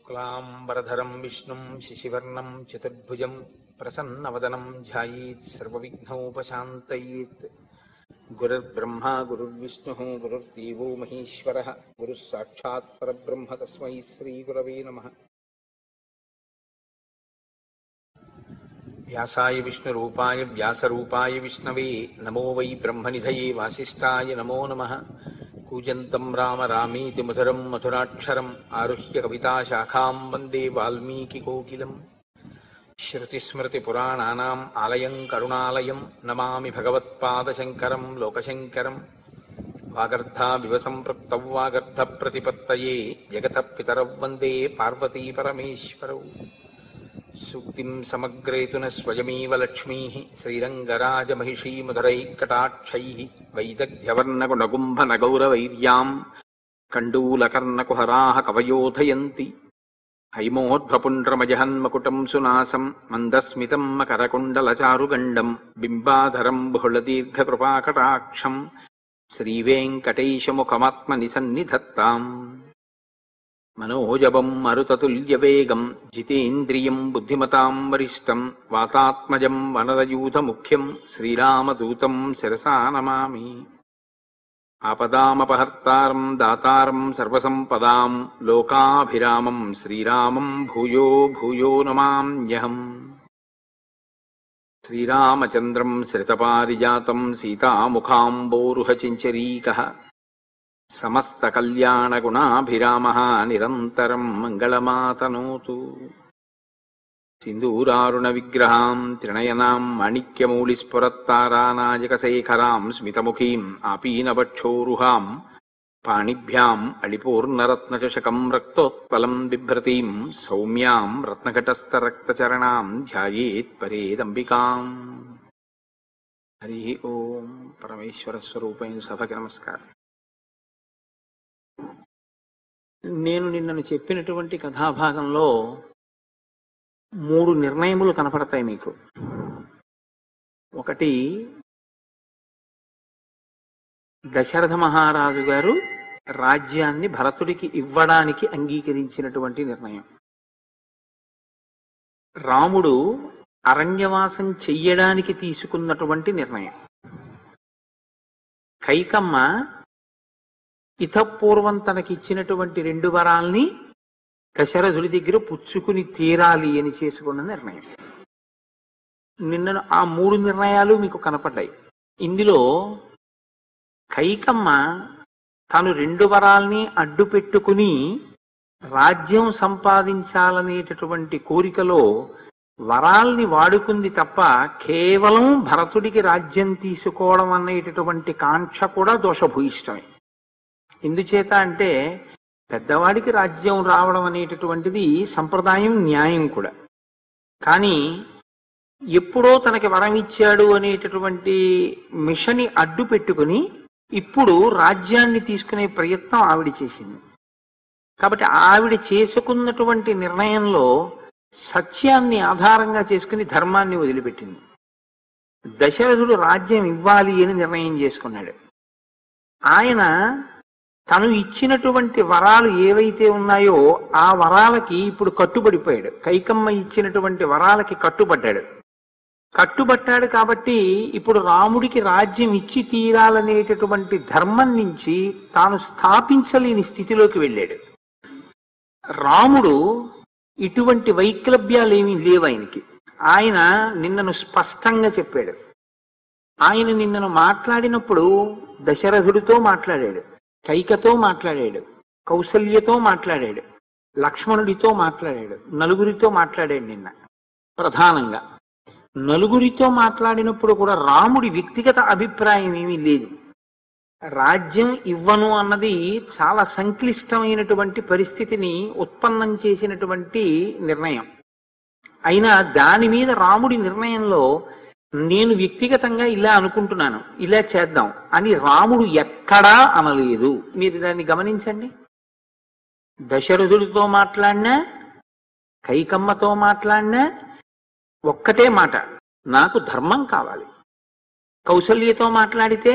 शुक्लाम्बरधरं विष्णुं शशिवर्णं चतुर्भुजं प्रसन्नवदनं ध्यायेत् सर्वविघ्नोपशान्तयेत् गुरुर्ब्रह्मा गुरुर्विष्णुः गुरुर्देवो महेश्वरः गुरुः साक्षात् परब्रह्म तस्मै श्रीगुरवे नमः व्यासाय विष्णुरूपाय व्यासरूपाय विष्णवे नमो वै ब्रह्मनिधये वासिष्ठाय नमो नमः कूजन्तं राम रामीति मधुरं मधुराक्षरम् आरुह्य कविताशाखां वन्दे वाल्मीकिकोकिलम् श्रुतिस्मृतिपुराणानाम् आलयं करुणालयं नमामि भगवत्पादशङ्करं लोकशङ्करम् वागर्धाविव सम्पृक्तौ वागर्धप्रतिपत्तये जगतः पितरौ वन्दे पार्वतीपरमेश्वरौ सूक्तिं समग्रेतु न स्वयमेव लक्ष्मीः श्रीरङ्गराजमहिषीमधुरैः कटाक्षैः वैदग्ध्यवर्णगुणगुम्भनगौरवैर्याम् कण्डूलकर्णकुहराः कवयोधयन्ति हैमोद्भपुण्ड्रमजहन्मकुटम् सुनासम् मन्दस्मितम् मकरकुण्डलचारुगण्डम् बिम्बाधरम् बहुलदीर्घकृपाकटाक्षम् श्रीवेङ्कटेशमुखमात्मनिसन्निधत्ताम् मनोजवम् मरुततुल्यवेगम् जितेन्द्रियम् बुद्धिमताम् वरिष्ठम् वातात्मजम् वनरयूथमुख्यम् श्रीरामदूतम् शिरसा नमामि आपदामपहर्तारम् दातारम् सर्वसम्पदाम् लोकाभिरामम् श्रीरामम् भूयो भूयो नमाम्यहम् श्रीरामचन्द्रम् श्रितपारिजातम् सीतामुखाम्बोरुहचिञ्चरीकः समस्तकल्याणगुणाभिरामः निरन्तरम् मङ्गलमातनोतु सिन्दूरारुणविग्रहाम् त्रिणयनाम् माणिक्यमूलिस्फुरत्तारानायकशेखराम् स्मितमुखीम् आपीनवक्षोरुहाम् पाणिभ्याम् अलिपूर्णरत्नचषकम् रक्तोत्पलम् बिभ्रतीम् सौम्याम् रत्नघटस्थरक्तचरणाम् ध्यायेत्परेदम्बिकाम् हरिः ओम् परमेश्वरस्वरूपैన సభకి నమస్కారం నేను నిన్నను చెప్పినటువంటి కథాభాగంలో మూడు నిర్ణయములు కనపడతాయి మీకు ఒకటి దశరథ మహారాజు గారు రాజ్యాన్ని భరతుడికి ఇవ్వడానికి అంగీకరించినటువంటి నిర్ణయం రాముడు అరణ్యవాసం చెయ్యడానికి తీసుకున్నటువంటి నిర్ణయం కైకమ్మ ఇతపూర్వం తనకిచ్చినటువంటి రెండు వరాల్ని దశరథుడి దగ్గర పుచ్చుకుని తీరాలి అని చేసుకున్న నిర్ణయం నిన్న ఆ మూడు నిర్ణయాలు మీకు కనపడ్డాయి ఇందులో కైకమ్మ తను రెండు వరాల్ని అడ్డు పెట్టుకుని రాజ్యం సంపాదించాలనేటటువంటి కోరికలో వరాల్ని వాడుకుంది తప్ప కేవలం భరతుడికి రాజ్యం తీసుకోవడం అనేటటువంటి కాంక్ష కూడా దోషభూయిష్టమే ఎందుచేత అంటే పెద్దవాడికి రాజ్యం రావడం అనేటటువంటిది సంప్రదాయం న్యాయం కూడా కానీ ఎప్పుడో తనకి వరం ఇచ్చాడు అనేటటువంటి మిషని అడ్డు పెట్టుకుని ఇప్పుడు రాజ్యాన్ని తీసుకునే ప్రయత్నం ఆవిడ చేసింది కాబట్టి ఆవిడ చేసుకున్నటువంటి నిర్ణయంలో సత్యాన్ని ఆధారంగా చేసుకుని ధర్మాన్ని వదిలిపెట్టింది దశరథుడు రాజ్యం ఇవ్వాలి అని నిర్ణయం చేసుకున్నాడు ఆయన తను ఇచ్చినటువంటి వరాలు ఏవైతే ఉన్నాయో ఆ వరాలకి ఇప్పుడు కట్టుబడిపోయాడు కైకమ్మ ఇచ్చినటువంటి వరాలకి కట్టుబడ్డాడు కట్టుబట్టాడు కాబట్టి ఇప్పుడు రాముడికి రాజ్యం ఇచ్చి తీరాలనేటటువంటి ధర్మం నుంచి తాను స్థాపించలేని స్థితిలోకి వెళ్ళాడు రాముడు ఇటువంటి వైక్లభ్యాలేమీ లేవు ఆయనకి ఆయన నిన్నను స్పష్టంగా చెప్పాడు ఆయన నిన్నను మాట్లాడినప్పుడు దశరథుడితో మాట్లాడాడు కైకతో మాట్లాడాడు కౌసల్యతో మాట్లాడాడు లక్ష్మణుడితో మాట్లాడాడు నలుగురితో మాట్లాడాడు నిన్న ప్రధానంగా నలుగురితో మాట్లాడినప్పుడు కూడా రాముడి వ్యక్తిగత అభిప్రాయం ఏమీ లేదు రాజ్యం ఇవ్వను అన్నది చాలా సంక్లిష్టమైనటువంటి పరిస్థితిని ఉత్పన్నం చేసినటువంటి నిర్ణయం అయినా దాని మీద రాముడి నిర్ణయంలో నేను వ్యక్తిగతంగా ఇలా అనుకుంటున్నాను ఇలా చేద్దాం అని రాముడు ఎక్కడా అనలేదు మీరు దాన్ని గమనించండి దశరథుడితో మాట్లాడినా కైకమ్మతో మాట్లాడినా ఒక్కటే మాట నాకు ధర్మం కావాలి కౌసల్యతో మాట్లాడితే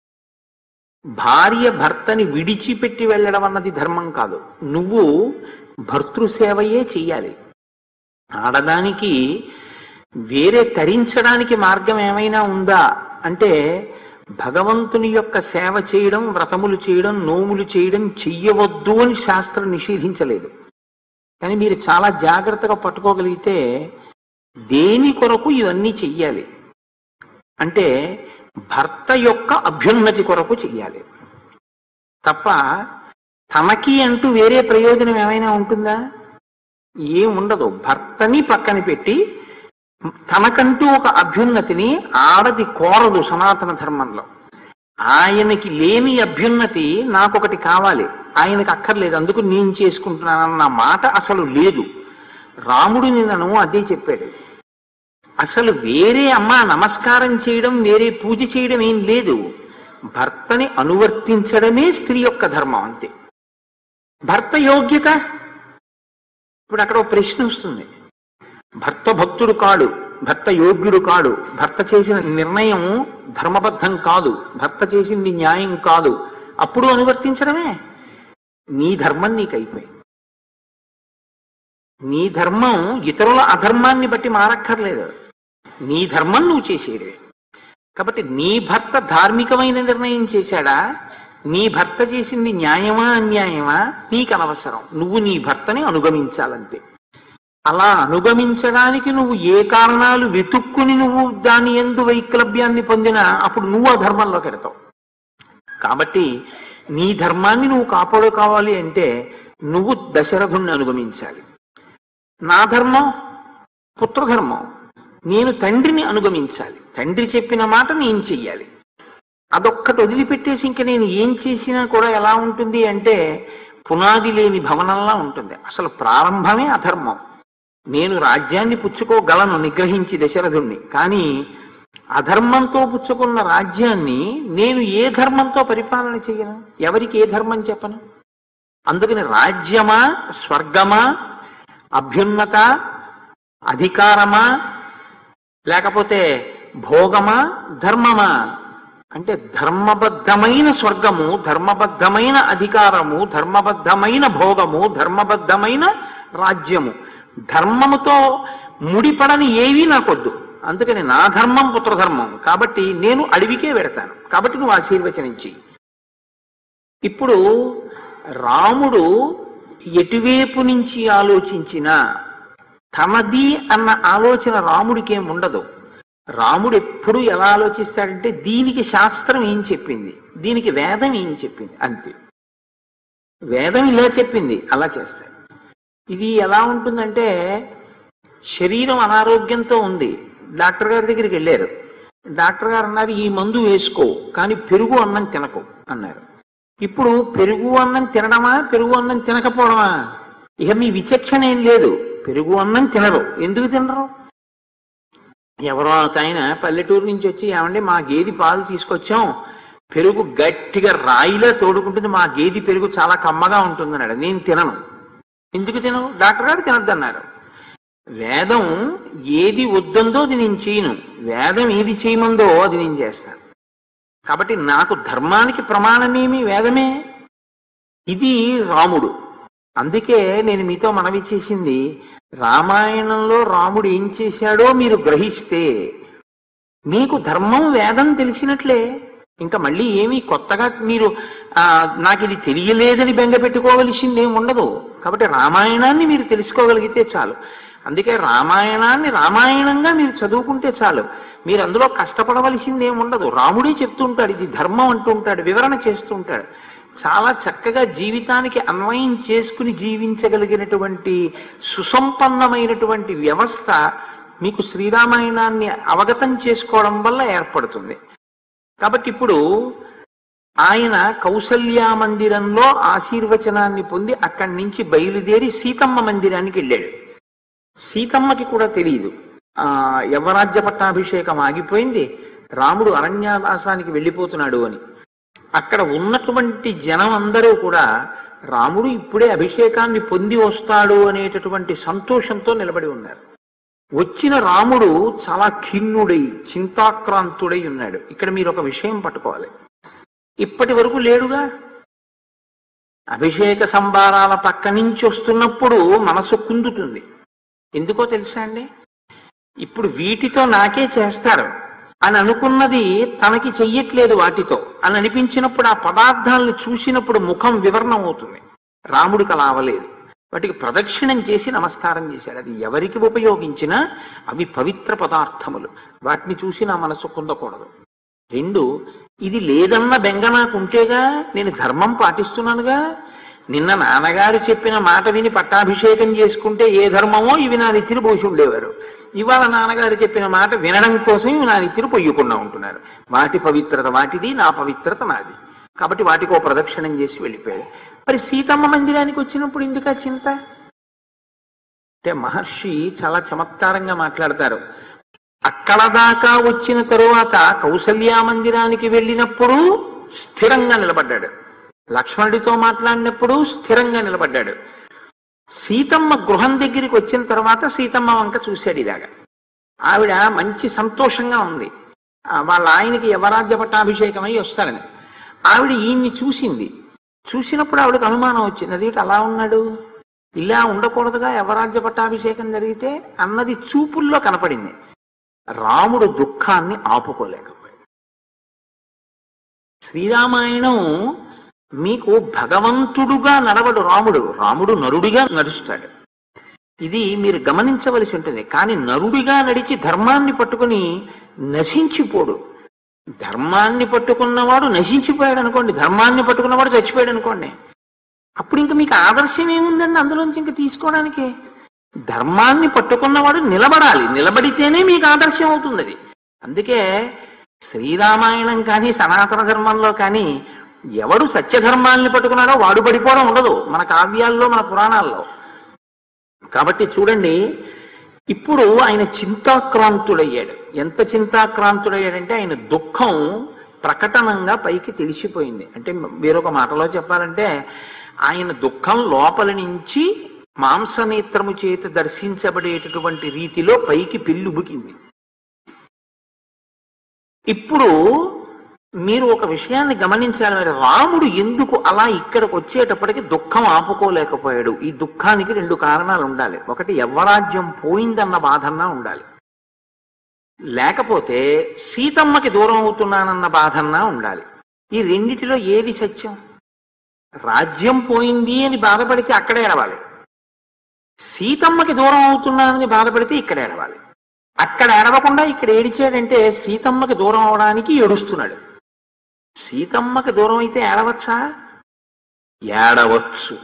భార్య భర్తని విడిచిపెట్టి వెళ్ళడం అన్నది ధర్మం కాదు నువ్వు భర్తృసేవయే చెయ్యాలి ఆడదానికి వేరే తరించడానికి మార్గం ఏమైనా ఉందా అంటే భగవంతుని యొక్క సేవ చేయడం వ్రతములు చేయడం నోములు చేయడం చెయ్యవద్దు అని శాస్త్రం నిషేధించలేదు కానీ మీరు చాలా జాగ్రత్తగా పట్టుకోగలిగితే దేని కొరకు ఇవన్నీ చెయ్యాలి అంటే భర్త యొక్క అభ్యున్నతి కొరకు చెయ్యాలి తప్ప తనకి అంటూ వేరే ప్రయోజనం ఏమైనా ఉంటుందా ఏం ఉండదు భర్తని పక్కన పెట్టి తనకంటూ ఒక అభ్యున్నతిని ఆడది కోరదు సనాతన ధర్మంలో ఆయనకి లేని అభ్యున్నతి నాకొకటి కావాలి ఆయనకు అక్కర్లేదు అందుకు నేను చేసుకుంటున్నానన్న మాట అసలు లేదు రాముడు నిన్నను అదే చెప్పాడు అసలు వేరే అమ్మ నమస్కారం చేయడం వేరే పూజ చేయడం ఏం లేదు భర్తని అనువర్తించడమే స్త్రీ యొక్క ధర్మం అంతే భర్త యోగ్యత ఇప్పుడు అక్కడ ఒక ప్రశ్న వస్తుంది భర్త భక్తుడు కాడు భర్త యోగ్యుడు కాడు భర్త చేసిన నిర్ణయం ధర్మబద్ధం కాదు భర్త చేసింది న్యాయం కాదు అప్పుడు అనువర్తించడమే నీ ధర్మం నీకు అయిపోయింది నీ ధర్మం ఇతరుల అధర్మాన్ని బట్టి మారక్కర్లేదు నీ ధర్మం నువ్వు చేసేదే కాబట్టి నీ భర్త ధార్మికమైన నిర్ణయం చేశాడా నీ భర్త చేసింది న్యాయమా అన్యాయమా నీకు అనవసరం నువ్వు నీ భర్తని అనుగమించాలంతే అలా అనుగమించడానికి నువ్వు ఏ కారణాలు వెతుక్కుని నువ్వు దాని ఎందు వైక్లభ్యాన్ని పొందినా అప్పుడు నువ్వు ఆ ధర్మంలోకి ఎడతావు కాబట్టి నీ ధర్మాన్ని నువ్వు కాపాడుకోవాలి అంటే నువ్వు దశరథుణ్ణి అనుగమించాలి నా ధర్మం పుత్రధర్మం నేను తండ్రిని అనుగమించాలి తండ్రి చెప్పిన మాట నేను చెయ్యాలి అదొక్కటి వదిలిపెట్టేసి ఇంక నేను ఏం చేసినా కూడా ఎలా ఉంటుంది అంటే పునాది లేని భవనంలా ఉంటుంది అసలు ప్రారంభమే అధర్మం నేను రాజ్యాన్ని పుచ్చుకోగలను నిగ్రహించి దశరథుణ్ణి కానీ అధర్మంతో పుచ్చుకున్న రాజ్యాన్ని నేను ఏ ధర్మంతో పరిపాలన చేయను ఎవరికి ఏ ధర్మం చెప్పను అందుకని రాజ్యమా స్వర్గమా అభ్యున్నత అధికారమా లేకపోతే భోగమా ధర్మమా అంటే ధర్మబద్ధమైన స్వర్గము ధర్మబద్ధమైన అధికారము ధర్మబద్ధమైన భోగము ధర్మబద్ధమైన రాజ్యము ధర్మముతో ముడిపడని ఏవీ నాకొద్దు అందుకని నా ధర్మం పుత్రధర్మం కాబట్టి నేను అడవికే వెడతాను కాబట్టి నువ్వు ఆశీర్వచనించి ఇప్పుడు రాముడు ఎటువైపు నుంచి ఆలోచించినా తనది అన్న ఆలోచన రాముడికి ఏం ఉండదు రాముడు ఎప్పుడు ఎలా ఆలోచిస్తాడంటే దీనికి శాస్త్రం ఏం చెప్పింది దీనికి వేదం ఏం చెప్పింది అంతే వేదం ఇలా చెప్పింది అలా చేస్తాడు ఇది ఎలా ఉంటుందంటే శరీరం అనారోగ్యంతో ఉంది డాక్టర్ గారి దగ్గరికి వెళ్ళారు డాక్టర్ గారు అన్నారు ఈ మందు వేసుకో కానీ పెరుగు అన్నం తినకు అన్నారు ఇప్పుడు పెరుగు అన్నం తినడమా పెరుగు అన్నం తినకపోవడమా ఇక మీ విచక్షణ ఏం లేదు పెరుగు అన్నం తినరు ఎందుకు తినరు ఎవరో ఒక ఆయన పల్లెటూరు నుంచి వచ్చి ఏమండి మా గేది పాలు తీసుకొచ్చాం పెరుగు గట్టిగా రాయిలా తోడుకుంటుంది మా గేది పెరుగు చాలా కమ్మగా ఉంటుందన్నాడు నేను తినను ఎందుకు తినవు డాక్టర్ గారు తినొద్దన్నారు వేదం ఏది వద్దందో అది నేను చేయను వేదం ఏది చేయమందో అది నేను చేస్తాను కాబట్టి నాకు ధర్మానికి ప్రమాణమేమి వేదమే ఇది రాముడు అందుకే నేను మీతో మనవి చేసింది రామాయణంలో రాముడు ఏం చేశాడో మీరు గ్రహిస్తే మీకు ధర్మం వేదం తెలిసినట్లే ఇంకా మళ్ళీ ఏమీ కొత్తగా మీరు ఆ, నాకు ఇది తెలియలేదని బెంగ పెట్టుకోవలసింది ఏమి ఉండదు కాబట్టి రామాయణాన్ని మీరు తెలుసుకోగలిగితే చాలు అందుకే రామాయణాన్ని రామాయణంగా మీరు చదువుకుంటే చాలు మీరు అందులో కష్టపడవలసింది ఏమి ఉండదు రాముడే చెప్తూ ఉంటాడు ఇది ధర్మం అంటూ ఉంటాడు వివరణ చేస్తూ ఉంటాడు చాలా చక్కగా జీవితానికి అన్వయం చేసుకుని జీవించగలిగినటువంటి సుసంపన్నమైనటువంటి వ్యవస్థ మీకు శ్రీరామాయణాన్ని అవగతం చేసుకోవడం వల్ల ఏర్పడుతుంది కాబట్టి ఇప్పుడు ఆయన కౌసల్యా మందిరంలో ఆశీర్వచనాన్ని పొంది అక్కడి నుంచి బయలుదేరి సీతమ్మ మందిరానికి వెళ్ళాడు సీతమ్మకి కూడా తెలియదు ఆ యవరాజ్య పట్టాభిషేకం ఆగిపోయింది రాముడు అరణ్యవాసానికి వెళ్ళిపోతున్నాడు అని అక్కడ ఉన్నటువంటి జనం అందరూ కూడా రాముడు ఇప్పుడే అభిషేకాన్ని పొంది వస్తాడు అనేటటువంటి సంతోషంతో నిలబడి ఉన్నారు వచ్చిన రాముడు చాలా ఖిన్నుడై చింతాక్రాంతుడై ఉన్నాడు ఇక్కడ మీరు ఒక విషయం పట్టుకోవాలి ఇప్పటి వరకు లేడుగా అభిషేక సంబారాల పక్క నుంచి వస్తున్నప్పుడు మనసు కుందుతుంది ఎందుకో తెలుసా అండి ఇప్పుడు వీటితో నాకే చేస్తారు అని అనుకున్నది తనకి చెయ్యట్లేదు వాటితో అని అనిపించినప్పుడు ఆ పదార్థాలను చూసినప్పుడు ముఖం వివరణం అవుతుంది రాముడికి అలా అవలేదు వాటికి ప్రదక్షిణం చేసి నమస్కారం చేశాడు అది ఎవరికి ఉపయోగించినా అవి పవిత్ర పదార్థములు వాటిని చూసి నా మనసు కుందకూడదు రెండు ఇది లేదన్న బెంగ నాకు ఉంటేగా నేను ధర్మం పాటిస్తున్నానుగా నిన్న నాన్నగారు చెప్పిన మాట విని పట్టాభిషేకం చేసుకుంటే ఏ ధర్మమో ఇవి నా నెత్తిన పోసి ఉండేవారు ఇవాళ నాన్నగారు చెప్పిన మాట వినడం కోసం ఇవి నా నెత్తిన పొయ్యకుండా ఉంటున్నారు వాటి పవిత్రత వాటిది నా పవిత్రత నాది కాబట్టి వాటికి ఓ ప్రదక్షిణం చేసి వెళ్ళిపోయాడు మరి సీతమ్మ మందిరానికి వచ్చినప్పుడు ఎందుకు ఆ చింత అంటే మహర్షి చాలా చమత్కారంగా మాట్లాడతారు అక్కడ దాకా వచ్చిన తరువాత కౌసల్యా మందిరానికి వెళ్ళినప్పుడు స్థిరంగా నిలబడ్డాడు లక్ష్మణుడితో మాట్లాడినప్పుడు స్థిరంగా నిలబడ్డాడు సీతమ్మ గృహం దగ్గరికి వచ్చిన తర్వాత సీతమ్మ వంక చూశాడు ఇలాగా ఆవిడ మంచి సంతోషంగా ఉంది ఆ వాళ్ళ ఆయనకి యవరాజ్య పట్టాభిషేకమై వస్తారని ఆవిడ ఈయన్ని చూసింది చూసినప్పుడు ఆవిడకి అనుమానం వచ్చింది అది అలా ఉన్నాడు ఇలా ఉండకూడదుగా యవరాజ్య పట్టాభిషేకం జరిగితే అన్నది చూపుల్లో కనపడింది రాముడు దుఃఖాన్ని ఆపుకోలేకపోయాడు శ్రీరామాయణం మీకు భగవంతుడుగా నడవడు రాముడు రాముడు నరుడిగా నడుస్తాడు ఇది మీరు గమనించవలసి ఉంటుంది కానీ నరుడిగా నడిచి ధర్మాన్ని పట్టుకుని నశించిపోడు ధర్మాన్ని పట్టుకున్నవాడు నశించిపోయాడు అనుకోండి ధర్మాన్ని పట్టుకున్నవాడు చచ్చిపోయాడు అనుకోండి అప్పుడు ఇంకా మీకు ఆదర్శం ఏముందండి అందులోంచి ఇంకా తీసుకోవడానికి ధర్మాన్ని పట్టుకున్నవాడు నిలబడాలి నిలబడితేనే మీకు ఆదర్శం అవుతుంది అది అందుకే శ్రీరామాయణం కానీ సనాతన ధర్మంలో కానీ ఎవడు సత్యధర్మాల్ని పట్టుకున్నాడో వాడు పడిపోవడం ఉండదు మన కావ్యాల్లో మన పురాణాల్లో కాబట్టి చూడండి ఇప్పుడు ఆయన చింతాక్రాంతుడయ్యాడు ఎంత చింతాక్రాంతుడయ్యాడంటే ఆయన దుఃఖం ప్రకటనంగా పైకి తెలిసిపోయింది అంటే వేరొక మాటలో చెప్పాలంటే ఆయన దుఃఖం లోపల నుంచి మాంసనేత్రము చేత దర్శించబడేటటువంటి రీతిలో పైకి పెళ్ళుబుకింది ఇప్పుడు మీరు ఒక విషయాన్ని గమనించాలి మరి రాముడు ఎందుకు అలా ఇక్కడికి వచ్చేటప్పటికి దుఃఖం ఆపుకోలేకపోయాడు ఈ దుఃఖానికి రెండు కారణాలు ఉండాలి ఒకటి యవ్వరాజ్యం పోయిందన్న బాధన్నా ఉండాలి లేకపోతే సీతమ్మకి దూరం అవుతున్నానన్న బాధన్నా ఉండాలి ఈ రెండిటిలో ఏది సత్యం రాజ్యం పోయింది అని బాధపడితే అక్కడే ఏడవాలి సీతమ్మకి దూరం అవుతున్నానని బాధపడితే ఇక్కడ ఏడవాలి అక్కడ ఏడవకుండా ఇక్కడ ఏడిచాడంటే సీతమ్మకి దూరం అవడానికి ఏడుస్తున్నాడు సీతమ్మకి దూరం అయితే ఏడవచ్చా ఏడవచ్చు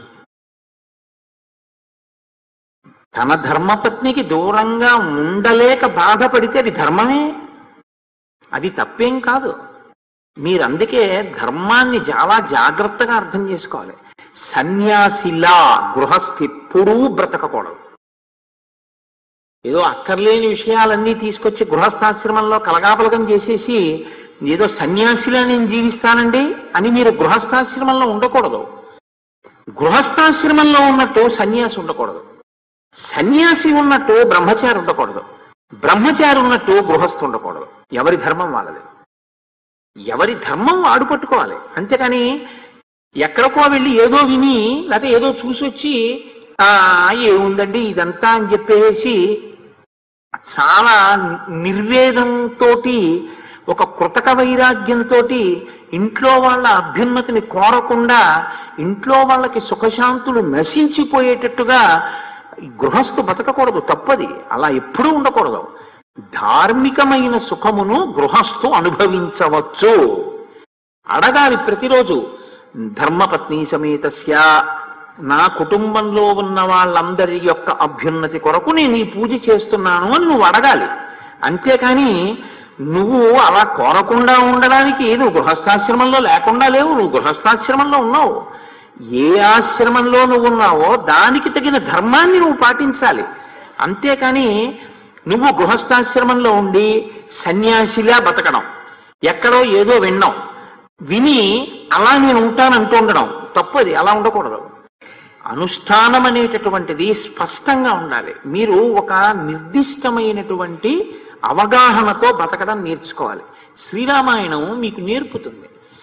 తన ధర్మపత్నికి దూరంగా ఉండలేక బాధపడితే అది ధర్మమే అది తప్పేం కాదు మీరు అందుకే ధర్మాన్ని చాలా జాగ్రత్తగా అర్థం చేసుకోవాలి సన్యాసిలా గృహస్థి ఎప్పుడూ బ్రతకకూడదు ఏదో అక్కర్లేని విషయాలన్నీ తీసుకొచ్చి గృహస్థాశ్రమంలో కలగాపలకం చేసేసి ఏదో సన్యాసిలా నేను జీవిస్తానండి అని మీరు గృహస్థాశ్రమంలో ఉండకూడదు గృహస్థాశ్రమంలో ఉన్నట్టు సన్యాసి ఉండకూడదు సన్యాసి ఉన్నట్టు బ్రహ్మచారి ఉండకూడదు బ్రహ్మచారి ఉన్నట్టు గృహస్థు ఉండకూడదు ఎవరి ధర్మం వాళ్ళది ఎవరి ధర్మం వాడు పట్టుకోవాలి అంతేకాని ఎక్కడికో వెళ్ళి ఏదో విని లేకపోతే ఏదో చూసి వచ్చి ఆ ఏముందండి ఇదంతా అని చెప్పేసి చాలా నిర్వేదంతో ఒక కృతక వైరాగ్యంతో ఇంట్లో వాళ్ళ అభ్యున్నతిని కోరకుండా ఇంట్లో వాళ్ళకి సుఖశాంతులు నశించిపోయేటట్టుగా గృహస్థు బతకకూడదు తప్పది అలా ఎప్పుడూ ఉండకూడదు ధార్మికమైన సుఖమును గృహస్థు అనుభవించవచ్చు అడగాలి ప్రతిరోజు ధర్మపత్ని సమేతస్య నా కుటుంబంలో ఉన్న వాళ్ళందరి యొక్క అభ్యున్నతి కొరకు నేను ఈ పూజ చేస్తున్నాను అని నువ్వు అడగాలి అంతేకాని నువ్వు అలా కోరకుండా ఉండడానికి నువ్వు గృహస్థాశ్రమంలో లేకుండా లేవు నువ్వు గృహస్థాశ్రమంలో ఉన్నావు ఏ ఆశ్రమంలో నువ్వు ఉన్నావో దానికి తగిన ధర్మాన్ని నువ్వు పాటించాలి అంతేకాని నువ్వు గృహస్థాశ్రమంలో ఉండి సన్యాసిలా బతకడం ఎక్కడో ఏదో విన్నాం విని అలా నేను ఉంటానంటూ ఉండడం తప్పది అలా ఉండకూడదు అనుష్ఠానం అనేటటువంటిది స్పష్టంగా ఉండాలి మీరు ఒక నిర్దిష్టమైనటువంటి అవగాహనతో బతకడం నేర్చుకోవాలి శ్రీరామాయణం మీకు నేర్పుతుంది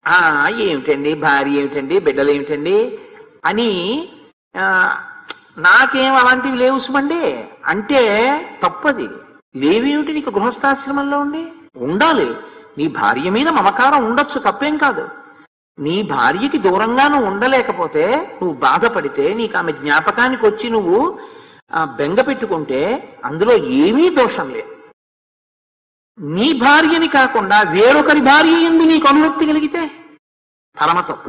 ఆ ఏమిటండి భార్య ఏమిటండి బిడ్డలు ఏమిటండి అని ఆ, నాకేం అలాంటివి లేవు సుమండి అంటే తప్పది లేవేమిటి నీకు గృహస్థాశ్రమంలో ఉండి ఉండాలి నీ భార్య మీద మమకారం ఉండొచ్చు తప్పేం కాదు నీ భార్యకి దూరంగా నువ్వు ఉండలేకపోతే నువ్వు బాధపడితే నీకు ఆమె జ్ఞాపకానికి వచ్చి నువ్వు ఆ, బెంగ పెట్టుకుంటే అందులో ఏమీ దోషం లేదు నీ భార్యని కాకుండా వేరొకరి భార్య ఎందు నీకు అనురక్తి కలిగితే పరమ తప్పు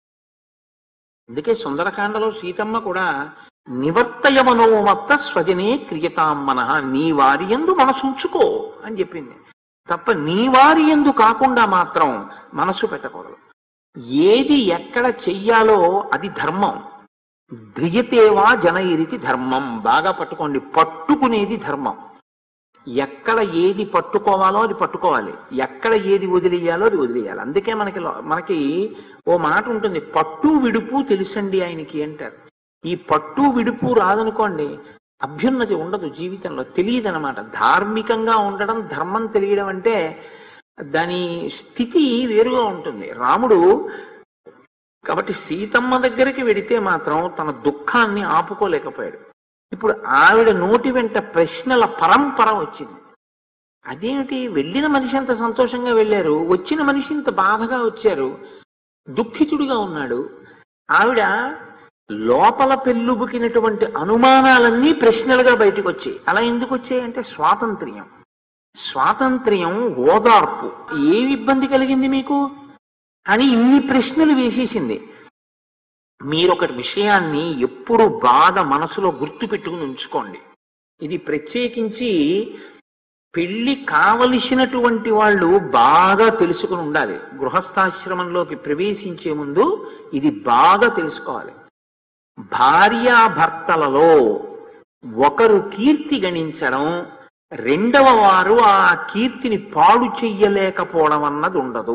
అందుకే సుందరకాండలో సీతమ్మ కూడా నివర్తయమనోమత్త స్వజనే క్రియతాం మనః నీ వారి ఎందు మనసు ఉంచుకో అని చెప్పింది తప్ప నీ వారి ఎందు కాకుండా మాత్రం మనసు పెట్టకూడదు ఏది ఎక్కడ చెయ్యాలో అది ధర్మం ధ్రియతేవా జనయిరితి ధర్మం బాగా పట్టుకోండి పట్టుకునేది ధర్మం ఎక్కడ ఏది పట్టుకోవాలో అది పట్టుకోవాలి ఎక్కడ ఏది వదిలేయాలో అది వదిలేయాలి అందుకే మనకి లో- మనకి ఓ మాట ఉంటుంది పట్టు విడుపు తెలుసండి ఆయనకి అంటారు ఈ పట్టు విడుపు రాదనుకోండి అభ్యున్నతి ఉండదు జీవితంలో తెలియదు అనమాట ధార్మికంగా ఉండడం ధర్మం తెలియడం అంటే దాని స్థితి వేరుగా ఉంటుంది రాముడు కాబట్టి సీతమ్మ దగ్గరికి వెడితే మాత్రం తన దుఃఖాన్ని ఆపుకోలేకపోయాడు ఇప్పుడు ఆవిడ నోటి వెంట ప్రశ్నల పరంపర వచ్చింది అదేమిటి వెళ్ళిన మనిషి అంత సంతోషంగా వెళ్ళారు వచ్చిన మనిషి ఇంత బాధగా వచ్చారు దుఃఖితుడిగా ఉన్నాడు ఆవిడ లోపల పెళ్ళుబుకినటువంటి అనుమానాలన్నీ ప్రశ్నలుగా బయటకు వచ్చాయి అలా ఎందుకు వచ్చాయి అంటే స్వాతంత్ర్యం స్వాతంత్ర్యం ఓదార్పు ఏమి ఇబ్బంది కలిగింది మీకు అని ఇన్ని ప్రశ్నలు వేసేసింది మీరు ఒక విషయాన్ని ఎప్పుడు బాగా మనసులో గుర్తు పెట్టుకుని ఉంచుకోండి ఇది ప్రత్యేకించి పెళ్లి కావలసినటువంటి వాళ్ళు బాగా తెలుసుకుని ఉండాలి గృహస్థాశ్రమంలోకి ప్రవేశించే ముందు ఇది బాగా తెలుసుకోవాలి భార్యాభర్తలలో ఒకరు కీర్తి గణించడం రెండవ వారు ఆ కీర్తిని పాడు చెయ్యలేకపోవడం అన్నది ఉండదు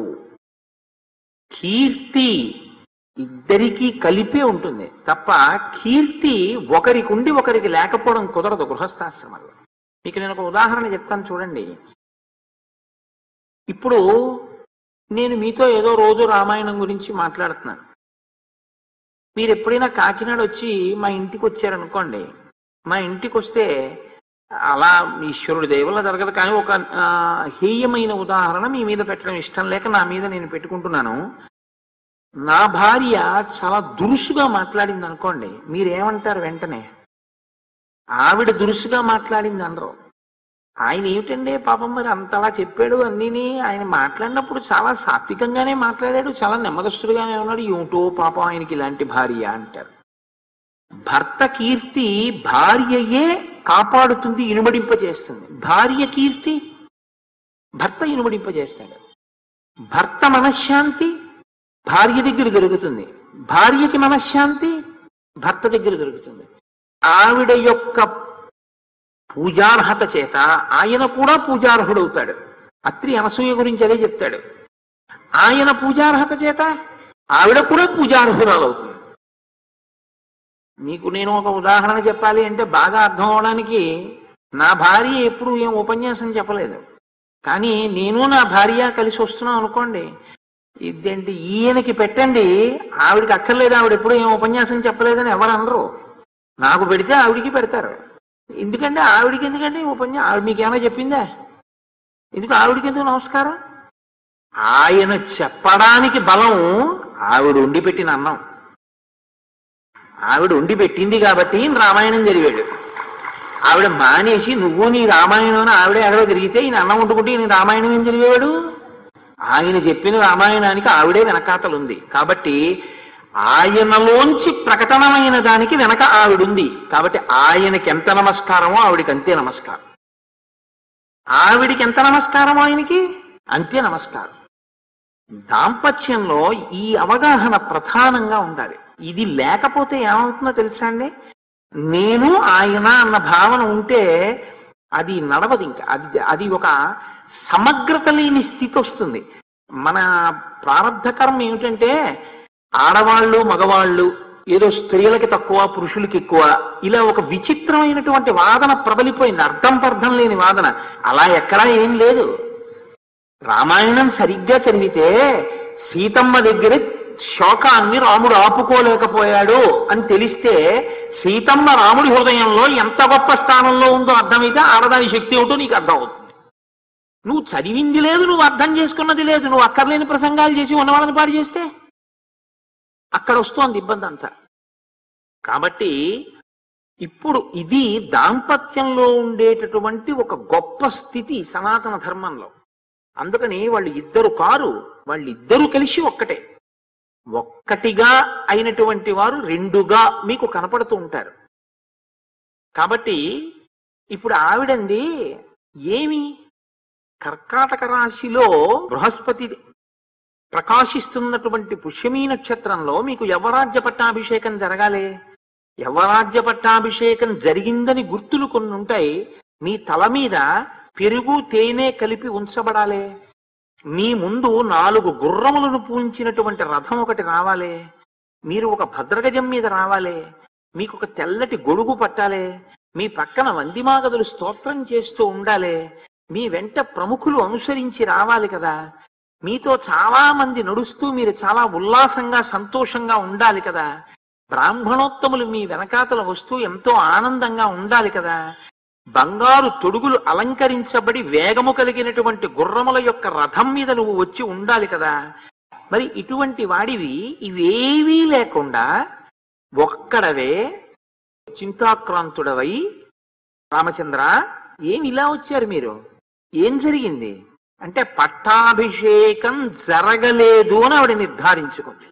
కీర్తి ఇద్దరికీ కలిపే ఉంటుంది తప్ప కీర్తి ఒకరికి ఉండి ఒకరికి లేకపోవడం కుదరదు గృహస్థాశ్రమంలో మీకు నేను ఒక ఉదాహరణ చెప్తాను చూడండి ఇప్పుడు నేను మీతో ఏదో రోజు రామాయణం గురించి మాట్లాడుతున్నాను మీరు ఎప్పుడైనా కాకినాడ వచ్చి మా ఇంటికి వచ్చారనుకోండి మా ఇంటికి వస్తే అలా ఈశ్వరుడి దేవుల జరగదు కానీ ఒక ఆ, హేయమైన ఉదాహరణ మీ మీద పెట్టడం ఇష్టం లేక నా మీద నేను పెట్టుకుంటున్నాను నా భార్య చాలా దురుసుగా మాట్లాడింది అనుకోండి మీరేమంటారు వెంటనే ఆవిడ దురుసుగా మాట్లాడింది అనరు ఆయన ఏమిటండి పాపం మరి అంతలా చెప్పాడు అన్నీని ఆయన మాట్లాడినప్పుడు చాలా సాత్వికంగానే మాట్లాడాడు చాలా నెమ్మదస్తుడుగానే ఉన్నాడు ఏమిటో పాపం ఆయనకి ఇలాంటి భార్య అంటారు భర్త కీర్తి భార్యయే కాపాడుతుంది ఇనుమడింపజేస్తుంది భార్య కీర్తి భర్త ఇనుమడింపజేస్తాడు భర్త మనశ్శాంతి భార్య దగ్గర దొరుకుతుంది భార్యకి మనశ్శాంతి భర్త దగ్గర దొరుకుతుంది ఆవిడ యొక్క పూజార్హత చేత ఆయన కూడా పూజార్హుడవుతాడు అత్రి అనసూయ గురించి అదే చెప్తాడు ఆయన పూజార్హత చేత ఆవిడ కూడా పూజార్హురాలవుతుంది మీకు నేను ఒక ఉదాహరణ చెప్పాలి అంటే బాగా అర్థం అవడానికి నా భార్య ఎప్పుడు ఏం ఉపన్యాసం చెప్పలేదు కానీ నేను నా భార్య కలిసి వస్తున్నాం అనుకోండి ఇదేంటి ఈయనకి పెట్టండి ఆవిడకి అక్కర్లేదు ఆవిడ ఎప్పుడు ఏం ఉపన్యాసం చెప్పలేదని ఎవరు అనరు నాకు పెడితే ఆవిడికి పెడతారు ఎందుకంటే ఆవిడికి ఎందుకంటే ఉపన్యాసం ఆవిడ మీకు ఏమైనా చెప్పిందా ఎందుకు ఆవిడికి ఎందుకు నమస్కారం ఆయన చెప్పడానికి బలం ఆవిడ ఉండి పెట్టిన అన్నం ఆవిడ ఉండి పెట్టింది కాబట్టి ఈయన రామాయణం చదివాడు ఆవిడ మానేసి నువ్వు నీ రామాయణం అని ఆవిడే ఎక్కడో తిరిగితే ఈయన అన్నం వండుకుంటే ఈయన రామాయణం ఏం చదివేవాడు ఆయన చెప్పిన రామాయణానికి ఆవిడే వెనకాతలు ఉంది కాబట్టి ఆయనలోంచి ప్రకటనమైన దానికి వెనక ఆవిడుంది కాబట్టి ఆయనకి ఎంత నమస్కారమో ఆవిడికి అంతే నమస్కారం ఆవిడికి ఎంత నమస్కారమో ఆయనకి అంతే నమస్కారం దాంపత్యంలో ఈ అవగాహన ప్రధానంగా ఉండాలి ఇది లేకపోతే ఏమవుతుందో తెలుసా అండి నేను ఆయన అన్న భావన ఉంటే అది నడవదు ఇంకా అది అది ఒక సమగ్రత లేని స్థితి వస్తుంది మన ప్రారంధ కర్మ ఏమిటంటే ఆడవాళ్ళు మగవాళ్ళు ఏదో స్త్రీలకి తక్కువ పురుషులకి ఎక్కువ ఇలా ఒక విచిత్రమైనటువంటి వాదన ప్రబలిపోయింది అర్థం పర్థం లేని వాదన అలా ఎక్కడా ఏం లేదు రామాయణం సరిగ్గా చదివితే సీతమ్మ దగ్గర శోకాన్ని రాముడు ఆపుకోలేకపోయాడు అని తెలిస్తే సీతమ్మ రాముడి హృదయంలో ఎంత గొప్ప స్థానంలో ఉందో అర్థమైతే ఆడదాని శక్తి ఏమిటో నీకు అర్థం అవుతుంది నువ్వు చదివింది లేదు నువ్వు అర్థం చేసుకున్నది లేదు నువ్వు అక్కర్లేని ప్రసంగాలు చేసి ఉన్నవాళ్ళని పాడు చేస్తే అక్కడ వస్తోంది ఇబ్బంది అంతా కాబట్టి ఇప్పుడు ఇది దాంపత్యంలో ఉండేటటువంటి ఒక గొప్ప స్థితి సనాతన ధర్మంలో అందుకని వాళ్ళు ఇద్దరు కారు వాళ్ళిద్దరూ కలిసి ఒక్కటే ఒక్కటిగా అయినటువంటి వారు రెండుగా మీకు కనపడుతూ ఉంటారు కాబట్టి ఇప్పుడు ఆవిడంది ఏమి కర్కాటక రాశిలో బృహస్పతి ప్రకాశిస్తున్నటువంటి పుష్యమీ నక్షత్రంలో మీకు యవరాజ్య పట్టాభిషేకం జరగాలి యవరాజ్య పట్టాభిషేకం జరిగిందని గుర్తులు కొన్ని ఉంటాయి మీ తల మీద పెరుగు తేనె కలిపి ఉంచబడాలి మీ ముందు నాలుగు గుర్రములను పూంచినటువంటి రథం ఒకటి రావాలి మీరు ఒక భద్రగజం మీద రావాలి మీకు ఒక తెల్లటి గొడుగు పట్టాలి మీ పక్కన వందిమాగదులు స్తోత్రం చేస్తూ ఉండాలి మీ వెంట ప్రముఖులు అనుసరించి రావాలి కదా మీతో చాలా మంది నడుస్తూ మీరు చాలా ఉల్లాసంగా సంతోషంగా ఉండాలి కదా బ్రాహ్మణోత్తములు మీ వెనకాతల వస్తూ ఎంతో ఆనందంగా ఉండాలి కదా బంగారు తొడుగులు అలంకరించబడి వేగము కలిగినటువంటి గుర్రముల యొక్క రథం మీద నువ్వు వచ్చి ఉండాలి కదా మరి ఇటువంటి వాడివి ఇవేవీ లేకుండా ఒక్కడవే చింతాక్రాంతుడవై రామచంద్ర ఏమి ఇలా వచ్చారు మీరు ఏం జరిగింది అంటే పట్టాభిషేకం జరగలేదు అని ఆవిడ నిర్ధారించుకుంది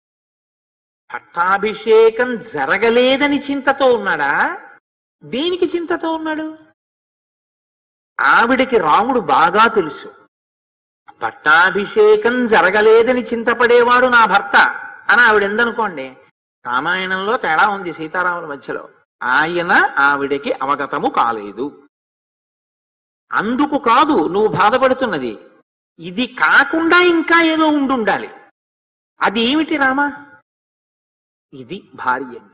పట్టాభిషేకం జరగలేదని చింతతో ఉన్నాడా దేనికి చింతతో ఉన్నాడు ఆవిడకి రాముడు బాగా తెలుసు పట్టాభిషేకం జరగలేదని చింతపడేవాడు నా భర్త అని ఆవిడ ఎందనుకోండి రామాయణంలో తేడా ఉంది సీతారాముల మధ్యలో ఆయన ఆవిడకి అవగతము కాలేదు అందుకు కాదు నువ్వు బాధపడుతున్నది ఇది కాకుండా ఇంకా ఏదో ఉండుండాలి అది ఏమిటి రామా ఇది భార్య అంటే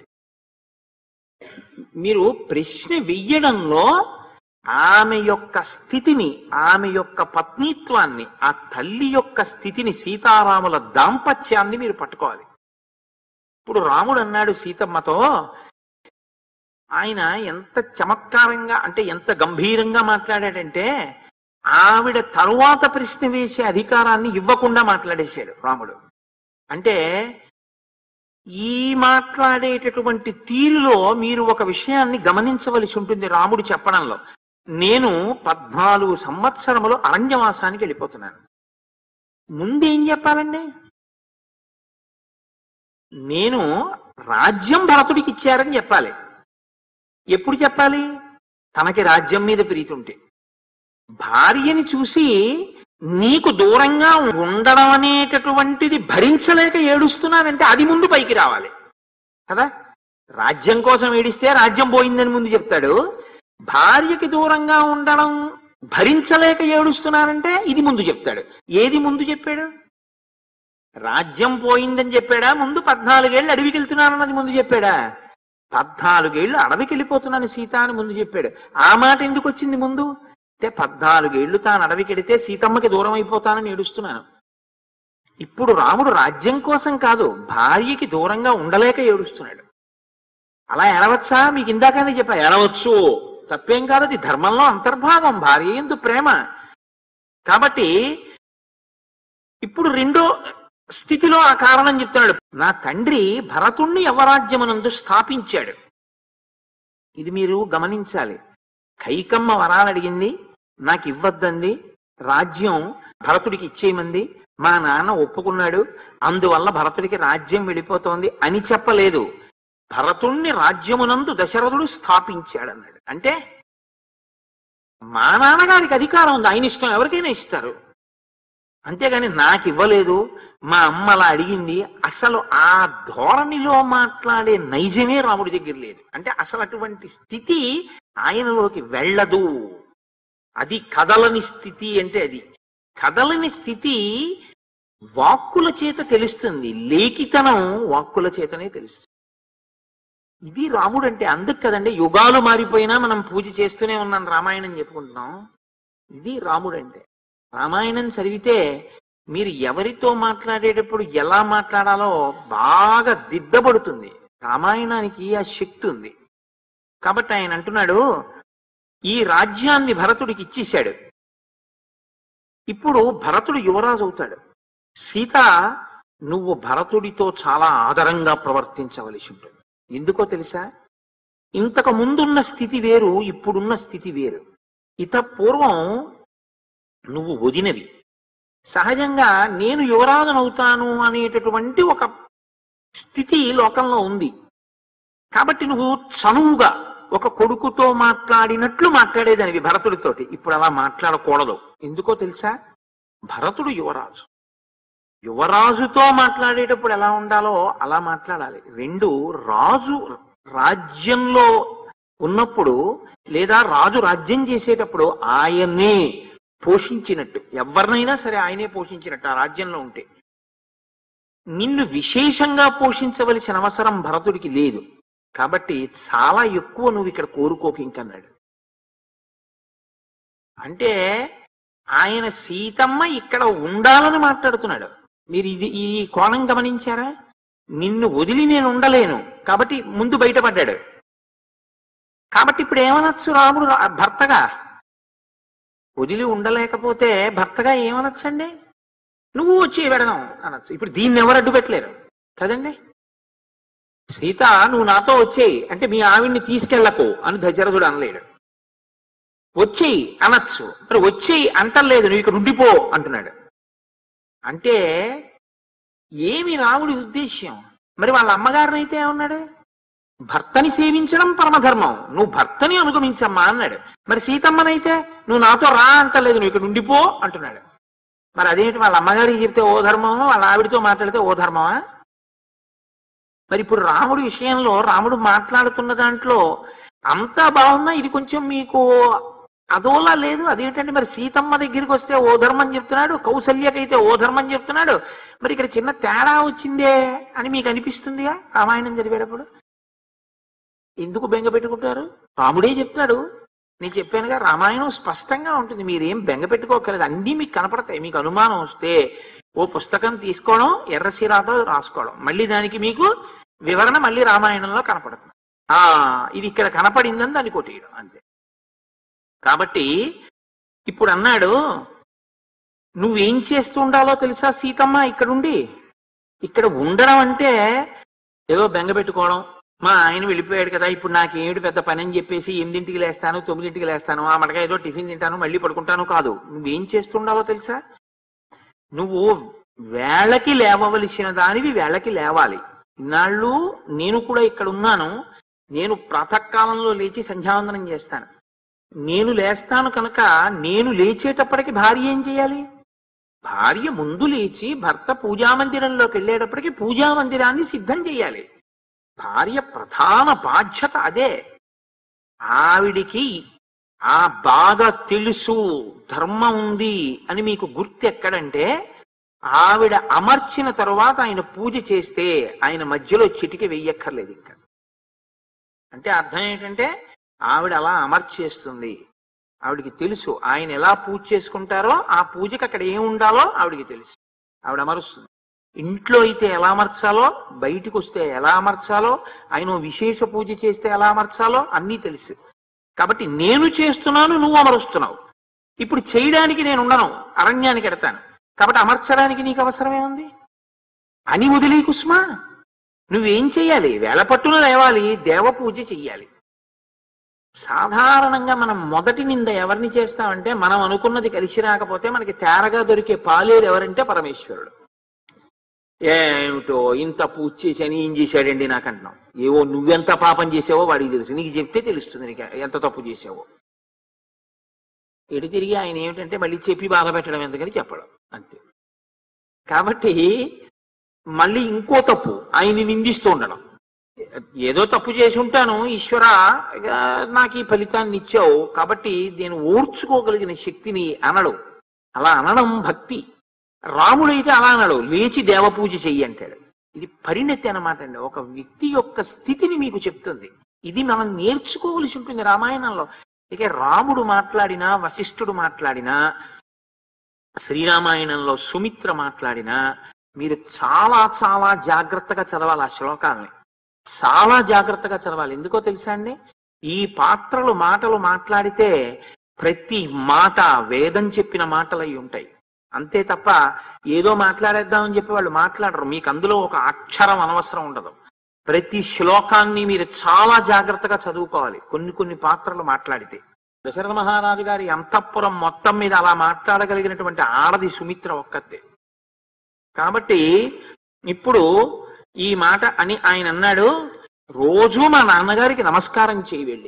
మీరు ప్రశ్న వెయ్యడంలో ఆమె యొక్క స్థితిని ఆమె యొక్క పత్నిత్వాన్ని ఆ తల్లి యొక్క స్థితిని సీతారాముల దాంపత్యాన్ని మీరు పట్టుకోవాలి ఇప్పుడు రాముడు అన్నాడు సీతమ్మతో ఆయన ఎంత చమత్కారంగా అంటే ఎంత గంభీరంగా మాట్లాడాడంటే ఆవిడ తరువాత ప్రశ్న వేసే అధికారాన్ని ఇవ్వకుండా మాట్లాడేశాడు రాముడు అంటే ఈ మాట్లాడేటటువంటి తీరులో మీరు ఒక విషయాన్ని గమనించవలసి ఉంటుంది రాముడు చెప్పడంలో నేను పద్నాలుగు సంవత్సరములు అరణ్యవాసానికి వెళ్ళిపోతున్నాను ముందేం చెప్పాలండి నేను రాజ్యం భరతుడికి ఇచ్చారని చెప్పాలి ఎప్పుడు చెప్పాలి తనకి రాజ్యం మీద ప్రీతి ఉంటే భార్యని చూసి నీకు దూరంగా ఉండడం అనేటటువంటిది భరించలేక ఏడుస్తున్నానంటే అది ముందు పైకి రావాలి కదా రాజ్యం కోసం ఏడిస్తే రాజ్యం పోయిందని ముందు చెప్తాడు భార్యకి దూరంగా ఉండడం భరించలేక ఏడుస్తున్నానంటే ఇది ముందు చెప్తాడు ఏది ముందు చెప్పాడు రాజ్యం పోయిందని చెప్పాడా ముందు పద్నాలుగేళ్ళు అడవికి వెళ్తున్నానన్నది ముందు చెప్పాడా పద్నాలుగేళ్లు అడవికి వెళ్ళిపోతున్నాను సీత అని ముందు చెప్పాడు ఆ మాట ఎందుకు వచ్చింది ముందు అంటే పద్నాలుగేళ్లు తాను అడవికి వెళితే సీతమ్మకి దూరం అయిపోతానని ఏడుస్తున్నాను ఇప్పుడు రాముడు రాజ్యం కోసం కాదు భార్యకి దూరంగా ఉండలేక ఏడుస్తున్నాడు అలా ఎడవచ్చా మీకు ఇందాకనే చెప్పా ఎడవచ్చు తప్పేం కాదు అది ధర్మంలో అంతర్భాగం భార్య ఎందు ప్రేమ కాబట్టి ఇప్పుడు రెండో స్థితిలో ఆ కారణం చెప్తున్నాడు నా తండ్రి భరతుణ్ణి యవరాజ్యమునందు స్థాపించాడు ఇది మీరు గమనించాలి కైకమ్మ వరాలు అడిగింది నాకు ఇవ్వద్దంది రాజ్యం భరతుడికి ఇచ్చేయమంది మా నాన్న ఒప్పుకున్నాడు అందువల్ల భరతుడికి రాజ్యం వెళ్ళిపోతోంది అని చెప్పలేదు భరతుణ్ణి రాజ్యమునందు దశరథుడు స్థాపించాడన్నాడు అంటే మా నాన్నగారికి అధికారం ఉంది ఆయన ఇష్టం ఎవరికైనా ఇస్తారు అంతేగాని నాకు ఇవ్వలేదు మా అమ్మ అలా అడిగింది అసలు ఆ ధోరణిలో మాట్లాడే నైజమే రాముడి దగ్గర లేదు అంటే అసలు అటువంటి స్థితి ఆయనలోకి వెళ్ళదు అది కదలని స్థితి అంటే అది కదలని స్థితి వాక్కుల చేత తెలుస్తుంది లేఖితనం వాక్కుల చేతనే తెలుస్తుంది ఇది రాముడు అంటే అందుకు కదండి యుగాలు మారిపోయినా మనం పూజ చేస్తూనే ఉన్నాం రామాయణం చెప్పుకుంటున్నాం ఇది రాముడు అంటే రామాయణం చదివితే మీరు ఎవరితో మాట్లాడేటప్పుడు ఎలా మాట్లాడాలో బాగా దిద్దబడుతుంది రామాయణానికి ఆ శక్తి ఉంది కాబట్టి ఆయన అంటున్నాడు ఈ రాజ్యాన్ని భరతుడికి ఇచ్చేశాడు ఇప్పుడు భరతుడు యువరాజు అవుతాడు సీత నువ్వు భరతుడితో చాలా ఆదరంగా ప్రవర్తించవలసి ఉంటుంది ఎందుకో తెలుసా ఇంతకు ముందున్న స్థితి వేరు ఇప్పుడున్న స్థితి వేరు ఇత పూర్వం నువ్వు వదినవి సహజంగా నేను యువరాజునవుతాను అనేటటువంటి ఒక స్థితి లోకంలో ఉంది కాబట్టి నువ్వు చనువుగా ఒక కొడుకుతో మాట్లాడినట్లు మాట్లాడేదానివి భరతుడితోటి ఇప్పుడు అలా మాట్లాడకూడదు ఎందుకో తెలుసా భరతుడు యువరాజు యువరాజుతో మాట్లాడేటప్పుడు ఎలా ఉండాలో అలా మాట్లాడాలి రెండు రాజు రాజ్యంలో ఉన్నప్పుడు లేదా రాజు రాజ్యం చేసేటప్పుడు ఆయన్నే పోషించినట్టు ఎవరినైనా సరే ఆయనే పోషించినట్టు ఆ రాజ్యంలో ఉంటే నిన్ను విశేషంగా పోషించవలసిన అవసరం భరతుడికి లేదు కాబట్టి చాలా ఎక్కువ నువ్వు ఇక్కడ కోరుకోకు ఇంకన్నాడు అంటే ఆయన సీతమ్మ ఇక్కడ ఉండాలని మాట్లాడుతున్నాడు మీరు ఇది ఈ కోణం గమనించారా నిన్ను వదిలి నేను ఉండలేను కాబట్టి ముందు బయటపడ్డాడు కాబట్టి ఇప్పుడు ఏమనొచ్చు రాముడు రా- భర్తగా వదిలి ఉండలేకపోతే భర్తగా ఏమనొచ్చండి నువ్వు వచ్చి పెడదాం అనొచ్చు ఇప్పుడు దీన్ని ఎవరు అడ్డు పెట్టలేరు కదండి సీత నువ్వు నాతో వచ్చేయి అంటే మీ ఆవిడ్ని తీసుకెళ్ళకు అని దశరథుడు అనలేడు వచ్చేయి అనొచ్చు మరి వచ్చేయి అంటలేదు నువ్వు ఇక్కడ ఉండిపో అంటున్నాడు అంటే ఏమి రాముడి ఉద్దేశ్యం మరి వాళ్ళ అమ్మగారిని అయితే ఏమన్నాడు భర్తని సేవించడం పరమధర్మం నువ్వు భర్తని అనుగమించమ్మా అన్నాడు మరి సీతమ్మనైతే నువ్వు నాతో రా అంటలేదు నువ్వు ఇక్కడ ఉండిపో అంటున్నాడు మరి అదేంటి వాళ్ళ అమ్మగారికి చెప్తే ఓ ధర్మం వాళ్ళ ఆవిడతో మాట్లాడితే ఓ ధర్మమా మరి ఇప్పుడు రాముడి విషయంలో రాముడు మాట్లాడుతున్న దాంట్లో అంతా బాగున్నా ఇది కొంచెం మీకు అదోలా లేదు అదేంటంటే మరి సీతమ్మ దగ్గరికి వస్తే ఓ ధర్మం చెప్తున్నాడు కౌసల్యకైతే ఓ ధర్మం చెప్తున్నాడు మరి ఇక్కడ చిన్న తేడా వచ్చిందే అని మీకు అనిపిస్తుందిగా రామాయణం చదివేటప్పుడు ఎందుకు బెంగ పెట్టుకుంటారు రాముడే చెప్తాడు నేను చెప్పానుగా రామాయణం స్పష్టంగా ఉంటుంది మీరేం బెంగ పెట్టుకోకలేదు అన్నీ మీకు కనపడతాయి మీకు అనుమానం వస్తే ఓ పుస్తకం తీసుకోవడం ఎర్రసిరాతో రాసుకోవడం మళ్ళీ దానికి మీకు వివరణ మళ్ళీ రామాయణంలో కనపడుతుంది ఆ ఇది ఇక్కడ కనపడిందని దాన్ని కొట్టేయడం అంతే కాబట్టి ఇప్పుడు అన్నాడు నువ్వేం చేస్తూ ఉండాలో తెలుసా సీతమ్మ ఇక్కడుండి ఇక్కడ ఉండడం అంటే ఏదో బెంగ పెట్టుకోవడం మా ఆయన వెళ్ళిపోయాడు కదా ఇప్పుడు నాకేమిటి పెద్ద పని అని చెప్పేసి ఎనిమిదింటికి లేస్తాను తొమ్మిదింటికి లేస్తాను ఆ మడగా ఏదో టిఫిన్ తింటాను మళ్ళీ పడుకుంటాను కాదు నువ్వేం చేస్తుండాలో తెలుసా నువ్వు వేళకి లేవవలసిన దానివి వేళకి లేవాలి ఇన్నాళ్ళు నేను కూడా ఇక్కడ ఉన్నాను నేను ప్రాతకాలంలో లేచి సంధ్యావందనం చేస్తాను నేను లేస్తాను కనుక నేను లేచేటప్పటికి భార్య ఏం చేయాలి భార్య ముందు లేచి భర్త పూజామందిరంలోకి వెళ్ళేటప్పటికి పూజామందిరాన్ని సిద్ధం చేయాలి భార్య ప్రధాన బాధ్యత అదే ఆవిడికి ఆ బాధ తెలుసు ధర్మం ఉంది అని మీకు గుర్తు ఎక్కడంటే ఆవిడ అమర్చిన తరువాత ఆయన పూజ చేస్తే ఆయన మధ్యలో చిటికి వెయ్యక్కర్లేదు ఇంకా అంటే అర్థం ఏంటంటే ఆవిడ అలా అమర్చేస్తుంది ఆవిడికి తెలుసు ఆయన ఎలా పూజ చేసుకుంటారో ఆ పూజకి అక్కడ ఏం ఉండాలో ఆవిడికి తెలుసు ఆవిడ అమరుస్తుంది ఇంట్లో అయితే ఎలా అమర్చాలో బయటికి వస్తే ఎలా అమర్చాలో ఆయన ఓ విశేష పూజ చేస్తే ఎలా అమర్చాలో అన్నీ తెలుసు కాబట్టి నేను చేస్తున్నాను నువ్వు అమరుస్తున్నావు ఇప్పుడు చేయడానికి నేను ఉండను అరణ్యానికి ఎడతాను కాబట్టి అమర్చడానికి నీకు అవసరమే ఉంది అని వదిలే కుస్మా నువ్వేం చెయ్యాలి వేళ పట్టున లేవాలి దేవ పూజ చెయ్యాలి సాధారణంగా మనం మొదటి నింద ఎవరిని చేస్తామంటే మనం అనుకున్నది కలిసి రాకపోతే మనకి తేరగా దొరికే పాలేరు ఎవరంటే పరమేశ్వరుడు ఏమిటో ఇంత పూజ చేశాను ఏం చేశాడండి నాకు అంటున్నాం ఏవో నువ్వెంత పాపం చేసావో వాడికి తెలుసు నీకు చెప్తే తెలుస్తుంది నీకు ఎంత తప్పు చేసావో ఎటు తిరిగి ఆయన ఏమిటంటే మళ్ళీ చెప్పి బాధ పెట్టడం ఎందుకని చెప్పడం అంతే కాబట్టి మళ్ళీ ఇంకో తప్పు ఆయన్ని నిందిస్తూ ఉండడం ఏదో తప్పు చేసి ఉంటాను ఈశ్వర ఇక నాకు ఈ ఫలితాన్ని ఇచ్చావు కాబట్టి నేను ఓర్చుకోగలిగిన శక్తిని అనడు అలా అనడం భక్తి రాముడైతే అలా అనడు లేచి దేవపూజ చెయ్యి అంటాడు ఇది పరిణతి అన్నమాట అండి ఒక వ్యక్తి యొక్క స్థితిని మీకు చెప్తుంది ఇది మనం నేర్చుకోవలసి ఉంటుంది రామాయణంలో ఇక రాముడు మాట్లాడినా వశిష్ఠుడు మాట్లాడినా శ్రీరామాయణంలో సుమిత్ర మాట్లాడినా మీరు చాలా చాలా జాగ్రత్తగా చదవాలి ఆ శ్లోకాలని చాలా జాగ్రత్తగా చదవాలి ఎందుకో తెలుసా అండి ఈ పాత్రలు మాటలు మాట్లాడితే ప్రతి మాట వేదం చెప్పిన మాటలు అయి ఉంటాయి అంతే తప్ప ఏదో మాట్లాడేద్దామని చెప్పి వాళ్ళు మాట్లాడరు మీకు అందులో ఒక అక్షరం అనవసరం ఉండదు ప్రతి శ్లోకాన్ని మీరు చాలా జాగ్రత్తగా చదువుకోవాలి కొన్ని కొన్ని పాత్రలు మాట్లాడితే దశరథ మహారాజు గారి అంతఃపురం మొత్తం మీద అలా మాట్లాడగలిగినటువంటి ఆడది సుమిత్ర ఒక్కతే కాబట్టి ఇప్పుడు ఈ మాట అని ఆయన అన్నాడు రోజు మా నాన్నగారికి నమస్కారం చేయి వెళ్ళి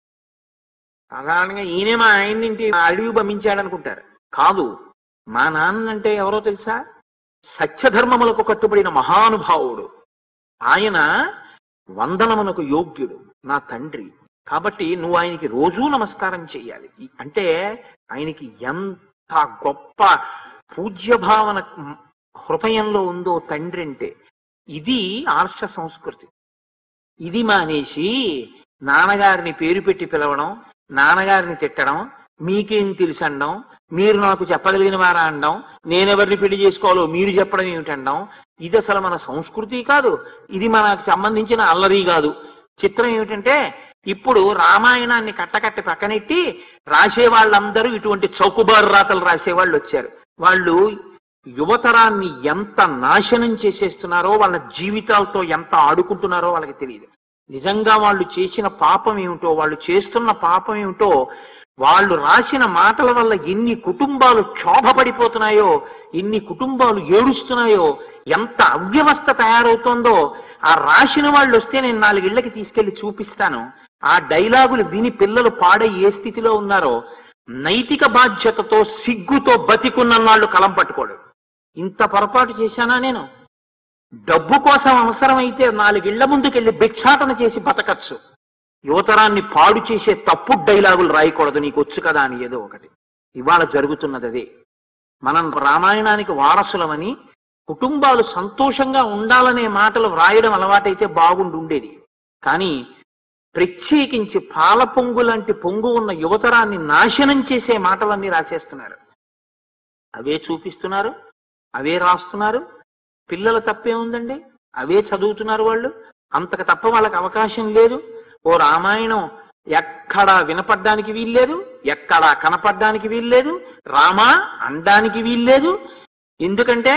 సాధారణంగా ఈయనే మా ఆయన్ని ఇంటి అడవి పంపించాడు అనుకుంటారు కాదు మా నాన్న అంటే ఎవరో తెలుసా సత్యధర్మములకు కట్టుబడిన మహానుభావుడు ఆయన వందనమునకు యోగ్యుడు నా తండ్రి కాబట్టి నువ్వు ఆయనకి రోజూ నమస్కారం చేయాలి ఈ- అంటే ఆయనకి ఎంత గొప్ప పూజ్యభావన హృదయంలో ఉందో తండ్రి అంటే ఇది ఆర్ష సంస్కృతి ఇది మానేసి నాన్నగారిని పేరు పెట్టి పిలవడం నాన్నగారిని తిట్టడం మీకేం తెలుసు అనడం మీరు నాకు చెప్పగలిగిన వారా అనడం నేనెవరిని పెళ్లి చేసుకోవాలో మీరు చెప్పడం ఏమిటండం ఇది అసలు మన సంస్కృతి కాదు ఇది మనకు సంబంధించిన అల్లరి కాదు చిత్రం ఏమిటంటే ఇప్పుడు రామాయణాన్ని కట్టకట్టి పక్కనెట్టి రాసే వాళ్ళందరూ ఇటువంటి చౌకుబారు రాతలు రాసేవాళ్ళు వచ్చారు వాళ్ళు యువతరాన్ని ఎంత నాశనం చేసేస్తున్నారో వాళ్ళ జీవితాలతో ఎంత ఆడుకుంటున్నారో వాళ్ళకి తెలియదు నిజంగా వాళ్ళు చేసిన పాపం ఏమిటో వాళ్ళు చేస్తున్న పాపం ఏమిటో వాళ్ళు రాసిన మాటల వల్ల ఎన్ని కుటుంబాలు క్షోభపడిపోతున్నాయో ఎన్ని కుటుంబాలు ఏడుస్తున్నాయో ఎంత అవ్యవస్థ తయారవుతోందో ఆ రాసిన వాళ్ళు వస్తే నేను నాలుగిళ్ళకి తీసుకెళ్లి చూపిస్తాను ఆ డైలాగులు విని పిల్లలు పాడై ఏ స్థితిలో ఉన్నారో నైతిక బాధ్యతతో సిగ్గుతో బతికున్న వాళ్ళు కలం పట్టుకోడు ఇంత పొరపాటు చేశానా నేను డబ్బు కోసం అవసరమైతే నాలుగిళ్ల ముందుకెళ్లి భిక్షాటన చేసి బతకచ్చు యువతరాన్ని పాడు చేసే తప్పు డైలాగులు రాయకూడదు నీకు వచ్చు కదా అని ఏదో ఒకటి ఇవాళ జరుగుతున్నది అదే మనం రామాయణానికి వారసులమని కుటుంబాలు సంతోషంగా ఉండాలనే మాటలు వ్రాయడం అలవాటైతే బాగుండి ఉండేది కానీ ప్రత్యేకించి పాల పొంగు లాంటి పొంగు ఉన్న యువతరాన్ని నాశనం చేసే మాటలన్నీ రాసేస్తున్నారు అవే చూపిస్తున్నారు అవే రాస్తున్నారు పిల్లల తప్పే ఉందండి అవే చదువుతున్నారు వాళ్ళు అంతకు తప్ప వాళ్ళకి అవకాశం లేదు ఓ రామాయణం ఎక్కడా వినపడ్డానికి వీల్లేదు ఎక్కడా కనపడ్డానికి వీల్లేదు రామా అనడానికి వీల్లేదు ఎందుకంటే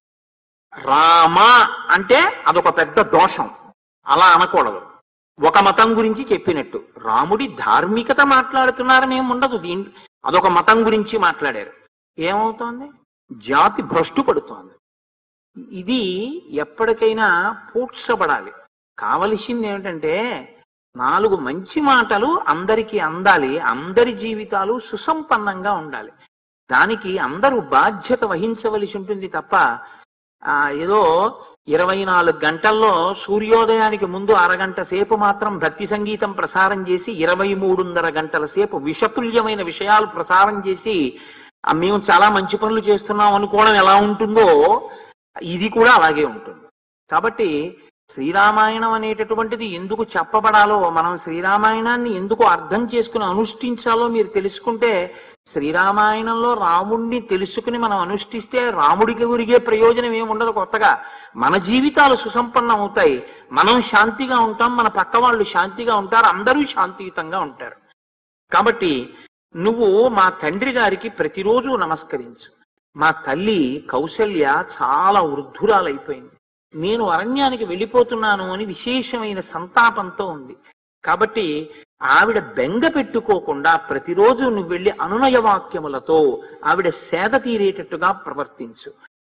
రామ అంటే అదొక పెద్ద దోషం అలా అనకూడదు ఒక మతం గురించి చెప్పినట్టు రాముడి ధార్మికత మాట్లాడుతున్నారని ఏమి ఉండదు దీని అదొక మతం గురించి మాట్లాడారు ఏమవుతోంది జాతి భ్రష్టు పడుతోంది ఇది ఎప్పటికైనా పూడ్చబడాలి కావలసింది ఏమిటంటే నాలుగు మంచి మాటలు అందరికీ అందాలి అందరి జీవితాలు సుసంపన్నంగా ఉండాలి దానికి అందరూ బాధ్యత వహించవలసి ఉంటుంది తప్ప ఆ ఏదో ఇరవై నాలుగు గంటల్లో సూర్యోదయానికి ముందు అరగంట సేపు మాత్రం భక్తి సంగీతం ప్రసారం చేసి ఇరవై మూడున్నర గంటల సేపు విషతుల్యమైన విషయాలు ప్రసారం చేసి "ఆ, మేము చాలా మంచి పనులు చేస్తున్నాం అనుకోవడం ఎలా ఉంటుందో ఇది కూడా అలాగే ఉంటుంది కాబట్టి శ్రీరామాయణం అనేటటువంటిది ఎందుకు చెప్పబడాలో మనం శ్రీరామాయణాన్ని ఎందుకు అర్థం చేసుకుని అనుష్ఠించాలో మీరు తెలుసుకుంటే శ్రీరామాయణంలో రాముణ్ణి తెలుసుకుని మనం అనుష్ఠిస్తే రాముడికి ఉరిగే ప్రయోజనం ఏమి ఉండదు కొత్తగా మన జీవితాలు సుసంపన్నం అవుతాయి మనం శాంతిగా ఉంటాం మన పక్క వాళ్ళు శాంతిగా ఉంటారు అందరూ శాంతియుతంగా ఉంటారు కాబట్టి నువ్వు మా తండ్రి గారికి ప్రతిరోజు నమస్కరించు మా తల్లి కౌసల్య చాలా వృద్ధురాలైపోయింది నేను అరణ్యానికి వెళ్ళిపోతున్నాను అని విశేషమైన సంతాపంతో ఉంది కాబట్టి ఆవిడ బెంగ పెట్టుకోకుండా ప్రతిరోజు నువ్వు వెళ్ళి అనునయ వాక్యములతో ఆవిడ సేద తీరేటట్టుగా ప్రవర్తించు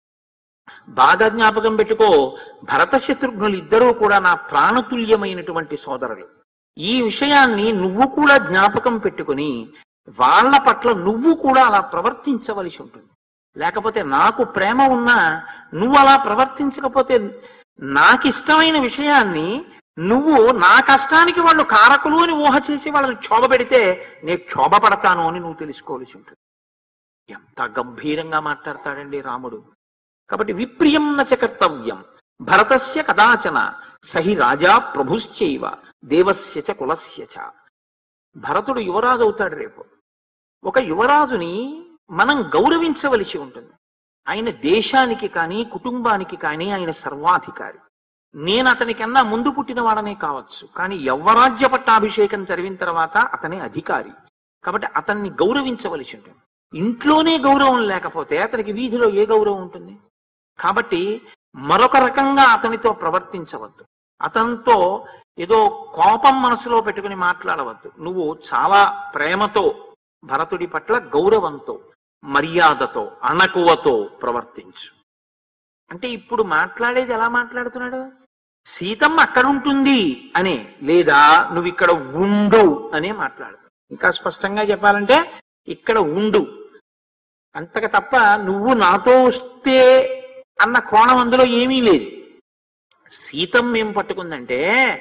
బాగా జ్ఞాపకం పెట్టుకో భరత శత్రుఘ్నులు ఇద్దరూ కూడా నా ప్రాణతుల్యమైనటువంటి సోదరులు ఈ విషయాన్ని నువ్వు కూడా జ్ఞాపకం పెట్టుకుని వాళ్ళ పట్ల నువ్వు కూడా అలా ప్రవర్తించవలసి ఉంటుంది లేకపోతే నాకు ప్రేమ ఉన్నా నువ్వు అలా ప్రవర్తించకపోతే నాకు ఇష్టమైన విషయాన్ని నువ్వు నా కష్టానికి వాళ్ళు కారకులు అని ఊహ చేసి వాళ్ళని క్షోభ పెడితే నేను క్షోభ పడతాను అని నువ్వు తెలుసుకోవాల్సి ఉంటుంది ఎంత గంభీరంగా మాట్లాడతాడండి రాముడు కాబట్టి విప్రియం నచ కర్తవ్యం భరతస్య కదాచన సహి రాజా ప్రభుశ్చైవ దేవస్య చ కులస్య చ భరతుడు యువరాజు అవుతాడు రేపు ఒక యువరాజుని మనం గౌరవించవలసి ఉంటుంది ఆయన దేశానికి కానీ కుటుంబానికి కానీ ఆయన సర్వాధికారి నేను అతనికన్నా ముందు పుట్టిన వాడనే కావచ్చు కానీ యవ్వరాజ్య పట్టాభిషేకం జరిగిన తర్వాత అతనే అధికారి కాబట్టి అతన్ని గౌరవించవలసి ఉంటుంది ఇంట్లోనే గౌరవం లేకపోతే అతనికి వీధిలో ఏ గౌరవం ఉంటుంది కాబట్టి మరొక రకంగా అతనితో ప్రవర్తించవద్దు అతనితో ఏదో కోపం మనసులో పెట్టుకుని మాట్లాడవద్దు నువ్వు చాలా ప్రేమతో భరతుడి పట్ల గౌరవంతో మర్యాదతో అణకువతో ప్రవర్తించు అంటే ఇప్పుడు మాట్లాడేది ఎలా మాట్లాడుతున్నాడు సీతమ్మ అక్కడ ఉంటుంది అనే లేదా నువ్వు ఇక్కడ ఉండు అనే మాట్లాడు ఇంకా స్పష్టంగా చెప్పాలంటే ఇక్కడ ఉండు అంతక తప్ప నువ్వు నాతో వస్తే అన్న కోణం అందులో ఏమీ లేదు సీతమ్మ ఏం పట్టుకుందంటే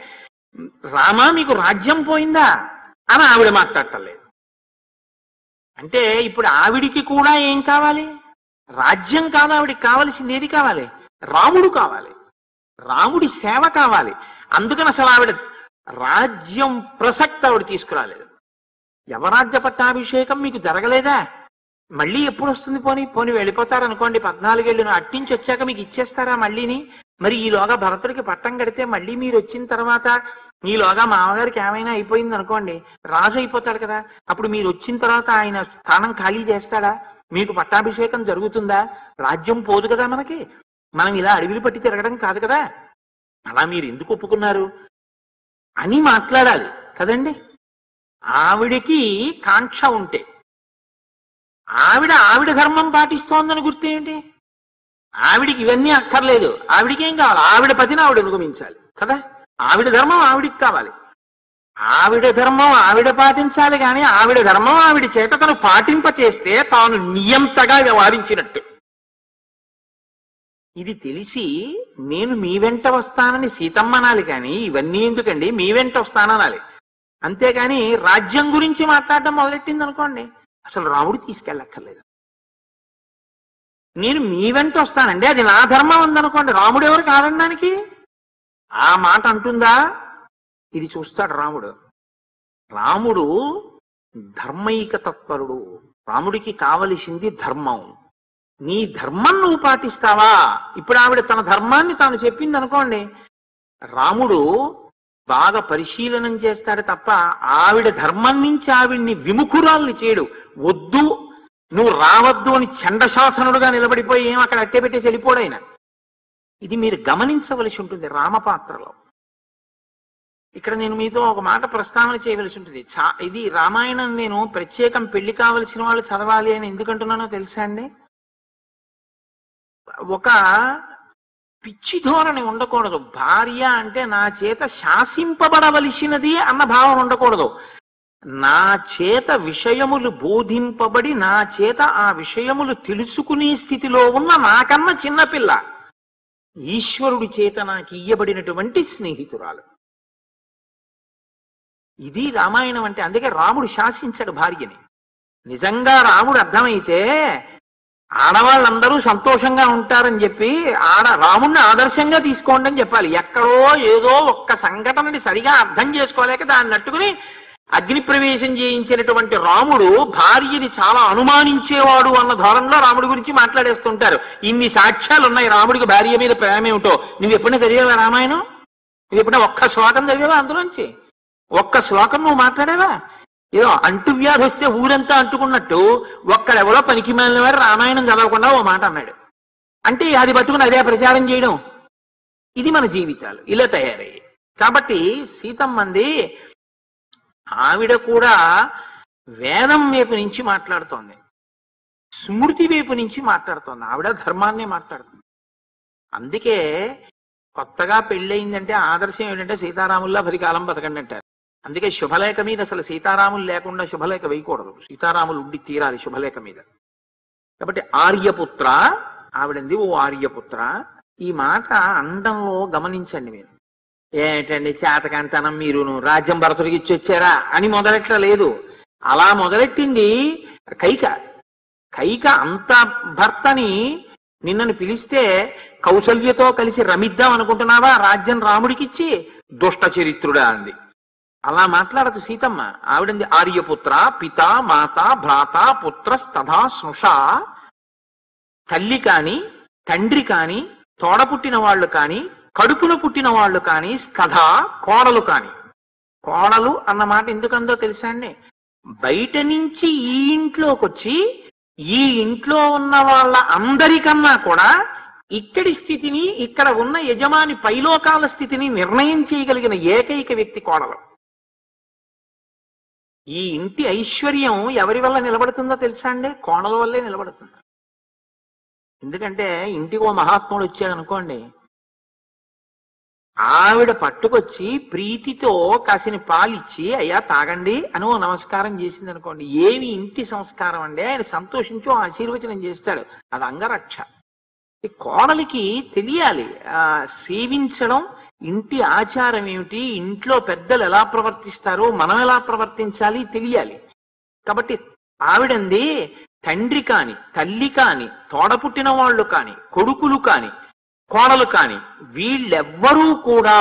రామా మీకు రాజ్యం పోయిందా అని ఆవిడ మాట్లాడటలేదు అంటే ఇప్పుడు ఆవిడికి కూడా ఏం కావాలి రాజ్యం కాదు ఆవిడికి కావలసింది ఏది కావాలి రాముడు కావాలి రాముడి సేవ కావాలి అందుకని అసలు ఆవిడ రాజ్యం ప్రసక్తి ఆవిడ తీసుకురాలేదు యవరాజ్య పట్టాభిషేకం మీకు జరగలేదా మళ్ళీ ఎప్పుడు వస్తుంది పోనీ పోనీ వెళ్ళిపోతారు అనుకోండి పద్నాలుగేళ్ళు అట్టించి వచ్చాక మీకు ఇచ్చేస్తారా మళ్ళీని మరి ఈలోగా భరతుడికి పట్టం కడితే మళ్ళీ మీరు వచ్చిన తర్వాత ఈలోగా మామగారికి ఏమైనా అయిపోయింది అనుకోండి రాజు అయిపోతాడు కదా అప్పుడు మీరు వచ్చిన తర్వాత ఆయన స్థానం ఖాళీ చేస్తాడా మీకు పట్టాభిషేకం జరుగుతుందా రాజ్యం పోదు కదా మనకి మనం ఇలా అడవిలు పట్టి తిరగడం కాదు కదా అలా మీరు ఎందుకు ఒప్పుకున్నారు అని మాట్లాడాలి కదండి ఆవిడికి కాంక్ష ఉంటే ఆవిడ ఆవిడ ధర్మం పాటిస్తోందని గుర్తేమిటి ఆవిడికి ఇవన్నీ అక్కర్లేదు ఆవిడికి ఏం కావాలి ఆవిడ పతిని ఆవిడ అనుగమించాలి కదా ఆవిడ ధర్మం ఆవిడికి కావాలి ఆవిడ ధర్మం ఆవిడ పాటించాలి కానీ ఆవిడ ధర్మం ఆవిడ చేత తను పాటింప చేస్తే తాను నియంతగా వ్యవహరించినట్టు ఇది తెలిసి నేను మీ వెంట వస్తానని సీతమ్మ అనాలి కానీ ఇవన్నీ ఎందుకండి మీ వెంట వస్తాననాలి అంతేగాని రాజ్యం గురించి మాట్లాడడం మొదలెట్టింది అనుకోండి అసలు రాముడు తీసుకెళ్ళక్కర్లేదు నేను మీ వెంట వస్తానండి అది నా ధర్మం ఉందనుకోండి రాముడు ఎవరు కాదనడానికి ఆ మాట అంటుందా ఇది చూస్తాడు రాముడు రాముడు ధర్మైక తత్పరుడు రాముడికి కావలసింది ధర్మం నీ ధర్మం నువ్వు పాటిస్తావా ఇప్పుడు ఆవిడ తన ధర్మాన్ని తాను చెప్పింది అనుకోండి రాముడు బాగా పరిశీలనం చేస్తాడు తప్ప ఆవిడ ధర్మం నుంచి ఆవిడ్ని విముఖురాల్ని చేయడు వద్దు నువ్వు రావద్దు అని చండశాసనుడుగా నిలబడిపోయి ఏం అక్కడ అట్టే పెట్టేసి వెళ్ళిపోడైనా ఇది మీరు గమనించవలసి ఉంటుంది రామపాత్రలో ఇక్కడ నేను మీతో ఒక మాట ప్రస్తావన చేయవలసి ఉంటుంది చా ఇది రామాయణం నేను ప్రత్యేకం పెళ్లి కావలసిన వాళ్ళు చదవాలి అని ఎందుకంటున్నానో తెలుసా అండి ఒక పిచ్చి ధోరణి ఉండకూడదు భార్య అంటే నా చేత శాసింపబడవలసినది అన్న భావం ఉండకూడదు నా చేత విషయములు బోధింపబడి నా చేత ఆ విషయములు తెలుసుకునే స్థితిలో ఉన్న నాకన్న చిన్నపిల్ల ఈశ్వరుడి చేత నాకు ఇయ్యబడినటువంటి స్నేహితురాలు ఇది రామాయణం అంటే అందుకే రాముడు శాసించాడు భార్యని నిజంగా రాముడు అర్థమైతే ఆడవాళ్ళందరూ సంతోషంగా ఉంటారని చెప్పి ఆడ రాముణ్ణి ఆదర్శంగా తీసుకోండి అని చెప్పాలి ఎక్కడో ఏదో ఒక్క సంఘటనని సరిగా అర్థం చేసుకోలేక దాన్ని నట్టుకుని అగ్ని ప్రవేశం చేయించినటువంటి రాముడు భార్యని చాలా అనుమానించేవాడు అన్న ధోరణిలో రాముడి గురించి మాట్లాడేస్తుంటారు ఇన్ని సాక్ష్యాలు ఉన్నాయి రాముడికి భార్య మీద ప్రేమ ఏమిటో నువ్వు ఎప్పుడైనా చదివావా రామాయణం నువ్వు ఎప్పుడైనా ఒక్క శ్లోకం చదివావా అందులోంచి ఒక్క శ్లోకం నువ్వు మాట్లాడావా ఏదో అంటువ్యాధి వస్తే ఊరంతా అంటుకున్నట్టు ఒక్కడెవడో పనికి మాలిన వాడు రామాయణం చదవకుండా ఓ మాట అన్నాడు అంటే అది పట్టుకుని అదే ప్రచారం చేయడం ఇది మన జీవితాలు ఇలా తయారయ్యాయి కాబట్టి సీతమ్మంది ఆవిడ కూడా వేదం వైపు నుంచి మాట్లాడుతోంది స్మృతి వైపు నుంచి మాట్లాడుతోంది ఆవిడ ధర్మాన్నే మాట్లాడుతుంది అందుకే కొత్తగా పెళ్ళయిందంటే ఆదర్శం ఏంటంటే సీతారాముల్లా పది కాలం బతకండి అంటారు అందుకే శుభలేఖ మీద అసలు సీతారాములు లేకుండా శుభలేఖ వేయకూడదు సీతారాములు ఉండి తీరాలి శుభలేఖ మీద కాబట్టి ఆర్యపుత్ర ఆవిడంది ఓ ఆర్యపుత్ర ఈ మాట అండంలో గమనించండి మీరు ఏమిటండి చేతకంతనం మీరును రాజ్యం భరతుడికి ఇచ్చి వచ్చారా అని మొదలెట్ల లేదు అలా మొదలెట్టింది కైక కైక అంత భర్తని నిన్నను పిలిస్తే కౌసల్యతో కలిసి రమిద్దాం అనుకుంటున్నావా రాజ్యం రాముడికిచ్చి దుష్ట చరిత్రుడా అంది అలా మాట్లాడదు సీతమ్మ ఆవిడంది ఆర్యపుత్ర పిత మాత భ్రాత పుత్ర తథా స్నుష తల్లి కాని తండ్రి కాని తోడ పుట్టిన వాళ్ళు కాని కడుపున పుట్టిన వాళ్ళు కాని స్థధ కోడలు కాని కోడలు అన్న మాట ఎందుకందో తెలుసా అండి బయట నుంచి ఈ ఇంట్లోకి వచ్చి ఈ ఇంట్లో ఉన్న వాళ్ళ అందరికన్నా కూడా ఇక్కడి స్థితిని ఇక్కడ ఉన్న యజమాని పైలోకాల స్థితిని నిర్ణయం చేయగలిగిన ఏకైక వ్యక్తి కోడలు ఈ ఇంటి ఐశ్వర్యం ఎవరి వల్ల నిలబడుతుందో తెలుసా అండి కోడల వల్లే నిలబడుతుంది ఎందుకంటే ఇంటికి ఓ మహాత్ముడు వచ్చాడు అనుకోండి ఆవిడ పట్టుకొచ్చి ప్రీతితో కాసిన పాలిచ్చి అయ్యా తాగండి అని ఓ నమస్కారం చేసింది అనుకోండి ఏమి ఇంటి సంస్కారం అండి ఆయన సంతోషించి ఓ ఆశీర్వచనం చేస్తాడు అది అంగరక్ష ఈ కోడలికి తెలియాలి ఆ సేవించడం ఇంటి ఆచారం ఏమిటి ఇంట్లో పెద్దలు ఎలా ప్రవర్తిస్తారో మనం ఎలా ప్రవర్తించాలి తెలియాలి కాబట్టి ఆవిడంది తండ్రి కాని తల్లి కాని తోడపుట్టిన వాళ్ళు కాని కొడుకులు కాని కోడలు కాని వీళ్ళెవ్వరూ కూడా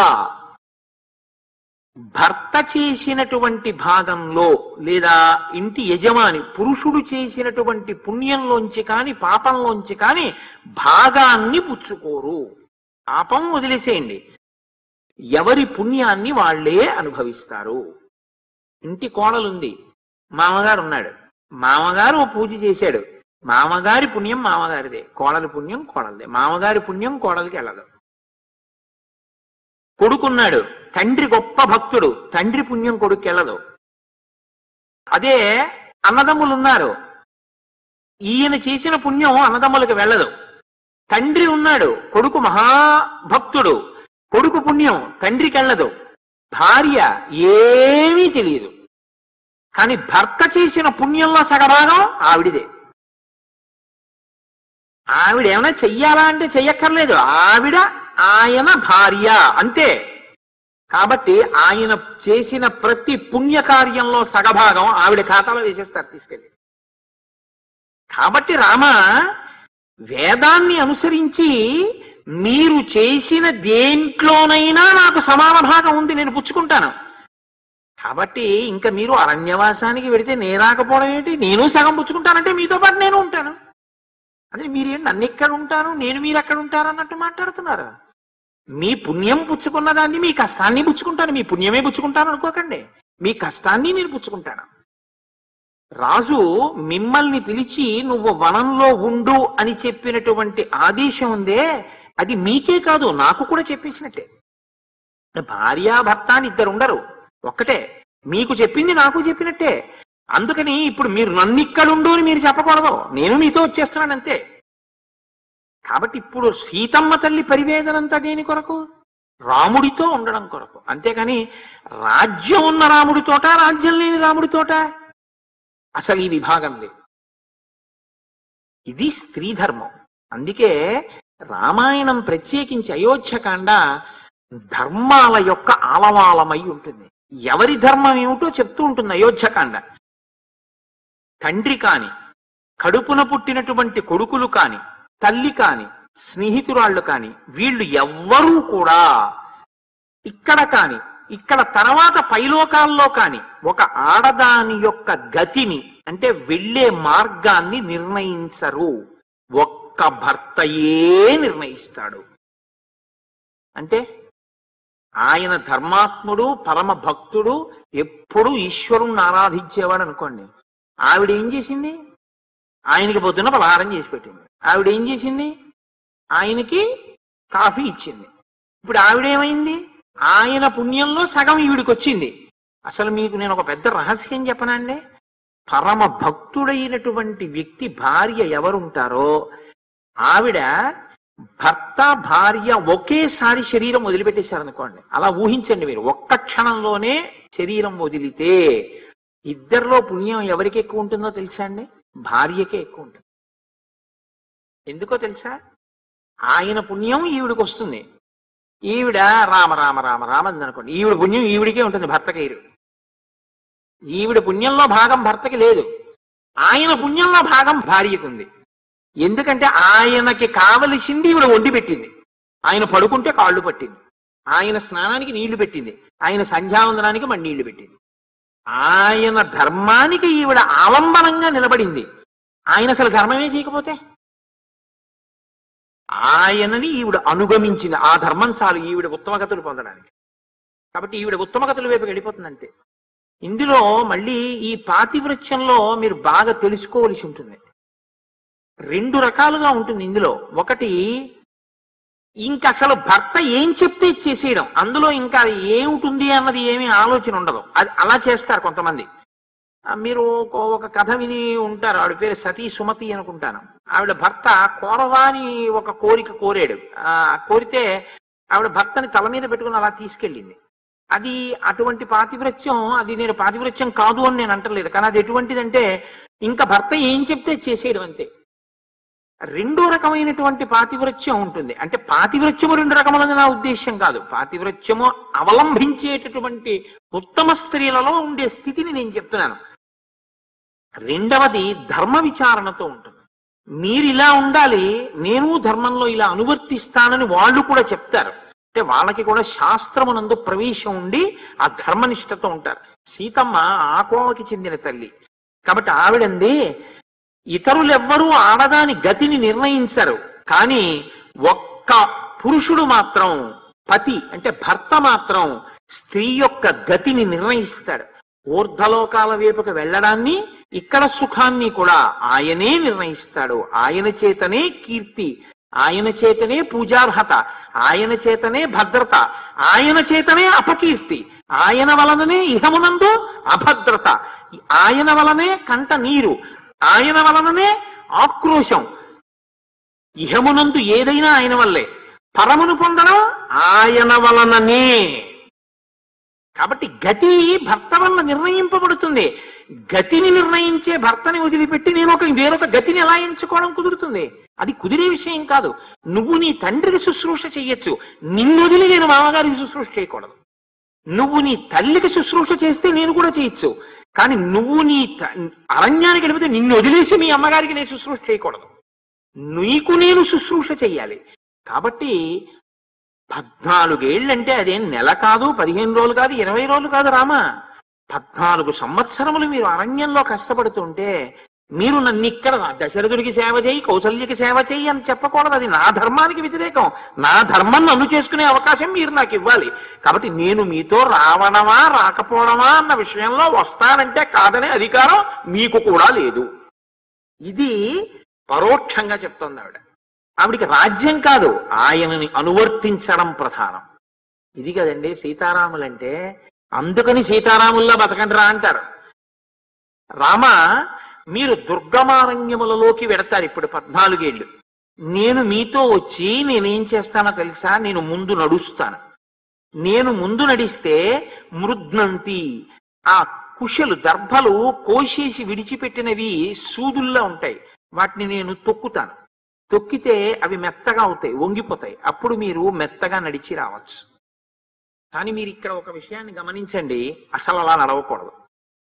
భర్త చేసినటువంటి భాగంలో లేదా ఇంటి యజమాని పురుషుడు చేసినటువంటి పుణ్యంలోంచి కాని పాపంలోంచి కాని భాగాన్ని పుచ్చుకోరు పాపం వదిలేసేయండి ఎవరి పుణ్యాన్ని వాళ్లే అనుభవిస్తారు ఇంటి కోడలుంది మామగారు ఉన్నాడు మామగారు ఓ పూజ చేశాడు మామగారి పుణ్యం మామగారిదే కోడలి పుణ్యం కోడలిదే మామగారి పుణ్యం కోడలికి వెళ్ళదు కొడుకున్నాడు తండ్రి గొప్ప భక్తుడు తండ్రి పుణ్యం కొడుకు వెళ్ళదు అదే అన్నదమ్ములు ఉన్నారు ఈయన చేసిన పుణ్యం అన్నదమ్ములకు వెళ్ళదు తండ్రి ఉన్నాడు కొడుకు మహాభక్తుడు కొడుకు పుణ్యం తండ్రికి వెళ్ళదు భార్య ఏమీ తెలియదు కానీ భర్త చేసిన పుణ్యంలో సగభాగం ఆవిడిదే ఆవిడ ఏమైనా చెయ్యాలా అంటే చెయ్యక్కర్లేదు ఆవిడ ఆయన భార్య అంతే కాబట్టి ఆయన చేసిన ప్రతి పుణ్య కార్యంలో సగభాగం ఆవిడ ఖాతాలో వేసేస్తారు తీసుకెళ్ళి కాబట్టి రామ వేదాన్ని అనుసరించి మీరు చేసిన దేంట్లోనైనా నాకు సమాన భాగం ఉంది నేను పుచ్చుకుంటాను కాబట్టి ఇంకా మీరు అరణ్యవాసానికి వెడితే నేను రాకపోవడం ఏంటి నేను సగం పుచ్చుకుంటానంటే మీతో పాటు నేను ఉంటాను అదే మీరేం నన్ను ఎక్కడ ఉంటాను నేను మీరు ఎక్కడ ఉంటారు అన్నట్టు మాట్లాడుతున్నారు మీ పుణ్యం పుచ్చుకున్న దాన్ని మీ కష్టాన్ని పుచ్చుకుంటాను మీ పుణ్యమే పుచ్చుకుంటాను అనుకోకండి మీ కష్టాన్ని నేను పుచ్చుకుంటాను రాజు మిమ్మల్ని పిలిచి నువ్వు వనంలో ఉండు అని చెప్పినటువంటి ఆదేశం ఉందే అది మీకే కాదు నాకు కూడా చెప్పేసినట్టే భార్యాభర్త అని ఇద్దరు ఉండరు ఒక్కటే మీకు చెప్పింది నాకు చెప్పినట్టే అందుకని ఇప్పుడు మీరు నన్ను ఇక్కడ ఉండు అని మీరు చెప్పకూడదు నేను మీతో వచ్చేస్తున్నాను అంతే కాబట్టి ఇప్పుడు సీతమ్మ తల్లి పరివేదనంతా దేని కొరకు రాముడితో ఉండడం కొరకు అంతేకాని రాజ్యం ఉన్న రాముడితోట రాజ్యం లేని రాముడితోట అసలు ఈ విభాగం లేదు ఇది స్త్రీ ధర్మం అందుకే రామాయణం ప్రత్యేకించి అయోధ్యకాండ ధర్మాల యొక్క ఆలవాలమై ఉంటుంది ఎవరి ధర్మం ఏమిటో చెప్తూ ఉంటుంది అయోధ్యకాండ తండ్రి కాని కడుపున పుట్టినటువంటి కొడుకులు కాని తల్లి కాని స్నేహితురాళ్ళు కాని వీళ్ళు ఎవ్వరూ కూడా ఇక్కడ కాని ఇక్కడ తర్వాత పైలోకాల్లో కాని ఒక ఆడదాని యొక్క గతిని అంటే వెళ్ళే మార్గాన్ని నిర్ణయించరు ఒక్క భర్తయే నిర్ణయిస్తాడు అంటే ఆయన ధర్మాత్ముడు పరమ భక్తుడు ఎప్పుడూ ఈశ్వరుణ్ణి ఆరాధించేవాడు అనుకోండి ఆవిడ ఏం చేసింది ఆయనకి పొద్దున్న పలహారం చేసి పెట్టింది ఆవిడ ఏం చేసింది ఆయనకి కాఫీ ఇచ్చింది ఇప్పుడు ఆవిడేమైంది ఆయన పుణ్యంలో సగం ఈవిడికి వచ్చింది అసలు మీకు నేను ఒక పెద్ద రహస్యం చెప్పనండి పరమ భక్తుడైనటువంటి వ్యక్తి భార్య ఎవరుంటారో ఆవిడ భర్త భార్య ఒకేసారి శరీరం వదిలిపెట్టేశారనుకోండి అలా ఊహించండి మీరు ఒక్క క్షణంలోనే శరీరం వదిలితే ఇద్దరిలో పుణ్యం ఎవరికి ఎక్కువ ఉంటుందో తెలుసా అండి భార్యకే ఎక్కువ ఉంటుంది ఎందుకో తెలుసా ఆయన పుణ్యం ఈవిడికి వస్తుంది ఈవిడ రామ రామ రామ రామ అనుకోండి ఈవిడ పుణ్యం ఈవిడికే ఉంటుంది భర్తకి ఈవిడ పుణ్యంలో భాగం భర్తకి లేదు ఆయన పుణ్యంలో భాగం భార్యకు ఉంది ఎందుకంటే ఆయనకి కావలసింది ఈవిడ వండి పెట్టింది ఆయన పడుకుంటే కాళ్ళు పట్టింది ఆయన స్నానానికి నీళ్లు పెట్టింది ఆయన సంధ్యావందనానికి మన నీళ్లు పెట్టింది ఆయన ధర్మానికి ఈవిడ ఆలంబనంగా నిలబడింది ఆయన అసలు ధర్మమే చేయకపోతే ఆయనని ఈవిడ అనుగమించింది ఆ ధర్మం చాలు ఈవిడ ఉత్తమగతులు పొందడానికి కాబట్టి ఈవిడ ఉత్తమగతుల వైపు వెళ్ళిపోతుంది అంతే ఇందులో మళ్ళీ ఈ పాతివృత్యంలో మీరు బాగా తెలుసుకోవలసి ఉంటుంది రెండు రకాలుగా ఉంటుంది ఇందులో ఒకటి ఇంక అసలు భర్త ఏం చెప్తే చేసేయడం అందులో ఇంకా అది ఏముంటుంది అన్నది ఏమీ ఆలోచన ఉండదు అది అలా చేస్తారు కొంతమంది ఆ, మీరు ఒక- ఒక కథ విని ఉంటారు ఆవిడ పేరు సతీ సుమతి అనుకుంటాను ఆవిడ భర్త కోరవాని ఒక కోరిక కోరాడు ఆ కోరితే ఆవిడ భర్తని తల మీద పెట్టుకుని అలా తీసుకెళ్ళింది అది అటువంటి పాతివ్రత్యం అది నేను పాతివ్రత్యం కాదు అని నేను అంటలేదు కానీ అది ఎటువంటిదంటే ఇంకా భర్త ఏం చెప్తే చేసేయడం అంతే రెండో రకమైనటువంటి పాతివ్రత్యం ఉంటుంది అంటే పాతివ్రత్యము రెండు రకములని నా ఉద్దేశ్యం కాదు పాతివ్రత్యము అవలంబించేటటువంటి ఉత్తమ స్త్రీలలో ఉండే స్థితిని నేను చెప్తున్నాను రెండవది ధర్మ విచారణతో ఉంటుంది మీరు ఇలా ఉండాలి నేను ధర్మంలో ఇలా అనువర్తిస్తానని వాళ్ళు కూడా చెప్తారు అంటే వాళ్ళకి కూడా శాస్త్రమునందు ప్రవేశం ఉండి ఆ ధర్మనిష్టతో ఉంటారు సీతమ్మ ఆ కోవకి చెందిన తల్లి కాబట్టి ఆవిడంది ఇతరులెవ్వరూ ఆడదాని గతిని నిర్ణయించరు కానీ ఒక్క పురుషుడు మాత్రం పతి అంటే భర్త మాత్రం స్త్రీ యొక్క గతిని నిర్ణయిస్తాడు ఊర్ధలోకాల వైపుకి వెళ్ళడాన్ని ఇక్కడ సుఖాన్ని కూడా ఆయనే నిర్ణయిస్తాడు ఆయన చేతనే కీర్తి ఆయన చేతనే పూజార్హత ఆయన చేతనే భద్రత ఆయన చేతనే అపకీర్తి ఆయన వలననే ఇహమునందు అభద్రత ఆయన వలనే కంట నీరు ఆయన వలననే ఆక్రోశం ఇహమునందు ఏదైనా ఆయన వల్లే పరమును పొందడం ఆయన వలననే కాబట్టి గతి భర్త వల్ల నిర్ణయింపబడుతుంది గతిని నిర్ణయించే భర్తని వదిలిపెట్టి నేను ఒక వేరొక గతిని ఎలా ఎంచుకోవడం కుదురుతుంది అది కుదిరే విషయం కాదు నువ్వు నీ తండ్రికి శుశ్రూష చెయ్యొచ్చు నిన్ను వదిలి నేను మామగారికి శుశ్రూష చేయకూడదు నువ్వు నీ తల్లికి శుశ్రూష చేస్తే నేను కూడా చేయొచ్చు కానీ నువ్వు నీ త- అరణ్యానికి వెళ్ళిపోతే నిన్ను వదిలేసి మీ అమ్మగారికి నేను శుశ్రూష చేయకూడదు నీకు నేను శుశ్రూష చెయ్యాలి కాబట్టి పద్నాలుగేళ్ళంటే అదేం నెల కాదు పదిహేను రోజులు కాదు ఇరవై రోజులు కాదు రామా పద్నాలుగు సంవత్సరములు మీరు అరణ్యంలో కష్టపడుతుంటే మీరు నన్ను ఇక్కడ దశరథుడికి సేవ చేయి కౌసల్యకి సేవ చేయి అని చెప్పకూడదు అది నా ధర్మానికి వ్యతిరేకం నా ధర్మం నన్ను చేసుకునే అవకాశం మీరు నాకు ఇవ్వాలి కాబట్టి నేను మీతో రావడమా రాకపోవడమా అన్న విషయంలో వస్తానంటే కాదనే అధికారం మీకు కూడా లేదు ఇది పరోక్షంగా చెప్తోంది ఆవిడ ఆవిడికి రాజ్యం కాదు ఆయనని అనువర్తించడం ప్రధానం ఇది కదండి సీతారాములంటే అందుకని సీతారాముల్లా బతకండిరా అంటారు రామ మీరు దుర్గమారణ్యములలోకి వెడతారు ఇప్పుడు పద్నాలుగేళ్ళు నేను మీతో వచ్చి నేనేం చేస్తానో తెలుసా నేను ముందు నడుస్తాను నేను ముందు నడిస్తే మృద్నంతి ఆ కుశలు దర్భలు కోసేసి విడిచిపెట్టినవి సూదుల్లా ఉంటాయి వాటిని నేను తొక్కుతాను తొక్కితే అవి మెత్తగా అవుతాయి వంగిపోతాయి అప్పుడు మీరు మెత్తగా నడిచి రావచ్చు కానీ మీరు ఇక్కడ ఒక విషయాన్ని గమనించండి అసలు అలా నడవకూడదు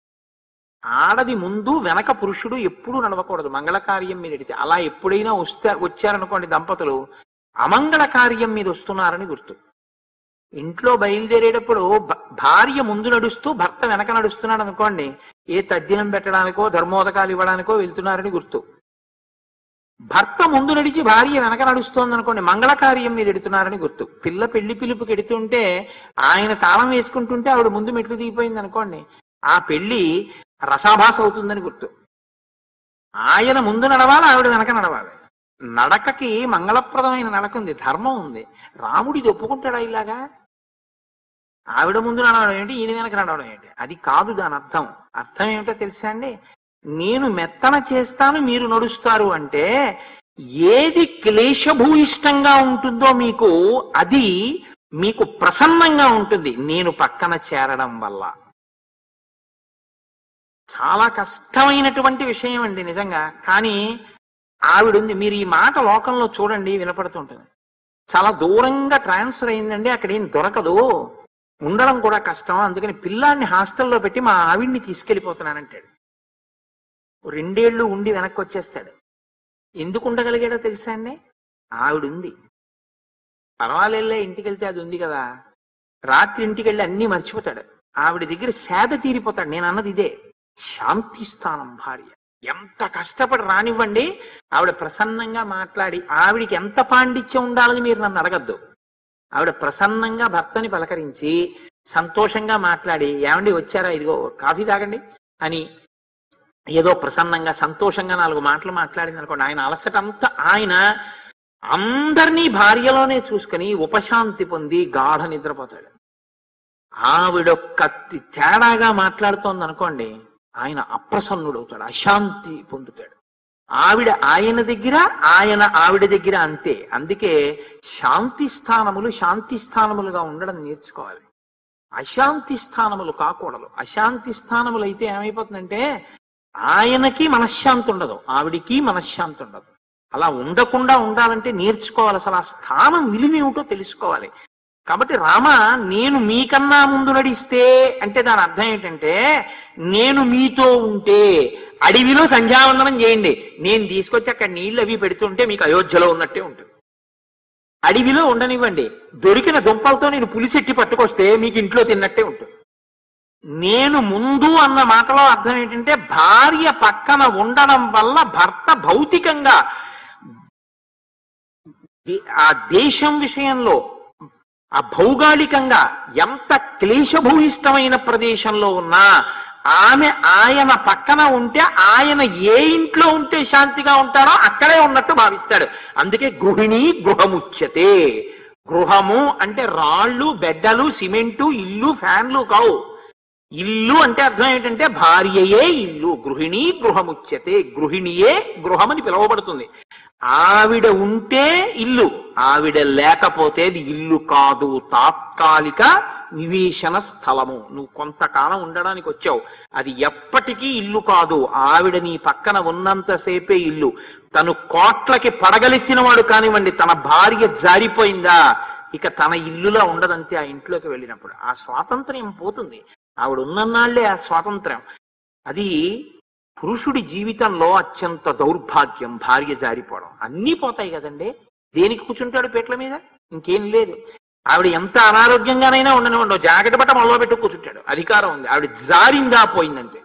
ఆడది ముందు వెనక పురుషుడు ఎప్పుడూ నడవకూడదు మంగళ కార్యం మీద ఎడితే అలా ఎప్పుడైనా వస్తే వచ్చారనుకోండి దంపతులు అమంగళ కార్యం మీద వస్తున్నారని గుర్తు ఇంట్లో బయలుదేరేటప్పుడు భ- భార్య ముందు నడుస్తూ భర్త వెనక నడుస్తున్నాడు అనుకోండి ఏ తద్దినం పెట్టడానికో ధర్మోదకాలు ఇవ్వడానికో వెళ్తున్నారని గుర్తు భర్త ముందు నడిచి భార్య వెనక నడుస్తోంది అనుకోండి మంగళ కార్యం మీద ఎడుతున్నారని గుర్తు పిల్ల పెళ్లి పిలుపుకి ఎడుతుంటే ఆయన తాళం వేసుకుంటుంటే ఆవిడ ముందు మెట్లు దిగిపోయింది అనుకోండి ఆ పెళ్లి రసాభాస అవుతుందని గుర్తు ఆయన ముందు నడవాలి ఆవిడ వెనక నడవాలి నడకకి మంగళప్రదమైన నడక ఉంది ధర్మం ఉంది రాముడు ఇది ఒప్పుకుంటాడా ఇలాగా ఆవిడ ముందు నడవడం ఏంటి ఈయన వెనక నడవడం ఏంటి అది కాదు దాని అర్థం అర్థం ఏమిటో తెలుసా అండి నేను మెత్తన చేస్తాను మీరు నడుస్తారు అంటే ఏది క్లేశభూయిష్టంగా ఉంటుందో మీకు అది మీకు ప్రసన్నంగా ఉంటుంది నేను పక్కన చేరడం వల్ల చాలా కష్టమైనటువంటి విషయం అండి నిజంగా కానీ ఆవిడుంది మీరు ఈ మాట లోకంలో చూడండి వినపడుతుంటుంది చాలా దూరంగా ట్రాన్స్ఫర్ అయిందండి అక్కడ ఏం దొరకదు ఉండడం కూడా కష్టం అందుకని పిల్లాన్ని హాస్టల్లో పెట్టి మా ఆవిడ్ని తీసుకెళ్ళిపోతున్నానంటాడు ఓ రెండేళ్లు ఉండి వెనక్కి వచ్చేస్తాడు ఎందుకు ఉండగలిగాడో తెలుసా అండి ఆవిడుంది పర్వాలేదులే ఇంటికి వెళ్తే అది ఉంది కదా రాత్రి ఇంటికి వెళ్ళి అన్ని మర్చిపోతాడు ఆవిడ దగ్గర సేద తీరిపోతాడు నేను అన్నది ఇదే శాంతి స్థానం భార్య ఎంత కష్టపడి రానివ్వండి ఆవిడ ప్రసన్నంగా మాట్లాడి ఆవిడికి ఎంత పాండిత్యం ఉండాలని మీరు నన్ను అడగద్దు ఆవిడ ప్రసన్నంగా భర్తని పలకరించి సంతోషంగా మాట్లాడి ఏమండి వచ్చారా ఇదిగో కాఫీ తాగండి అని ఏదో ప్రసన్నంగా సంతోషంగా నాలుగు మాటలు మాట్లాడింది అనుకోండి ఆయన అలసట అంతా ఆయన అందరినీ భార్యలోనే చూసుకుని ఉపశాంతి పొంది గాఢ నిద్రపోతాడు ఆవిడొక్క తేడాగా మాట్లాడుతోంది అనుకోండి ఆయన అప్రసన్నుడవుతాడు అశాంతి పొందుతాడు ఆవిడ ఆయన దగ్గర ఆయన ఆవిడ దగ్గర అంతే అందుకే శాంతి స్థానములు శాంతి స్థానములుగా ఉండడం నేర్చుకోవాలి అశాంతి స్థానములు కాకూడదు అశాంతి స్థానములు అయితే ఏమైపోతుందంటే ఆయనకి మనశ్శాంతి ఉండదు ఆవిడికి మనశ్శాంతి ఉండదు అలా ఉండకుండా ఉండాలంటే నేర్చుకోవాలి అసలు ఆ స్థానం విలువేమిటో తెలుసుకోవాలి కాబట్టి రామ నేను మీకన్నా ముందు నడిస్తే అంటే దాని అర్థం ఏంటంటే నేను మీతో ఉంటే అడవిలో సంధ్యావందనం చేయండి నేను తీసుకొచ్చి అక్కడ నీళ్ళు అవి పెడుతుంటే మీకు అయోధ్యలో ఉన్నట్టే ఉంటుంది అడవిలో ఉండనివ్వండి దొరికిన దుంపలతో నేను పులిసెట్టి పట్టుకొస్తే మీకు ఇంట్లో తిన్నట్టే ఉంటుంది నేను ముందు అన్న మాటలో అర్థం ఏంటంటే భార్య పక్కన ఉండడం వల్ల భర్త భౌతికంగా దే- ఆ దేశం విషయంలో ఆ భౌగోళికంగా ఎంత క్లేశభూయిష్టమైన ప్రదేశంలో ఉన్నా ఆమె ఆయన పక్కన ఉంటే ఆయన ఏ ఇంట్లో ఉంటే శాంతిగా ఉంటాడో అక్కడే ఉన్నట్టు భావిస్తాడు అందుకే గృహిణి గృహముచ్యతే గృహము అంటే రాళ్ళు బెడ్డలు సిమెంటు ఇల్లు ఫ్యాన్లు కావు ఇల్లు అంటే అర్థం ఏంటంటే భార్యయే ఇల్లు గృహిణి గృహముచ్యతే గృహిణియే గృహం అని పిలువబడుతుంది ఆవిడ ఉంటే ఇల్లు ఆవిడ లేకపోతే అది ఇల్లు కాదు తాత్కాలిక నివేశన స్థలము నువ్వు కొంతకాలం ఉండడానికి వచ్చావు అది ఎప్పటికీ ఇల్లు కాదు ఆవిడ నీ పక్కన ఉన్నంతసేపే ఇల్లు తను కోట్లకి పడగలెత్తినవాడు కానివ్వండి తన భార్య జారిపోయిందా ఇక తన ఇల్లులా ఉండదంతే ఆ ఇంట్లోకి వెళ్ళినప్పుడు ఆ స్వాతంత్ర్యం పోతుంది ఆవిడ ఉన్ననాళ్లే ఆ స్వాతంత్ర్యం అది పురుషుడి జీవితంలో అత్యంత దౌర్భాగ్యం భార్య జారిపోవడం అన్నీ పోతాయి కదండి దేనికి కూర్చుంటాడు పీటల మీద ఇంకేం లేదు ఆవిడ ఎంత అనారోగ్యంగానైనా ఉండనివ్వండి ఓ జాకెట్ బట్ట మొదలు పెట్టి కూర్చుంటాడు అధికారం ఉంది ఆవిడ జారిందా పోయిందంతే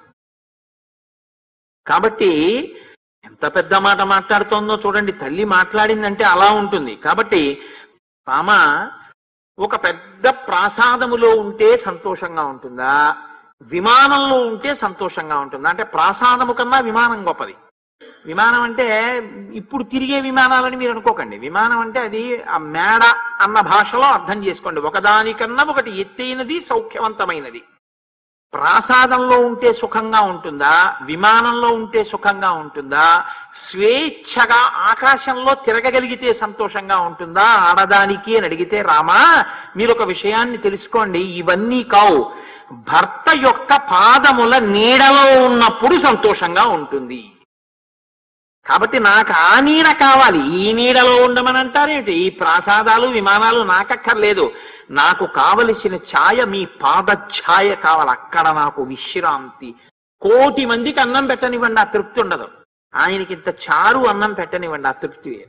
కాబట్టి ఎంత పెద్ద మాట మాట్లాడుతోందో చూడండి తల్లి మాట్లాడిందంటే అలా ఉంటుంది కాబట్టి రామ ఒక పెద్ద ప్రాసాదములో ఉంటే సంతోషంగా ఉంటుందా విమానంలో ఉంటే సంతోషంగా ఉంటుందా అంటే ప్రాసాదము కన్నా విమానం గొప్పది విమానం అంటే ఇప్పుడు తిరిగే విమానాలని మీరు అనుకోకండి విమానం అంటే అది ఆ మేడ అన్న భాషలో అర్థం చేసుకోండి ఒకదానికన్నా ఒకటి ఎత్తైనది సౌఖ్యవంతమైనది ప్రాసాదంలో ఉంటే సుఖంగా ఉంటుందా విమానంలో ఉంటే సుఖంగా ఉంటుందా స్వేచ్ఛగా ఆకాశంలో తిరగగలిగితే సంతోషంగా ఉంటుందా ఆడదానికి అని అడిగితే రామా మీరు ఒక విషయాన్ని తెలుసుకోండి ఇవన్నీ కావు భర్త యొక్క పాదముల నీడలో ఉన్నప్పుడు సంతోషంగా ఉంటుంది కాబట్టి నాకు ఆ నీడ కావాలి ఈ నీడలో ఉండమని అంటారేమిటి ఈ ప్రాసాదాలు విమానాలు నాకక్కర్లేదు నాకు కావలసిన ఛాయ మీ పాద ఛాయ కావాలి అక్కడ నాకు విశ్రాంతి కోటి మందికి అన్నం పెట్టనివ్వండి ఆ తృప్తి ఉండదు ఆయనకి ఇంత చారు అన్నం పెట్టనివ్వండి ఆ తృప్తి వేరు.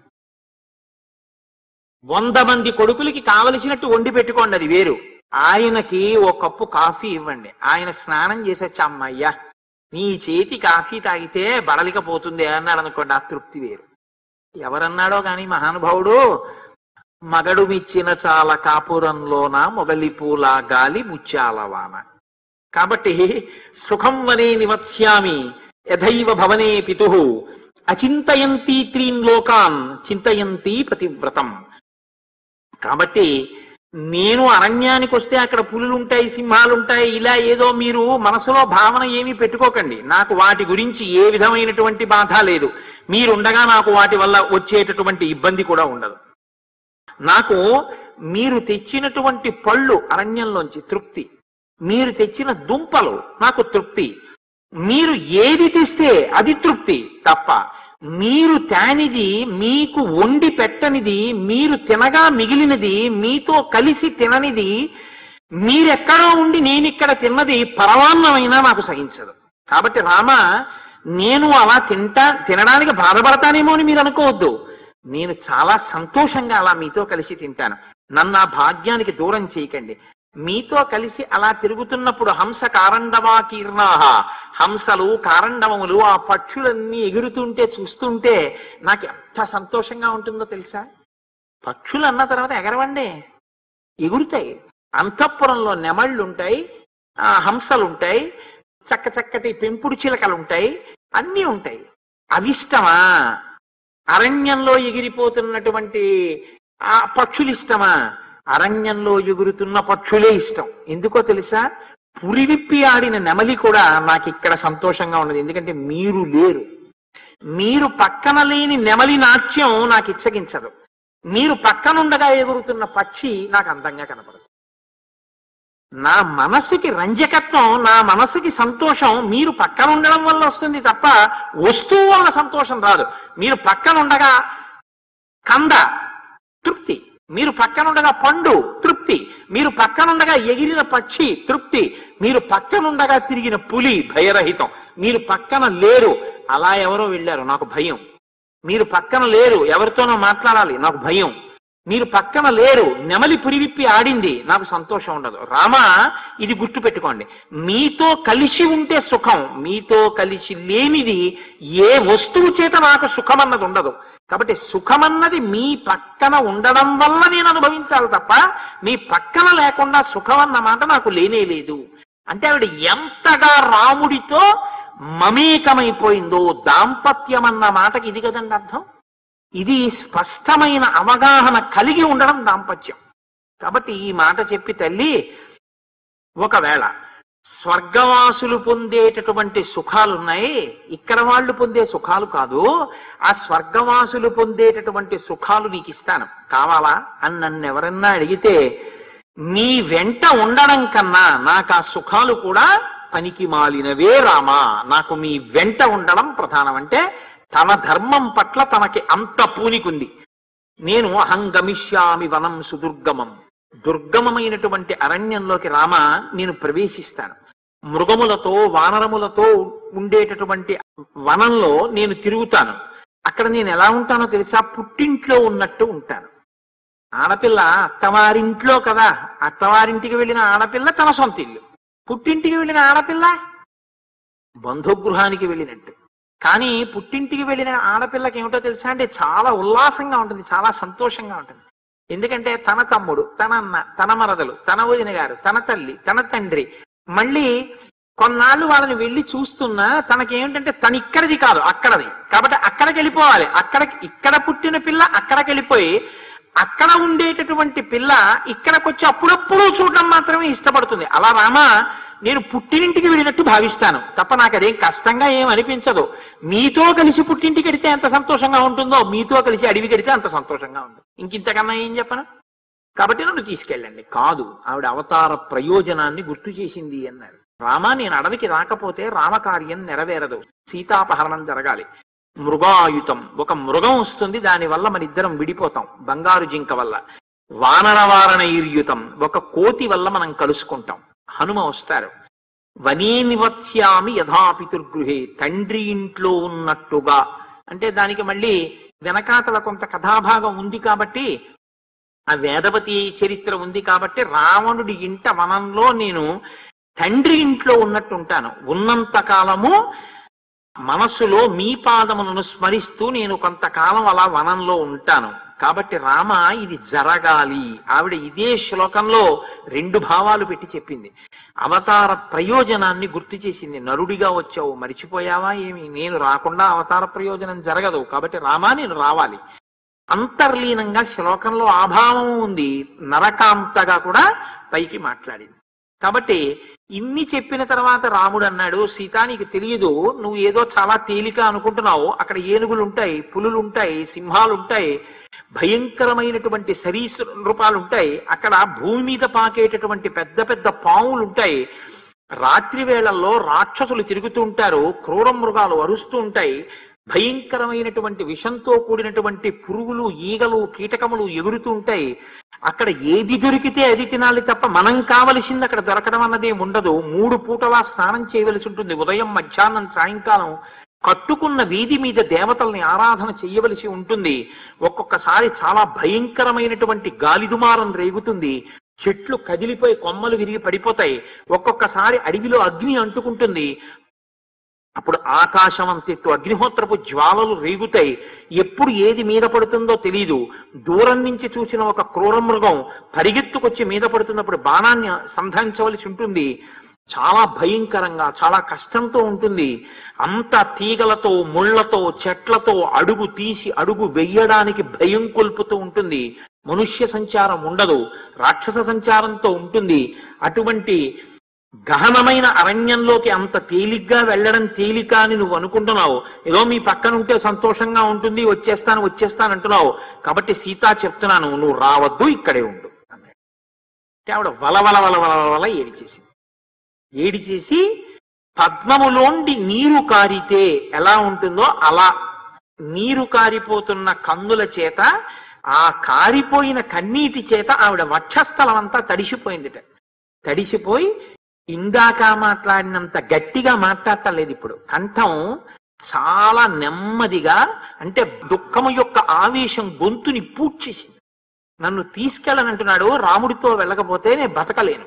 వంద మంది కొడుకులకి కావలసినట్టు వండి పెట్టుకోండి అది వేరు ఆయనకి ఓ కప్పు కాఫీ ఇవ్వండి ఆయన స్నానం చేసొచ్చు అమ్మయ్యా నీ చేతి కాఫీ తాగితే బడలికపోతుంది అన్నాడు అనుకోండి ఆ తృప్తి వేరు ఎవరన్నాడో గాని మహానుభావుడు మగడు మిచ్చిన చాల కాపురంలోన మొగలి పూల గాలి ముత్యాలవాన కాబట్టి సుఖం వనే నివత్స్యామి యథైవ భవనే పితు అచింతయంతి త్రీన్ లోకాన్ చింతయంతి పతివ్రతం కాబట్టి నేను అరణ్యానికి వస్తే అక్కడ పులులు ఉంటాయి సింహాలు ఉంటాయి ఇలా ఏదో మీరు మనసులో భావన ఏమీ పెట్టుకోకండి నాకు వాటి గురించి ఏ విధమైనటువంటి బాధ లేదు మీరుండగా నాకు వాటి వల్ల వచ్చేటటువంటి ఇబ్బంది కూడా ఉండదు నాకు మీరు తెచ్చినటువంటి పళ్ళు అరణ్యంలోంచి తృప్తి మీరు తెచ్చిన దుంపలు నాకు తృప్తి మీరు ఏది తెస్తే అది తృప్తి తప్ప మీరు తానిది మీకు వండి పెట్టనిది మీరు తినగా మిగిలినది మీతో కలిసి తిననిది మీరెక్కడో ఉండి నేనిక్కడ తిన్నది పరమాన్నమైనా నాకు సహించదు కాబట్టి రామ నేను అలా తింటా తినడానికి బాధపడతానేమో అని మీరు అనుకోవద్దు నేను చాలా సంతోషంగా అలా మీతో కలిసి తింటాను నన్ను ఆ భాగ్యానికి దూరం చేయకండి మీతో కలిసి అలా తిరుగుతున్నప్పుడు హంస కారండవా కీర్ణాహ హంసలు కారండవములు ఆ పక్షులన్నీ ఎగురుతుంటే చూస్తుంటే నాకు ఎంత సంతోషంగా ఉంటుందో తెలుసా పక్షులు అన్న తర్వాత ఎగరవండి ఎగురుతాయి అంతఃపురంలో నెమళ్ళు ఉంటాయి ఆ హంసలు ఉంటాయి చక్క చక్కటి పెంపుడు చిలకలు ఉంటాయి అన్నీ ఉంటాయి అవిష్టమా అరణ్యంలో ఎగిరిపోతున్నటువంటి ఆ పక్షులు ఇష్టమా అరణ్యంలో ఎగురుతున్న పక్షులే ఇష్టం ఎందుకో తెలుసా పురివిప్పి ఆడిన నెమలి కూడా నాకు ఇక్కడ సంతోషంగా ఉన్నది ఎందుకంటే మీరు లేరు మీరు పక్కన లేని నెమలి నాట్యం నాకు ఇచ్చగించదు మీరు పక్కనుండగా ఎగురుతున్న పక్షి నాకు అందంగా కనపడదు నా మనసుకి రంజకత్వం నా మనసుకి సంతోషం మీరు పక్కన ఉండడం వల్ల వస్తుంది తప్ప వస్తువు వల్ల సంతోషం రాదు మీరు పక్కనుండగా కంద తృప్తి మీరు పక్కనుండగా పండు తృప్తి మీరు పక్కనుండగా ఎగిరిన పక్షి తృప్తి మీరు పక్కనుండగా తిరిగిన పులి భయరహితం మీరు పక్కన లేరు అలా ఎవరో వెళ్ళారు నాకు భయం మీరు పక్కన లేరు ఎవరితోనో మాట్లాడాలి నాకు భయం మీరు పక్కన లేరు నెమలి పురివిప్పి ఆడింది నాకు సంతోషం ఉండదు రామ ఇది గుర్తు పెట్టుకోండి మీతో కలిసి ఉంటే సుఖం మీతో కలిసి లేనిది ఏ వస్తువు చేత నాకు సుఖం అన్నది ఉండదు కాబట్టి సుఖమన్నది మీ పక్కన ఉండడం వల్ల నేను అనుభవించాలి తప్ప మీ పక్కన లేకుండా సుఖం అన్న మాట నాకు లేనే లేదు అంటే ఆవిడ ఎంతగా రాముడితో మమేకమైపోయిందో దాంపత్యం అన్న మాటకి ఇది కదండి అర్థం ఇది స్పష్టమైన అవగాహన కలిగి ఉండడం దాంపత్యం కాబట్టి ఈ మాట చెప్పి తల్లి ఒకవేళ స్వర్గవాసులు పొందేటటువంటి సుఖాలు ఉన్నాయి ఇక్కడ వాళ్ళు పొందే సుఖాలు కాదు ఆ స్వర్గవాసులు పొందేటటువంటి సుఖాలు నీకు ఇస్తాను కావాలా అని నన్ను ఎవరన్నా అడిగితే నీ వెంట ఉండడం కన్నా నాకు ఆ సుఖాలు కూడా పనికి మాలినవే రామా నాకు మీ వెంట ఉండడం ప్రధానం అంటే తన ధర్మం పట్ల తనకి అంత పూనికుంది నేను అహంగమిష్యామి వనం సుదుర్గమం దుర్గమమైనటువంటి అరణ్యంలోకి రామ నేను ప్రవేశిస్తాను మృగములతో వానరములతో ఉండేటటువంటి వనంలో నేను తిరుగుతాను అక్కడ నేను ఎలా ఉంటానో తెలుసా పుట్టింట్లో ఉన్నట్టు ఉంటాను ఆడపిల్ల అత్తవారింట్లో కదా అత్తవారింటికి వెళ్ళిన ఆడపిల్ల తన సొంత ఇల్లు పుట్టింటికి వెళ్ళిన ఆడపిల్ల బంధుగృహానికి వెళ్ళినట్టు కానీ పుట్టింటికి వెళ్ళిన ఆడపిల్లకి ఏమిటో తెలుసా అంటే చాలా ఉల్లాసంగా ఉంటుంది చాలా సంతోషంగా ఉంటుంది ఎందుకంటే తన తమ్ముడు తన అన్న తన మరదలు తన వదిన గారు తన తల్లి తన తండ్రి మళ్ళీ కొన్నాళ్ళు వాళ్ళని వెళ్ళి చూస్తున్నా తనకేమిటంటే తన ఇక్కడిది కాదు అక్కడది కాబట్టి అక్కడికి వెళ్ళిపోవాలి అక్కడ ఇక్కడ పుట్టిన పిల్ల అక్కడికి వెళ్ళిపోయి అక్కడ ఉండేటటువంటి పిల్ల ఇక్కడికి వచ్చి అప్పుడప్పుడు చూడడం మాత్రమే ఇష్టపడుతుంది అలా రామా నేను పుట్టినింటికి వెళ్ళినట్టు భావిస్తాను తప్ప నాకు అదేం కష్టంగా ఏం అనిపించదు మీతో కలిసి పుట్టింటికి వెడితే ఎంత సంతోషంగా ఉంటుందో మీతో కలిసి అడవి కడితే అంత సంతోషంగా ఉంటుంది ఇంకింతకన్నా ఏం చెప్పను కాబట్టి నన్ను తీసుకెళ్ళండి కాదు ఆవిడ అవతార ప్రయోజనాన్ని గుర్తు చేసింది అన్నాడు రామా నేను అడవికి రాకపోతే రామకార్యం నెరవేరదు సీతాపహరణం జరగాలి మృగాయుతం ఒక మృగం వస్తుంది దాని వల్ల మన ఇద్దరం విడిపోతాం బంగారు జింక వల్ల వానరవారణ ఈర్యుతం ఒక కోతి వల్ల మనం కలుసుకుంటాం హనుమ వస్తారు వనే నివత్స్యామి యథాపితుర్గృహే తండ్రి ఇంట్లో ఉన్నట్టుగా అంటే దానికి మళ్ళీ వెనకాతల కొంత కథాభాగం ఉంది కాబట్టి ఆ వేదవతి చరిత్ర ఉంది కాబట్టి రావణుడి ఇంట వనంలో నేను తండ్రి ఇంట్లో ఉన్నట్టు ఉంటాను ఉన్నంత కాలము మనస్సులో మీ పాదములను స్మరిస్తూ నేను కొంతకాలం అలా వనంలో ఉంటాను కాబట్టి రామ ఇది జరగాలి ఆవిడ ఇదే శ్లోకంలో రెండు భావాలు పెట్టి చెప్పింది అవతార ప్రయోజనాన్ని గుర్తు చేసింది నరుడిగా వచ్చావు మరిచిపోయావా ఏమి నేను రాకుండా అవతార ప్రయోజనం జరగదు కాబట్టి రామా నేను రావాలి అంతర్లీనంగా శ్లోకంలో ఆభావం ఉంది నరకాంతగా కూడా పైకి మాట్లాడింది కాబట్టి ఇన్ని చెప్పిన తర్వాత రాముడు అన్నాడు సీత నీకు తెలియదు నువ్వు ఏదో చాలా తేలిక అనుకుంటున్నావు అక్కడ ఏనుగులు ఉంటాయి పులులు ఉంటాయి సింహాలు ఉంటాయి భయంకరమైనటువంటి శరీస రూపాలు ఉంటాయి అక్కడ భూమి మీద పాకేటటువంటి పెద్ద పెద్ద పాములు ఉంటాయి రాత్రి వేళల్లో రాక్షసులు తిరుగుతూ ఉంటారు క్రూర మృగాలు అరుస్తూ ఉంటాయి భయంకరమైనటువంటి విషంతో కూడినటువంటి పురుగులు ఈగలు కీటకములు ఎగురుతూ ఉంటాయి అక్కడ ఏది దొరికితే అది తినాలి తప్ప మనం కావలసింది అక్కడ దొరకడం అన్నది ఏం ఉండదు మూడు పూటలా స్నానం చేయవలసి ఉంటుంది ఉదయం మధ్యాహ్నం సాయంకాలం కట్టుకున్న వీధి మీద దేవతల్ని ఆరాధన చేయవలసి ఉంటుంది ఒక్కొక్కసారి చాలా భయంకరమైనటువంటి గాలిదుమారం రేగుతుంది చెట్లు కదిలిపోయి కొమ్మలు విరిగి పడిపోతాయి ఒక్కొక్కసారి అడవిలో అగ్ని అంటుకుంటుంది అప్పుడు ఆకాశం అంతెత్తు అగ్నిహోత్రపు జ్వాలలు రేగుతాయి ఎప్పుడు ఏది మీద పడుతుందో తెలియదు దూరం నుంచి చూసిన ఒక క్రూర మృగం పరిగెత్తుకొచ్చి మీద పడుతున్నప్పుడు బాణాన్ని సంధానించవలసి ఉంటుంది చాలా భయంకరంగా చాలా కష్టంతో ఉంటుంది అంత తీగలతో ముళ్లతో చెట్లతో అడుగు తీసి అడుగు వెయ్యడానికి భయం కొల్పుతూ ఉంటుంది మనుష్య సంచారం ఉండదు రాక్షస సంచారంతో ఉంటుంది అటువంటి గహనమైన అరణ్యంలోకి అంత తేలిగ్గా వెళ్ళడం తేలిక అని నువ్వు అనుకుంటున్నావు ఏదో మీ పక్కన ఉంటే సంతోషంగా ఉంటుంది వచ్చేస్తాను వచ్చేస్తాను అంటున్నావు కాబట్టి సీత చెప్తున్నాను నువ్వు రావద్దు ఇక్కడే ఉండు అన్నాడు అంటే ఆవిడ వలవల వల వల వల ఏడిచేసింది ఏడిచేసి పద్మములోండి నీరు కారితే ఎలా ఉంటుందో అలా నీరు కారిపోతున్న కన్నుల చేత ఆ కారిపోయిన కన్నీటి చేత ఆవిడ వక్షస్థలం అంతా తడిసిపోయిందిట తడిసిపోయి ఇందాక మాట్లాడినంత గట్టిగా మాట్లాడటలేదు ఇప్పుడు కంఠం చాలా నెమ్మదిగా అంటే దుఃఖము యొక్క ఆవేశం గొంతుని పూడ్చేసింది నన్ను తీసుకెళ్ళనంటున్నాడు రాముడితో వెళ్ళకపోతే నేను బతకలేను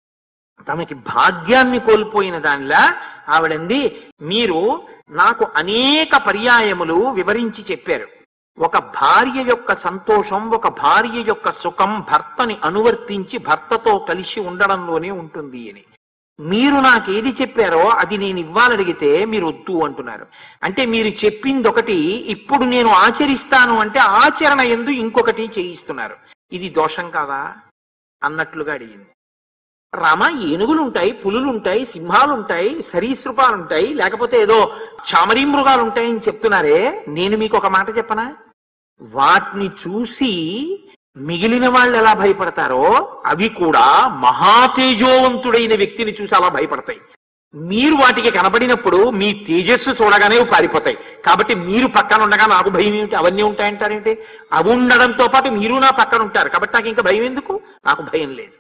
తమకి భాగ్యాన్ని కోల్పోయిన దానిలా ఆవిడంది మీరు నాకు అనేక పర్యాయములు వివరించి చెప్పారు ఒక భార్య యొక్క సంతోషం ఒక భార్య యొక్క సుఖం భర్తని అనువర్తించి భర్తతో కలిసి ఉండడంలోనే ఉంటుంది అని మీరు నాకేది చెప్పారో అది నేను ఇవ్వాలడిగితే మీరు వద్దు అంటున్నారు అంటే మీరు చెప్పింది ఒకటి ఇప్పుడు నేను ఆచరిస్తాను అంటే ఆచరణ ఎందు ఇంకొకటి చేయిస్తున్నారు ఇది దోషం కాదా అన్నట్లుగా అడిగింది రామ ఏనుగులుంటాయి పులులుంటాయి సింహాలుంటాయి సరీసృపాలుంటాయి లేకపోతే ఏదో చామరీ మృగాలు ఉంటాయని చెప్తున్నారే నేను మీకు ఒక మాట చెప్పనా వాటిని చూసి మిగిలిన వాళ్ళు ఎలా భయపడతారో అవి కూడా మహాతేజోవంతుడైన వ్యక్తిని చూసి అలా భయపడతాయి మీరు వాటికి కనబడినప్పుడు మీ తేజస్సు చూడగానే అవి పారిపోతాయి కాబట్టి మీరు పక్కన ఉండగా నాకు భయం ఏమిటి అవన్నీ ఉంటాయంటారేంటి అవి ఉండడంతో పాటు మీరు నా పక్కన ఉంటారు కాబట్టి నాకు ఇంకా భయం ఎందుకు నాకు భయం లేదు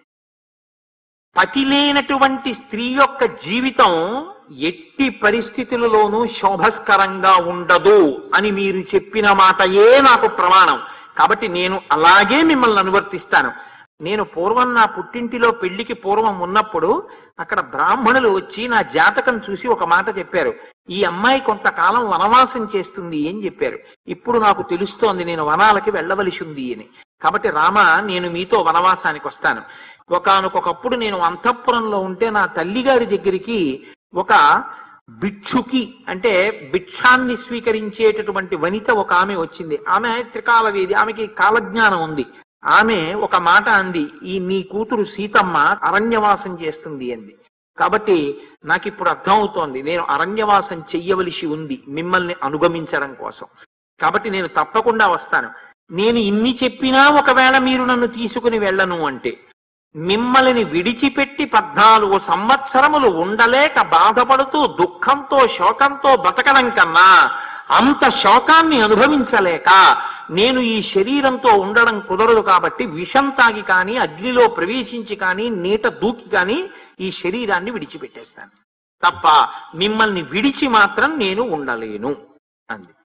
పతి లేనటువంటి స్త్రీ యొక్క జీవితం ఎట్టి పరిస్థితులలోనూ శోభస్కరంగా ఉండదు అని మీరు చెప్పిన మాటయే నాకు ప్రమాణం కాబట్టి నేను అలాగే మిమ్మల్ని అనువర్తిస్తాను నేను పూర్వం నా పుట్టింటిలో పెళ్లికి పూర్వం ఉన్నప్పుడు అక్కడ బ్రాహ్మణులు వచ్చి నా జాతకం చూసి ఒక మాట చెప్పారు ఈ అమ్మాయి కొంతకాలం వనవాసం చేస్తుంది అని చెప్పారు ఇప్పుడు నాకు తెలుస్తోంది నేను వనాలకి వెళ్ళవలసి ఉంది అని కాబట్టి రామ నేను మీతో వనవాసానికి వస్తాను ఒకనకొకప్పుడు నేను అంతఃపురంలో ఉంటే నా తల్లిగారి దగ్గరికి ఒక భిక్షుకి అంటే భిక్షాన్ని స్వీకరించేటటువంటి వనిత ఒక ఆమె వచ్చింది ఆమె త్రికాలవేది ఆమెకి కాలజ్ఞానం ఉంది ఆమె ఒక మాట అంది ఈ నీ కూతురు సీతమ్మ అరణ్యవాసం చేస్తుంది అంది కాబట్టి నాకు ఇప్పుడు అర్థమవుతోంది నేను అరణ్యవాసం చెయ్యవలసి ఉంది మిమ్మల్ని అనుగమించడం కోసం కాబట్టి నేను తప్పకుండా వస్తాను నేను ఇన్ని చెప్పినా ఒకవేళ మీరు నన్ను తీసుకుని వెళ్ళను అంటే మిమ్మల్ని విడిచిపెట్టి పద్నాలుగు సంవత్సరములు ఉండలేక బాధపడుతూ దుఃఖంతో శోకంతో బతకడం కన్నా అంత శోకాన్ని అనుభవించలేక నేను ఈ శరీరంతో ఉండడం కుదరదు కాబట్టి విషం తాగి కానీ అగ్నిలో ప్రవేశించి కానీ నీట దూకి కానీ ఈ శరీరాన్ని విడిచిపెట్టేస్తాను తప్ప మిమ్మల్ని విడిచి మాత్రం నేను ఉండలేను అంది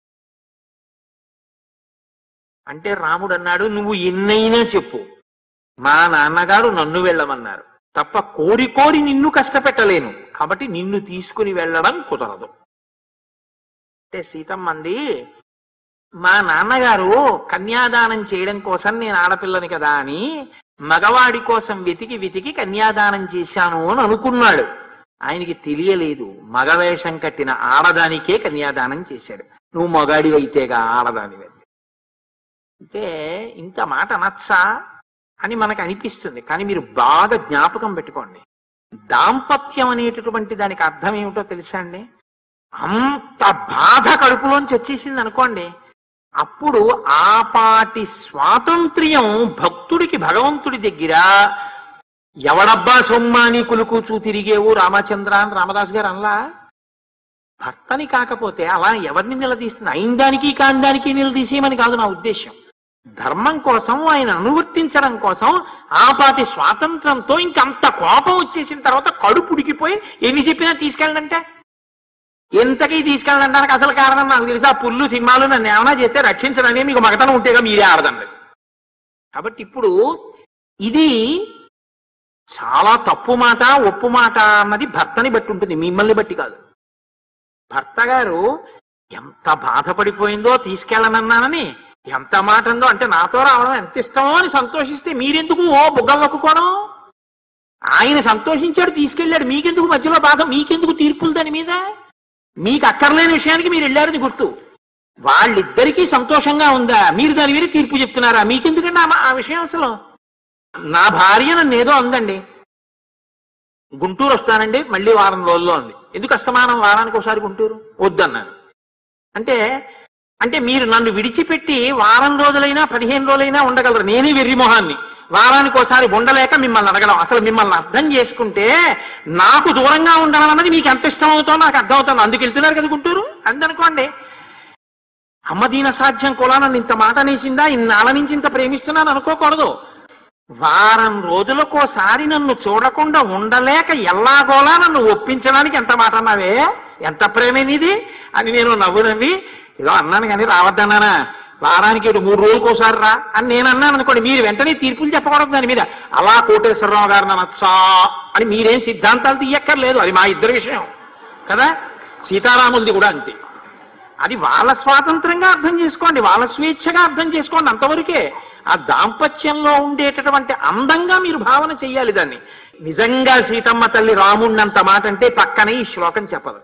అంటే రాముడు అన్నాడు నువ్వు ఎన్నైనా చెప్పు మా నాన్నగారు నన్ను వెళ్ళమన్నారు తప్ప కోరి కోరి నిన్ను కష్టపెట్టలేను కాబట్టి నిన్ను తీసుకుని వెళ్ళడం కుదరదు అంటే సీతమ్మంది మా నాన్నగారు కన్యాదానం చేయడం కోసం నేను ఆడపిల్లని కదా అని మగవాడి కోసం వెతికి వెతికి కన్యాదానం చేశాను అని అనుకున్నాడు ఆయనకి తెలియలేదు మగవేషం కట్టిన ఆడదానికే కన్యాదానం చేశాడు నువ్వు మగాడివైతేగా ఆడదానివి అయితే ఇంత మాట నచ్చా అని మనకు అనిపిస్తుంది కానీ మీరు బాగా జ్ఞాపకం పెట్టుకోండి దాంపత్యం అనేటటువంటి దానికి అర్థం ఏమిటో తెలుసా అండి అంత బాధ కడుపులోంచి వచ్చేసింది అనుకోండి అప్పుడు ఆపాటి స్వాతంత్ర్యం భక్తుడికి భగవంతుడి దగ్గర ఎవడబ్బా సొమ్మాని కులుకుచూ తిరిగేవు రామచంద్ర అని రామదాస్ గారు అనలా భర్తని కాకపోతే అలా ఎవరిని నిలదీస్తుంది అయిన దానికి కాని దానికి నిలదీసేయమని కాదు నా ఉద్దేశం ధర్మం కోసం ఆయన అనువర్తించడం కోసం ఆపాటి స్వాతంత్రంతో ఇంకంత కోపం వచ్చేసిన తర్వాత కడుపు ఉడికిపోయి ఎన్ని చెప్పినా తీసుకెళ్ళంటే ఎంతకీ తీసుకెళ్ళడానికి అసలు కారణం నాకు తెలుసు ఆ పుల్లు సినిమాలు నన్ను ఏమైనా చేస్తే రక్షించడని మీకు మగతనం ఉంటేగా మీరే ఆడదండి కాబట్టి ఇప్పుడు ఇది చాలా తప్పు మాట ఒప్పు మాట అన్నది భర్తని బట్టి ఉంటుంది మిమ్మల్ని బట్టి కాదు భర్త గారు ఎంత బాధపడిపోయిందో తీసుకెళ్ళనన్నానని ఎంత మాట ఉందో అంటే నాతో రావడం ఎంత ఇష్టమో అని సంతోషిస్తే మీరెందుకు ఓ బుగ్గలు నొక్కుకోవడం ఆయన సంతోషించాడు తీసుకెళ్ళాడు మీకెందుకు మధ్యలో బాధ మీకెందుకు తీర్పులు దాని మీద మీకు అక్కర్లేని విషయానికి మీరు వెళ్ళారని గుర్తు వాళ్ళిద్దరికీ సంతోషంగా ఉందా మీరు దాని మీద తీర్పు చెప్తున్నారా మీకెందుకండి ఆ- ఆ విషయం అసలు నా భార్య నన్ను ఏదో అందండి గుంటూరు వస్తానండి మళ్ళీ వారం రోజుల్లో ఉంది ఎందుకు అస్తమానం వారానికి ఒకసారి గుంటూరు వద్దన్నాను అంటే అంటే మీరు నన్ను విడిచిపెట్టి వారం రోజులైనా పదిహేను రోజులైనా ఉండగలరు నేనే వెర్రి మొహాన్ని వారానికి ఒకసారి ఉండలేక మిమ్మల్ని అడగడం అసలు మిమ్మల్ని అర్థం చేసుకుంటే నాకు దూరంగా ఉండడం అన్నది మీకు ఎంత ఇష్టం అవుతుందో నాకు అర్థం అవుతుంది అందుకు వెళ్తున్నారు కదా గుంటూరు అందనుకోండి అమ్మ దీన సాధ్యం కూడా నన్ను ఇంత మాట అనేసిందా ఇన్నాళ్ళ నుంచి ఇంత ప్రేమిస్తున్నాను అనుకోకూడదు వారం రోజులకోసారి నన్ను చూడకుండా ఉండలేక ఎల్లాగోలా నన్ను ఒప్పించడానికి ఎంత మాట అన్నావే ఎంత ప్రేమేనిది అని నేను నవ్వు నవ్వి ఏదో అన్నాను కానీ రావద్దన్నానా వారానికి ఇటు మూడు రోజులకోసారి రా అని నేను అన్నాను అనుకోండి మీరు వెంటనే తీర్పులు చెప్పకూడదు దాని మీద అలా కోటేశ్వరరావు గారు నచ్చా అని మీరేం సిద్ధాంతాలు తీయక్కర్లేదు అది మా ఇద్దరి విషయం కదా సీతారాములది కూడా అంతే అది వాళ్ళ స్వాతంత్రంగా అర్థం చేసుకోండి వాళ్ళ స్వేచ్ఛగా అర్థం చేసుకోండి అంతవరకే ఆ దాంపత్యంలో ఉండేటటువంటి అందంగా మీరు భావన చెయ్యాలి దాన్ని నిజంగా సీతమ్మ తల్లి రాముణ్ణంత మాట అంటే పక్కనే ఈ శ్లోకం చెప్పదు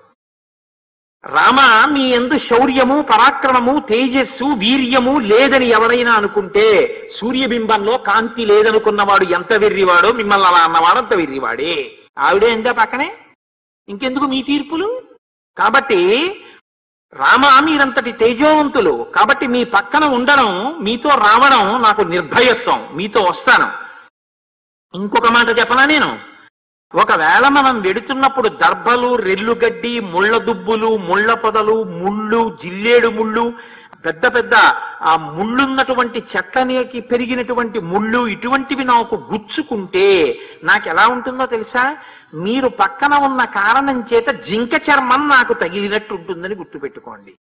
రామ మీ ఎందు శౌర్యము పరాక్రమము తేజస్సు వీర్యము లేదని ఎవరైనా అనుకుంటే సూర్యబింబంలో కాంతి లేదనుకున్నవాడు ఎంత వెర్రివాడో మిమ్మల్ని అలా అన్నవాడు అంత వెర్రివాడే ఆవిడే ఎందా పక్కనే ఇంకెందుకు మీ తీర్పులు కాబట్టి రామ మీరంతటి తేజోవంతులు కాబట్టి మీ పక్కన ఉండడం మీతో రావడం నాకు నిర్భయత్వం మీతో వస్తాను ఇంకొక మాట చెప్పనా నేను ఒకవేళ మనం వెడుతున్నప్పుడు దర్భలు రెల్లుగడ్డి ముళ్ళ దుబ్బులు ముళ్ళ పొదలు ముళ్ళు జిల్లేడు ముళ్ళు పెద్ద పెద్ద ఆ ముళ్ళున్నటువంటి చెట్లనికి పెరిగినటువంటి ముళ్ళు ఇటువంటివి నాకు గుచ్చుకుంటే నాకు ఎలా ఉంటుందో తెలుసా మీరు పక్కన ఉన్న కారణం చేత జింక చర్మం నాకు తగిలినట్టు ఉంటుందని గుర్తుపెట్టుకోండి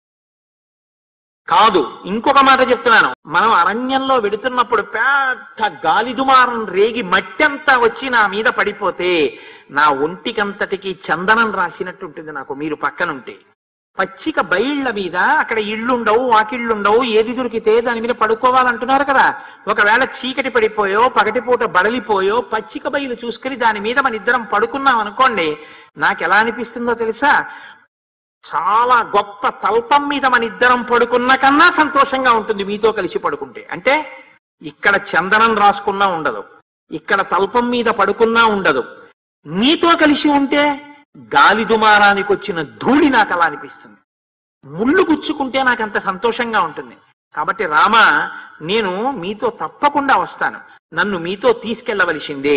కాదు ఇంకొక మాట చెప్తున్నాను మనం అరణ్యంలో వెడుతున్నప్పుడు పెద్ద గాలి దుమారం రేగి మట్టంతా వచ్చి నా మీద పడిపోతే నా ఒంటికంతటికి చందనం రాసినట్టు ఉంటుంది నాకు మీరు పక్కనుంటే పచ్చిక బయళ్ళ మీద అక్కడ ఇళ్ళుండవు వాకిళ్ళుండవు ఏది దొరికితే దాని మీద పడుకోవాలంటున్నారు కదా ఒకవేళ చీకటి పడిపోయో పగటిపూట బడలిపోయో పచ్చిక బయలు చూసుకుని దాని మీద మన ఇద్దరం పడుకున్నాం అనుకోండి నాకు ఎలా అనిపిస్తుందో తెలుసా చాలా గొప్ప తల్పం మీద మన ఇద్దరం పడుకున్న కన్నా సంతోషంగా ఉంటుంది మీతో కలిసి పడుకుంటే అంటే ఇక్కడ చందనం రాసుకున్నా ఉండదు ఇక్కడ తల్పం మీద పడుకున్నా ఉండదు నీతో కలిసి ఉంటే గాలి దుమారానికి వచ్చిన ధూళి నాకు అలా అనిపిస్తుంది ముళ్ళు గుచ్చుకుంటే నాకు అంత సంతోషంగా ఉంటుంది కాబట్టి రామ నేను మీతో తప్పకుండా వస్తాను నన్ను మీతో తీసుకెళ్ళవలసిందే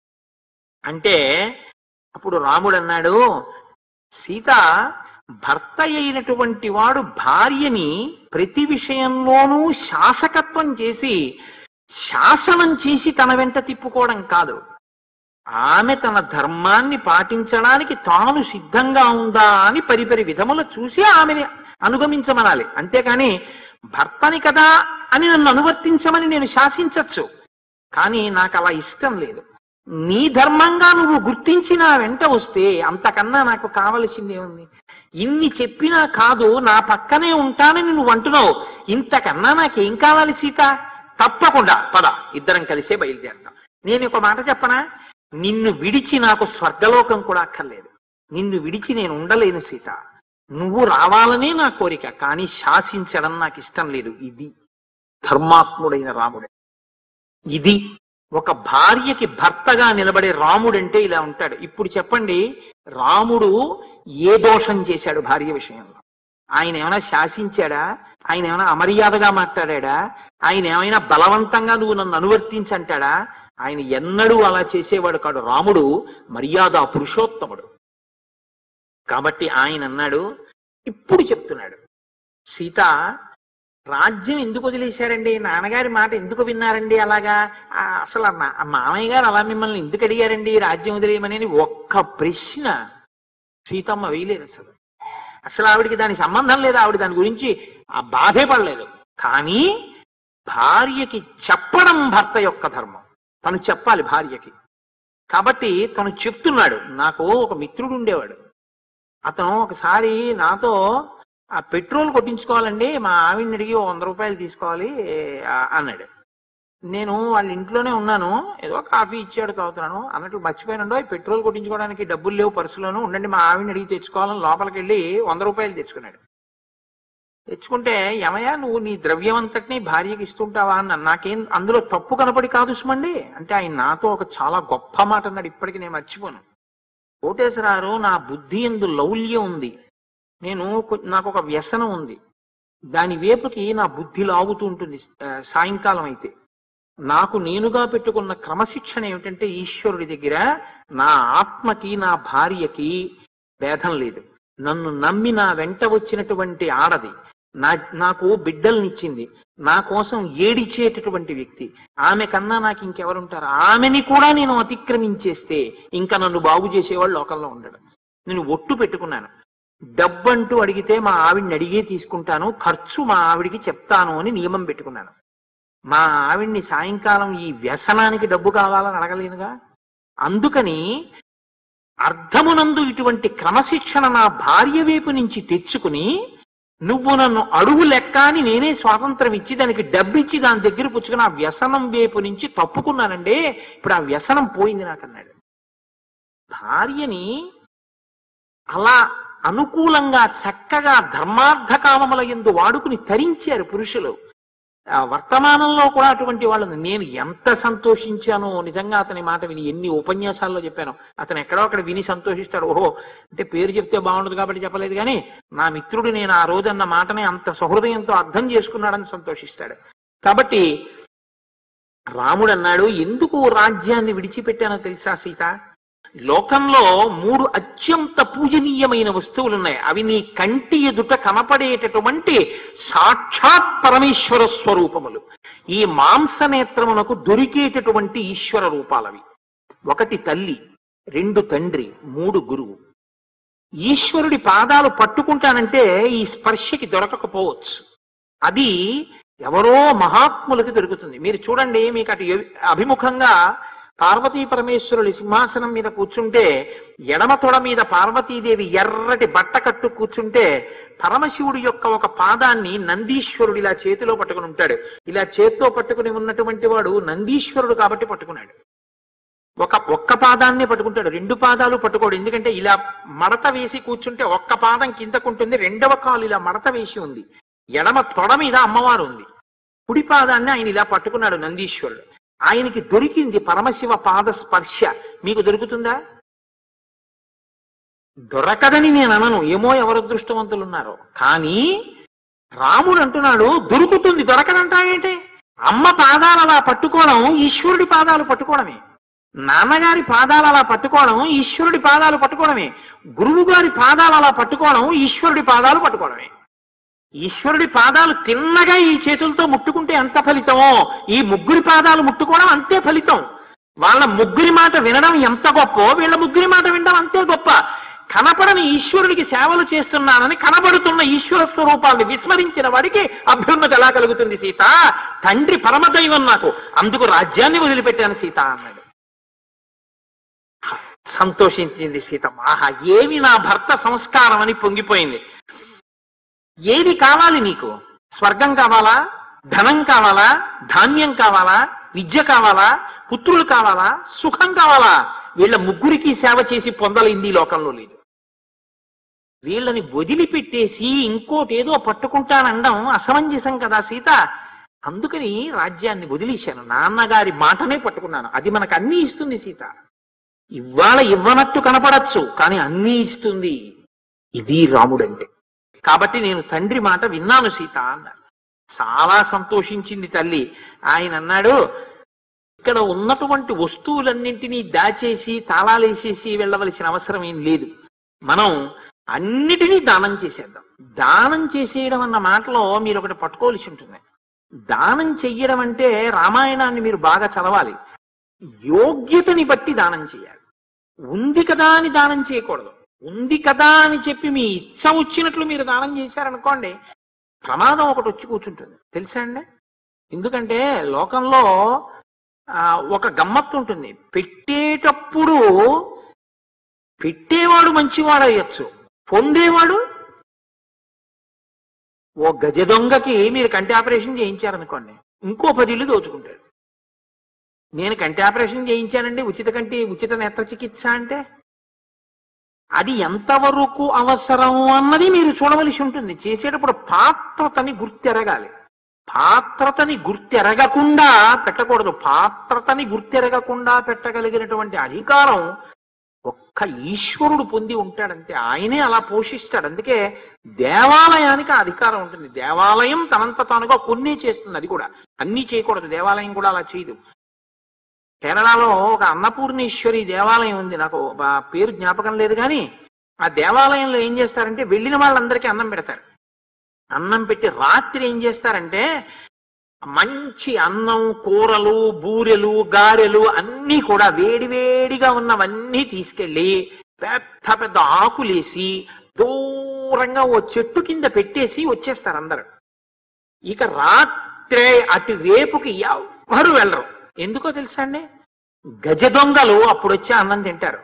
అంటే అప్పుడు రాముడు అన్నాడు సీత భర్త అయినటువంటి వాడు భార్యని ప్రతి విషయంలోనూ శాసకత్వం చేసి శాసనం చేసి తన వెంట తిప్పుకోవడం కాదు ఆమె తన ధర్మాన్ని పాటించడానికి తాను సిద్ధంగా ఉందా అని పరిపరి విధములు చూసి ఆమెని అనుగమించమనాలి అంతేకాని భర్తని కదా అని నన్ను అనువర్తించమని నేను శాసించచ్చు కానీ నాకు అలా ఇష్టం లేదు నీ ధర్మంగా నువ్వు గుర్తించి నా వెంట వస్తే అంతకన్నా నాకు కావలసిందే ఉంది ఇన్ని చెప్పినా కాదు నా పక్కనే ఉంటానని నువ్వు అంటున్నావు ఇంతకన్నా నాకేం కావాలి సీత తప్పకుండా పద ఇద్దరం కలిసే బయలుదేరతాం నేను ఒక మాట చెప్పనా నిన్ను విడిచి నాకు స్వర్గలోకం కూడా అక్కర్లేదు నిన్ను విడిచి నేను ఉండలేను సీత నువ్వు రావాలనే నా కోరిక కానీ శాసించడం నాకు ఇష్టం లేదు ఇది ధర్మాత్ముడైన రాముడే ఇది ఒక భార్యకి భర్తగా నిలబడే రాముడంటే ఇలా ఉంటాడు ఇప్పుడు చెప్పండి రాముడు ఏ దోషం చేశాడు భార్య విషయంలో ఆయన ఏమైనా శాసించాడా ఆయన ఏమైనా అమర్యాదగా మాట్లాడా ఆయన ఏమైనా బలవంతంగా నువ్వు నన్ను అనువర్తించంటాడా ఆయన ఎన్నడూ అలా చేసేవాడు కాడు రాముడు మర్యాద పురుషోత్తముడు కాబట్టి ఆయన అన్నాడు ఇప్పుడు చెప్తున్నాడు సీత రాజ్యం ఎందుకు వదిలేశారండి నాన్నగారి మాట ఎందుకు విన్నారండి అలాగా ఆ, అసలు ఆ మా- ఆ మామయ్య గారు అలా మిమ్మల్ని ఎందుకు అడిగారండి రాజ్యం వదిలేయమని ఒక్క ప్రశ్న సీతమ్మ వేయలేదు అసలు అసలు ఆవిడికి దాని సంబంధం లేదు ఆవిడ దాని గురించి ఆ బాధే పడలేదు కానీ భార్యకి చెప్పడం భర్త యొక్క ధర్మం తను చెప్పాలి భార్యకి కాబట్టి తను చెప్తున్నాడు నాకు ఒక మిత్రుడు ఉండేవాడు అతను ఒకసారి నాతో ఆ పెట్రోల్ కొట్టించుకోవాలండి మా ఆవిడని అడిగి ఓ వంద రూపాయలు తీసుకోవాలి ఆ, అన్నాడు నేను వాళ్ళ ఇంట్లోనే ఉన్నాను ఏదో కాఫీ ఇచ్చాడు తాగుతున్నాను అన్నట్లు మర్చిపోయినండో పెట్రోల్ కొట్టించుకోవడానికి డబ్బులు లేవు పర్సులోను ఉండండి మా ఆవిడని అడిగి తెచ్చుకోవాలని లోపలికి వెళ్ళి వంద రూపాయలు తెచ్చుకున్నాడు తెచ్చుకుంటే యమయ్య నువ్వు నీ ద్రవ్యం అంతటిని భార్యకి ఇస్తుంటావా అన్న నాకేం అందులో తప్పు కనపడి కాదు సుమండి అంటే ఆయన నాతో ఒక చాలా గొప్ప మాట అన్నాడు ఇప్పటికి నేను మర్చిపోను కోటేశ్వరారు నా బుద్ధి ఎందు లౌల్యం ఉంది నేను కొ- నాకు ఒక వ్యసనం ఉంది దాని వేపుకి నా బుద్ధి లాగుతూ ఉంటుంది ఆ, సాయంకాలం అయితే నాకు నేనుగా పెట్టుకున్న క్రమశిక్షణ ఏమిటంటే ఈశ్వరుడి దగ్గర నా ఆత్మకి నా భార్యకి భేదం లేదు నన్ను నమ్మి నా వెంట వచ్చినటువంటి ఆడది నా నాకు బిడ్డల్నిచ్చింది నా కోసం ఏడిచేటటువంటి వ్యక్తి ఆమె కన్నా నాకు ఇంకెవరుంటారు ఆమెని కూడా నేను అతిక్రమించేస్తే ఇంకా నన్ను బాగు చేసేవాళ్ళు లోకంలో ఉండడు నేను ఒట్టు పెట్టుకున్నాను డబ్బంటూ అడిగితే మా ఆవిడ్ని అడిగే తీసుకుంటాను ఖర్చు మా ఆవిడికి చెప్తాను అని నియమం పెట్టుకున్నాను మా ఆవిడ్ని సాయంకాలం ఈ వ్యసనానికి డబ్బు కావాలని అడగలేనుగా అందుకని అర్థమునందు ఇటువంటి క్రమశిక్షణ నా భార్య వైపు నుంచి తెచ్చుకుని నువ్వు నన్ను అడుగు లెక్క అని నేనే స్వాతంత్రం ఇచ్చి దానికి డబ్బిచ్చి దాని దగ్గర పుచ్చుకుని ఆ వ్యసనం వైపు నుంచి తప్పుకున్నానండి ఇప్పుడు ఆ వ్యసనం పోయింది నాకన్నాడు భార్యని అలా అనుకూలంగా చక్కగా ధర్మార్థ కామముల ఎందు వాడుకుని తరించారు పురుషులు ఆ వర్తమానంలో కూడా అటువంటి వాళ్ళు నేను ఎంత సంతోషించానో నిజంగా అతని మాట విని ఎన్ని ఉపన్యాసాల్లో చెప్పాను అతను ఎక్కడో అక్కడ విని సంతోషిస్తాడు ఓహో అంటే పేరు చెప్తే బాగుండదు కాబట్టి చెప్పలేదు కానీ నా మిత్రుడు నేను ఆ రోజు అన్న మాటని అంత సహృదయంతో అర్థం చేసుకున్నాడని సంతోషిస్తాడు కాబట్టి రాముడు అన్నాడు ఎందుకు రాజ్యాన్ని విడిచిపెట్టానో తెలుసా సీత లోకంలో మూడు అత్యంత పూజనీయమైన వస్తువులు ఉన్నాయి అవి నీ కంటి ఎదుట కనపడేటటువంటి సాక్షాత్ పరమేశ్వర స్వరూపములు ఈ మాంసనేత్రమునకు దొరికేటటువంటి ఈశ్వర రూపాలవి ఒకటి తల్లి రెండు తండ్రి మూడు గురువు ఈశ్వరుడి పాదాలు పట్టుకుంటానంటే ఈ స్పర్శకి దొరకకపోవచ్చు అది ఎవరో మహాత్ములకి దొరుకుతుంది మీరు చూడండి మీకు అటు ఎ- అభిముఖంగా పార్వతీ పరమేశ్వరుడి సింహాసనం మీద కూర్చుంటే ఎడమ తొడ మీద పార్వతీదేవి ఎర్రటి బట్ట కట్టు కూర్చుంటే పరమశివుడి యొక్క ఒక పాదాన్ని నందీశ్వరుడు ఇలా చేతిలో పట్టుకుని ఉంటాడు ఇలా చేత్తో పట్టుకుని ఉన్నటువంటి వాడు నందీశ్వరుడు కాబట్టి పట్టుకున్నాడు ఒక ఒక్క పాదాన్నే పట్టుకుంటాడు రెండు పాదాలు పట్టుకోడు ఎందుకంటే ఇలా మడత వేసి కూర్చుంటే ఒక్క పాదం కిందకుంటుంది రెండవ కాలు ఇలా మడత వేసి ఉంది ఎడమ తొడ మీద అమ్మవారు ఉంది కుడి పాదాన్ని ఆయన ఇలా పట్టుకున్నాడు నందీశ్వరుడు ఆయనకి దొరికింది పరమశివ పాద స్పర్శ మీకు దొరుకుతుందా దొరకదని నేను అనను ఏమో ఎవరు అదృష్టవంతులు ఉన్నారో కానీ రాముడు అంటున్నాడు దొరుకుతుంది దొరకదంటావేంటి అమ్మ పాదాలు అలా పట్టుకోవడం ఈశ్వరుడి పాదాలు పట్టుకోవడమే నాన్నగారి పాదాలు అలా పట్టుకోవడం ఈశ్వరుడి పాదాలు పట్టుకోవడమే గురువు గారి పాదాలు అలా పట్టుకోవడం ఈశ్వరుడి పాదాలు పట్టుకోవడమే ఈశ్వరుడి పాదాలు తిన్నగా ఈ చేతులతో ముట్టుకుంటే ఎంత ఫలితమో ఈ ముగ్గురి పాదాలు ముట్టుకోవడం అంతే ఫలితం వాళ్ళ ముగ్గురి మాట వినడం ఎంత గొప్ప వీళ్ళ ముగ్గురి మాట వినడం అంతే గొప్ప కనపడని ఈశ్వరుడికి సేవలు చేస్తున్నానని కనబడుతున్న ఈశ్వర స్వరూపాన్ని విస్మరించిన వాడికి అభ్యున్నతి ఎలా కలుగుతుంది సీత తండ్రి పరమదైవం నాకు అందుకు రాజ్యాన్ని వదిలిపెట్టాను సీత అన్నాడు సంతోషించింది సీతమ్మ ఆహా ఏమి నా భర్త సంస్కారం అని పొంగిపోయింది ఏది కావాలి నీకు స్వర్గం కావాలా ధనం కావాలా ధాన్యం కావాలా విద్య కావాలా పుత్రులు కావాలా సుఖం కావాలా వీళ్ళ ముగ్గురికి సేవ చేసి పొందలేంది ఈ లోకంలో లేదు వీళ్ళని వదిలిపెట్టేసి ఇంకోటి ఏదో పట్టుకుంటానండం అసమంజసం కదా సీత అందుకని రాజ్యాన్ని వదిలేశాను నాన్నగారి మాటనే పట్టుకున్నాను అది మనకు అన్ని ఇస్తుంది సీత ఇవాళ ఇవ్వనట్టు కనపడచ్చు కానీ అన్నీ ఇస్తుంది ఇది రాముడంటే కాబట్టి నేను తండ్రి మాట విన్నాను సీత అన్నాడు చాలా సంతోషించింది తల్లి ఆయన అన్నాడు ఇక్కడ ఉన్నటువంటి వస్తువులన్నింటినీ దాచేసి తాళాలేసేసి వెళ్ళవలసిన అవసరం ఏం లేదు మనం అన్నిటినీ దానం చేసేద్దాం దానం చేసేయడం అన్న మాటలో మీరు ఒకటి పట్టుకోవలసి ఉంటుంది దానం చెయ్యడం అంటే రామాయణాన్ని మీరు బాగా చదవాలి యోగ్యతని బట్టి దానం చేయాలి ఉంది కదా అని దానం చేయకూడదు ఉంది కదా అని చెప్పి మీ ఇచ్చ వచ్చినట్లు మీరు దానం చేశారనుకోండి ప్రమాదం ఒకటి వచ్చి కూర్చుంటుంది తెలుసా అండి ఎందుకంటే లోకంలో ఆ, ఒక గమ్మత్తు ఉంటుంది పెట్టేటప్పుడు పెట్టేవాడు మంచివాడు అయ్యొచ్చు పొందేవాడు ఓ గజ దొంగకి మీరు కంటి ఆపరేషన్ చేయించారనుకోండి ఇంకో పది ఇల్లు దోచుకుంటాడు నేను కంటి ఆపరేషన్ చేయించానండి ఉచిత కంటి ఉచిత నేత్ర చికిత్స అంటే అది ఎంతవరకు అవసరం అన్నది మీరు చూడవలసి ఉంటుంది చేసేటప్పుడు పాత్రతని గుర్తెరగాలి పాత్రతని గుర్తెరగకుండా పెట్టకూడదు పాత్రతని గుర్తెరగకుండా పెట్టగలిగినటువంటి అధికారం ఒక్క ఈశ్వరుడు పొంది ఉంటాడంతే ఆయనే అలా పోషిస్తాడు అందుకే దేవాలయానికి ఆ అధికారం ఉంటుంది దేవాలయం తనంత తానుగా కొన్ని చేస్తుంది అది కూడా అన్నీ చేయకూడదు దేవాలయం కూడా అలా చేయదు కేరళలో ఒక అన్నపూర్ణేశ్వరి దేవాలయం ఉంది నాకు ఆ పేరు జ్ఞాపకం లేదు కానీ ఆ దేవాలయంలో ఏం చేస్తారంటే వెళ్ళిన వాళ్ళందరికీ అన్నం పెడతారు అన్నం పెట్టి రాత్రి ఏం చేస్తారంటే మంచి అన్నం కూరలు బూరెలు గారెలు అన్నీ కూడా వేడివేడిగా ఉన్నవన్నీ తీసుకెళ్ళి పెద్ద పెద్ద ఆకులేసి దూరంగా ఓ చెట్టు కింద పెట్టేసి వచ్చేస్తారు అందరు ఇక రాత్రే అటు వేపుకి ఎవ్వరు వెళ్ళరు ఎందుకో తెలుసా అండి గజ దొంగలు అప్పుడు వచ్చి అన్నం తింటారు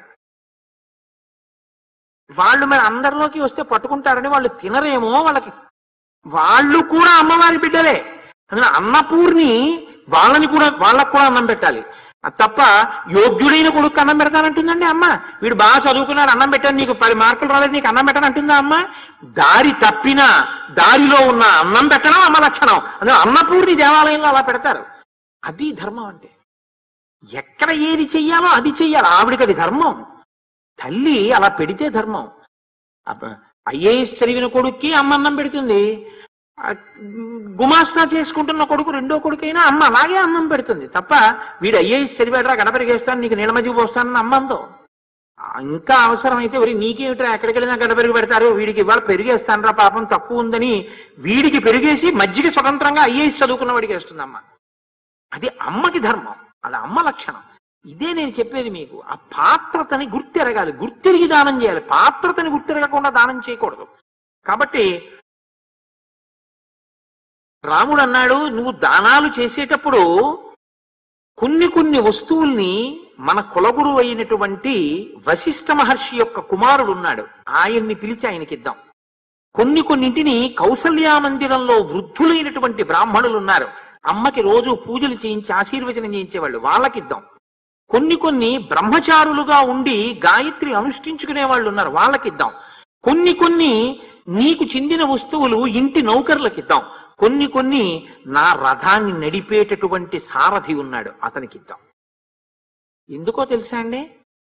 వాళ్ళు మరి అందరిలోకి వస్తే పట్టుకుంటారని వాళ్ళు తినరేమో వాళ్ళకి వాళ్ళు కూడా అమ్మవారి బిడ్డలే అందులో అన్నపూర్ణి వాళ్ళని కూడా వాళ్ళకు కూడా అన్నం పెట్టాలి అది తప్ప యోగ్యుడైన కొడుకు అన్నం పెడతానంటుందండి అమ్మ వీడు బాగా చదువుకున్నాడు అన్నం పెట్టాను నీకు పది మార్కులు రాలేదు నీకు అన్నం పెట్టనంటుందా అమ్మ దారి తప్పినా దారిలో ఉన్న అన్నం పెట్టడం అమ్మ లక్షణం అందులో అన్నపూర్ణి దేవాలయంలో అలా పెడతారు అది ధర్మం అంటే ఎక్కడ ఏది చెయ్యాలో అది చెయ్యాలి ఆవిడికి అది ధర్మం తల్లి అలా పెడితే ధర్మం ఐఏఎస్ చదివిన కొడుక్కి అమ్మ అన్నం పెడుతుంది ఆ, గుమాస్తా చేసుకుంటున్న కొడుకు రెండో కొడుకైనా అమ్మ అలాగే అన్నం పెడుతుంది తప్ప వీడు ఐఏఎస్ చదివాడరా గడపరిగేస్తాను నీకు నీళ్ళ మజ్జిగ పోస్తానని అమ్మంతో ఇంకా అవసరం అయితే ఒరి నీకేమిట్రా ఎక్కడికి వెళ్ళినా గడపెరుగు పెడతారు వీడికి ఇవాళ పెరిగేస్తానరా పాపం తక్కువ ఉందని వీడికి పెరిగేసి మజ్జిగ స్వతంత్రంగా ఐఏఎస్ చదువుకున్న వాడికి వేస్తుంది అమ్మ అది అమ్మకి ధర్మం అది అమ్మ లక్షణం ఇదే నేను చెప్పేది మీకు ఆ పాత్రతని గుర్తెరగాలి గుర్తెరిగి దానం చేయాలి పాత్రతని గుర్తెరగకుండా దానం చేయకూడదు కాబట్టి రాముడు అన్నాడు నువ్వు దానాలు చేసేటప్పుడు కొన్ని కొన్ని వస్తువుల్ని మన కులగురు అయినటువంటి వశిష్ఠ మహర్షి యొక్క కుమారుడు ఉన్నాడు ఆయన్ని పిలిచి ఆయనకిద్దాం కొన్ని కొన్నింటిని కౌసల్యా మందిరంలో వృద్ధులైనటువంటి బ్రాహ్మణులు ఉన్నారు అమ్మకి రోజు పూజలు చేయించి ఆశీర్వచనం చేయించేవాళ్ళు వాళ్ళకిద్దాం కొన్ని కొన్ని బ్రహ్మచారులుగా ఉండి గాయత్రి అనుష్ఠించుకునే వాళ్ళు ఉన్నారు వాళ్ళకిద్దాం కొన్ని కొన్ని నీకు చెందిన వస్తువులు ఇంటి నౌకర్లకిద్దాం కొన్ని కొన్ని నా రథాన్ని నడిపేటటువంటి సారథి ఉన్నాడు అతనికిద్దాం ఎందుకో తెలుసా అండి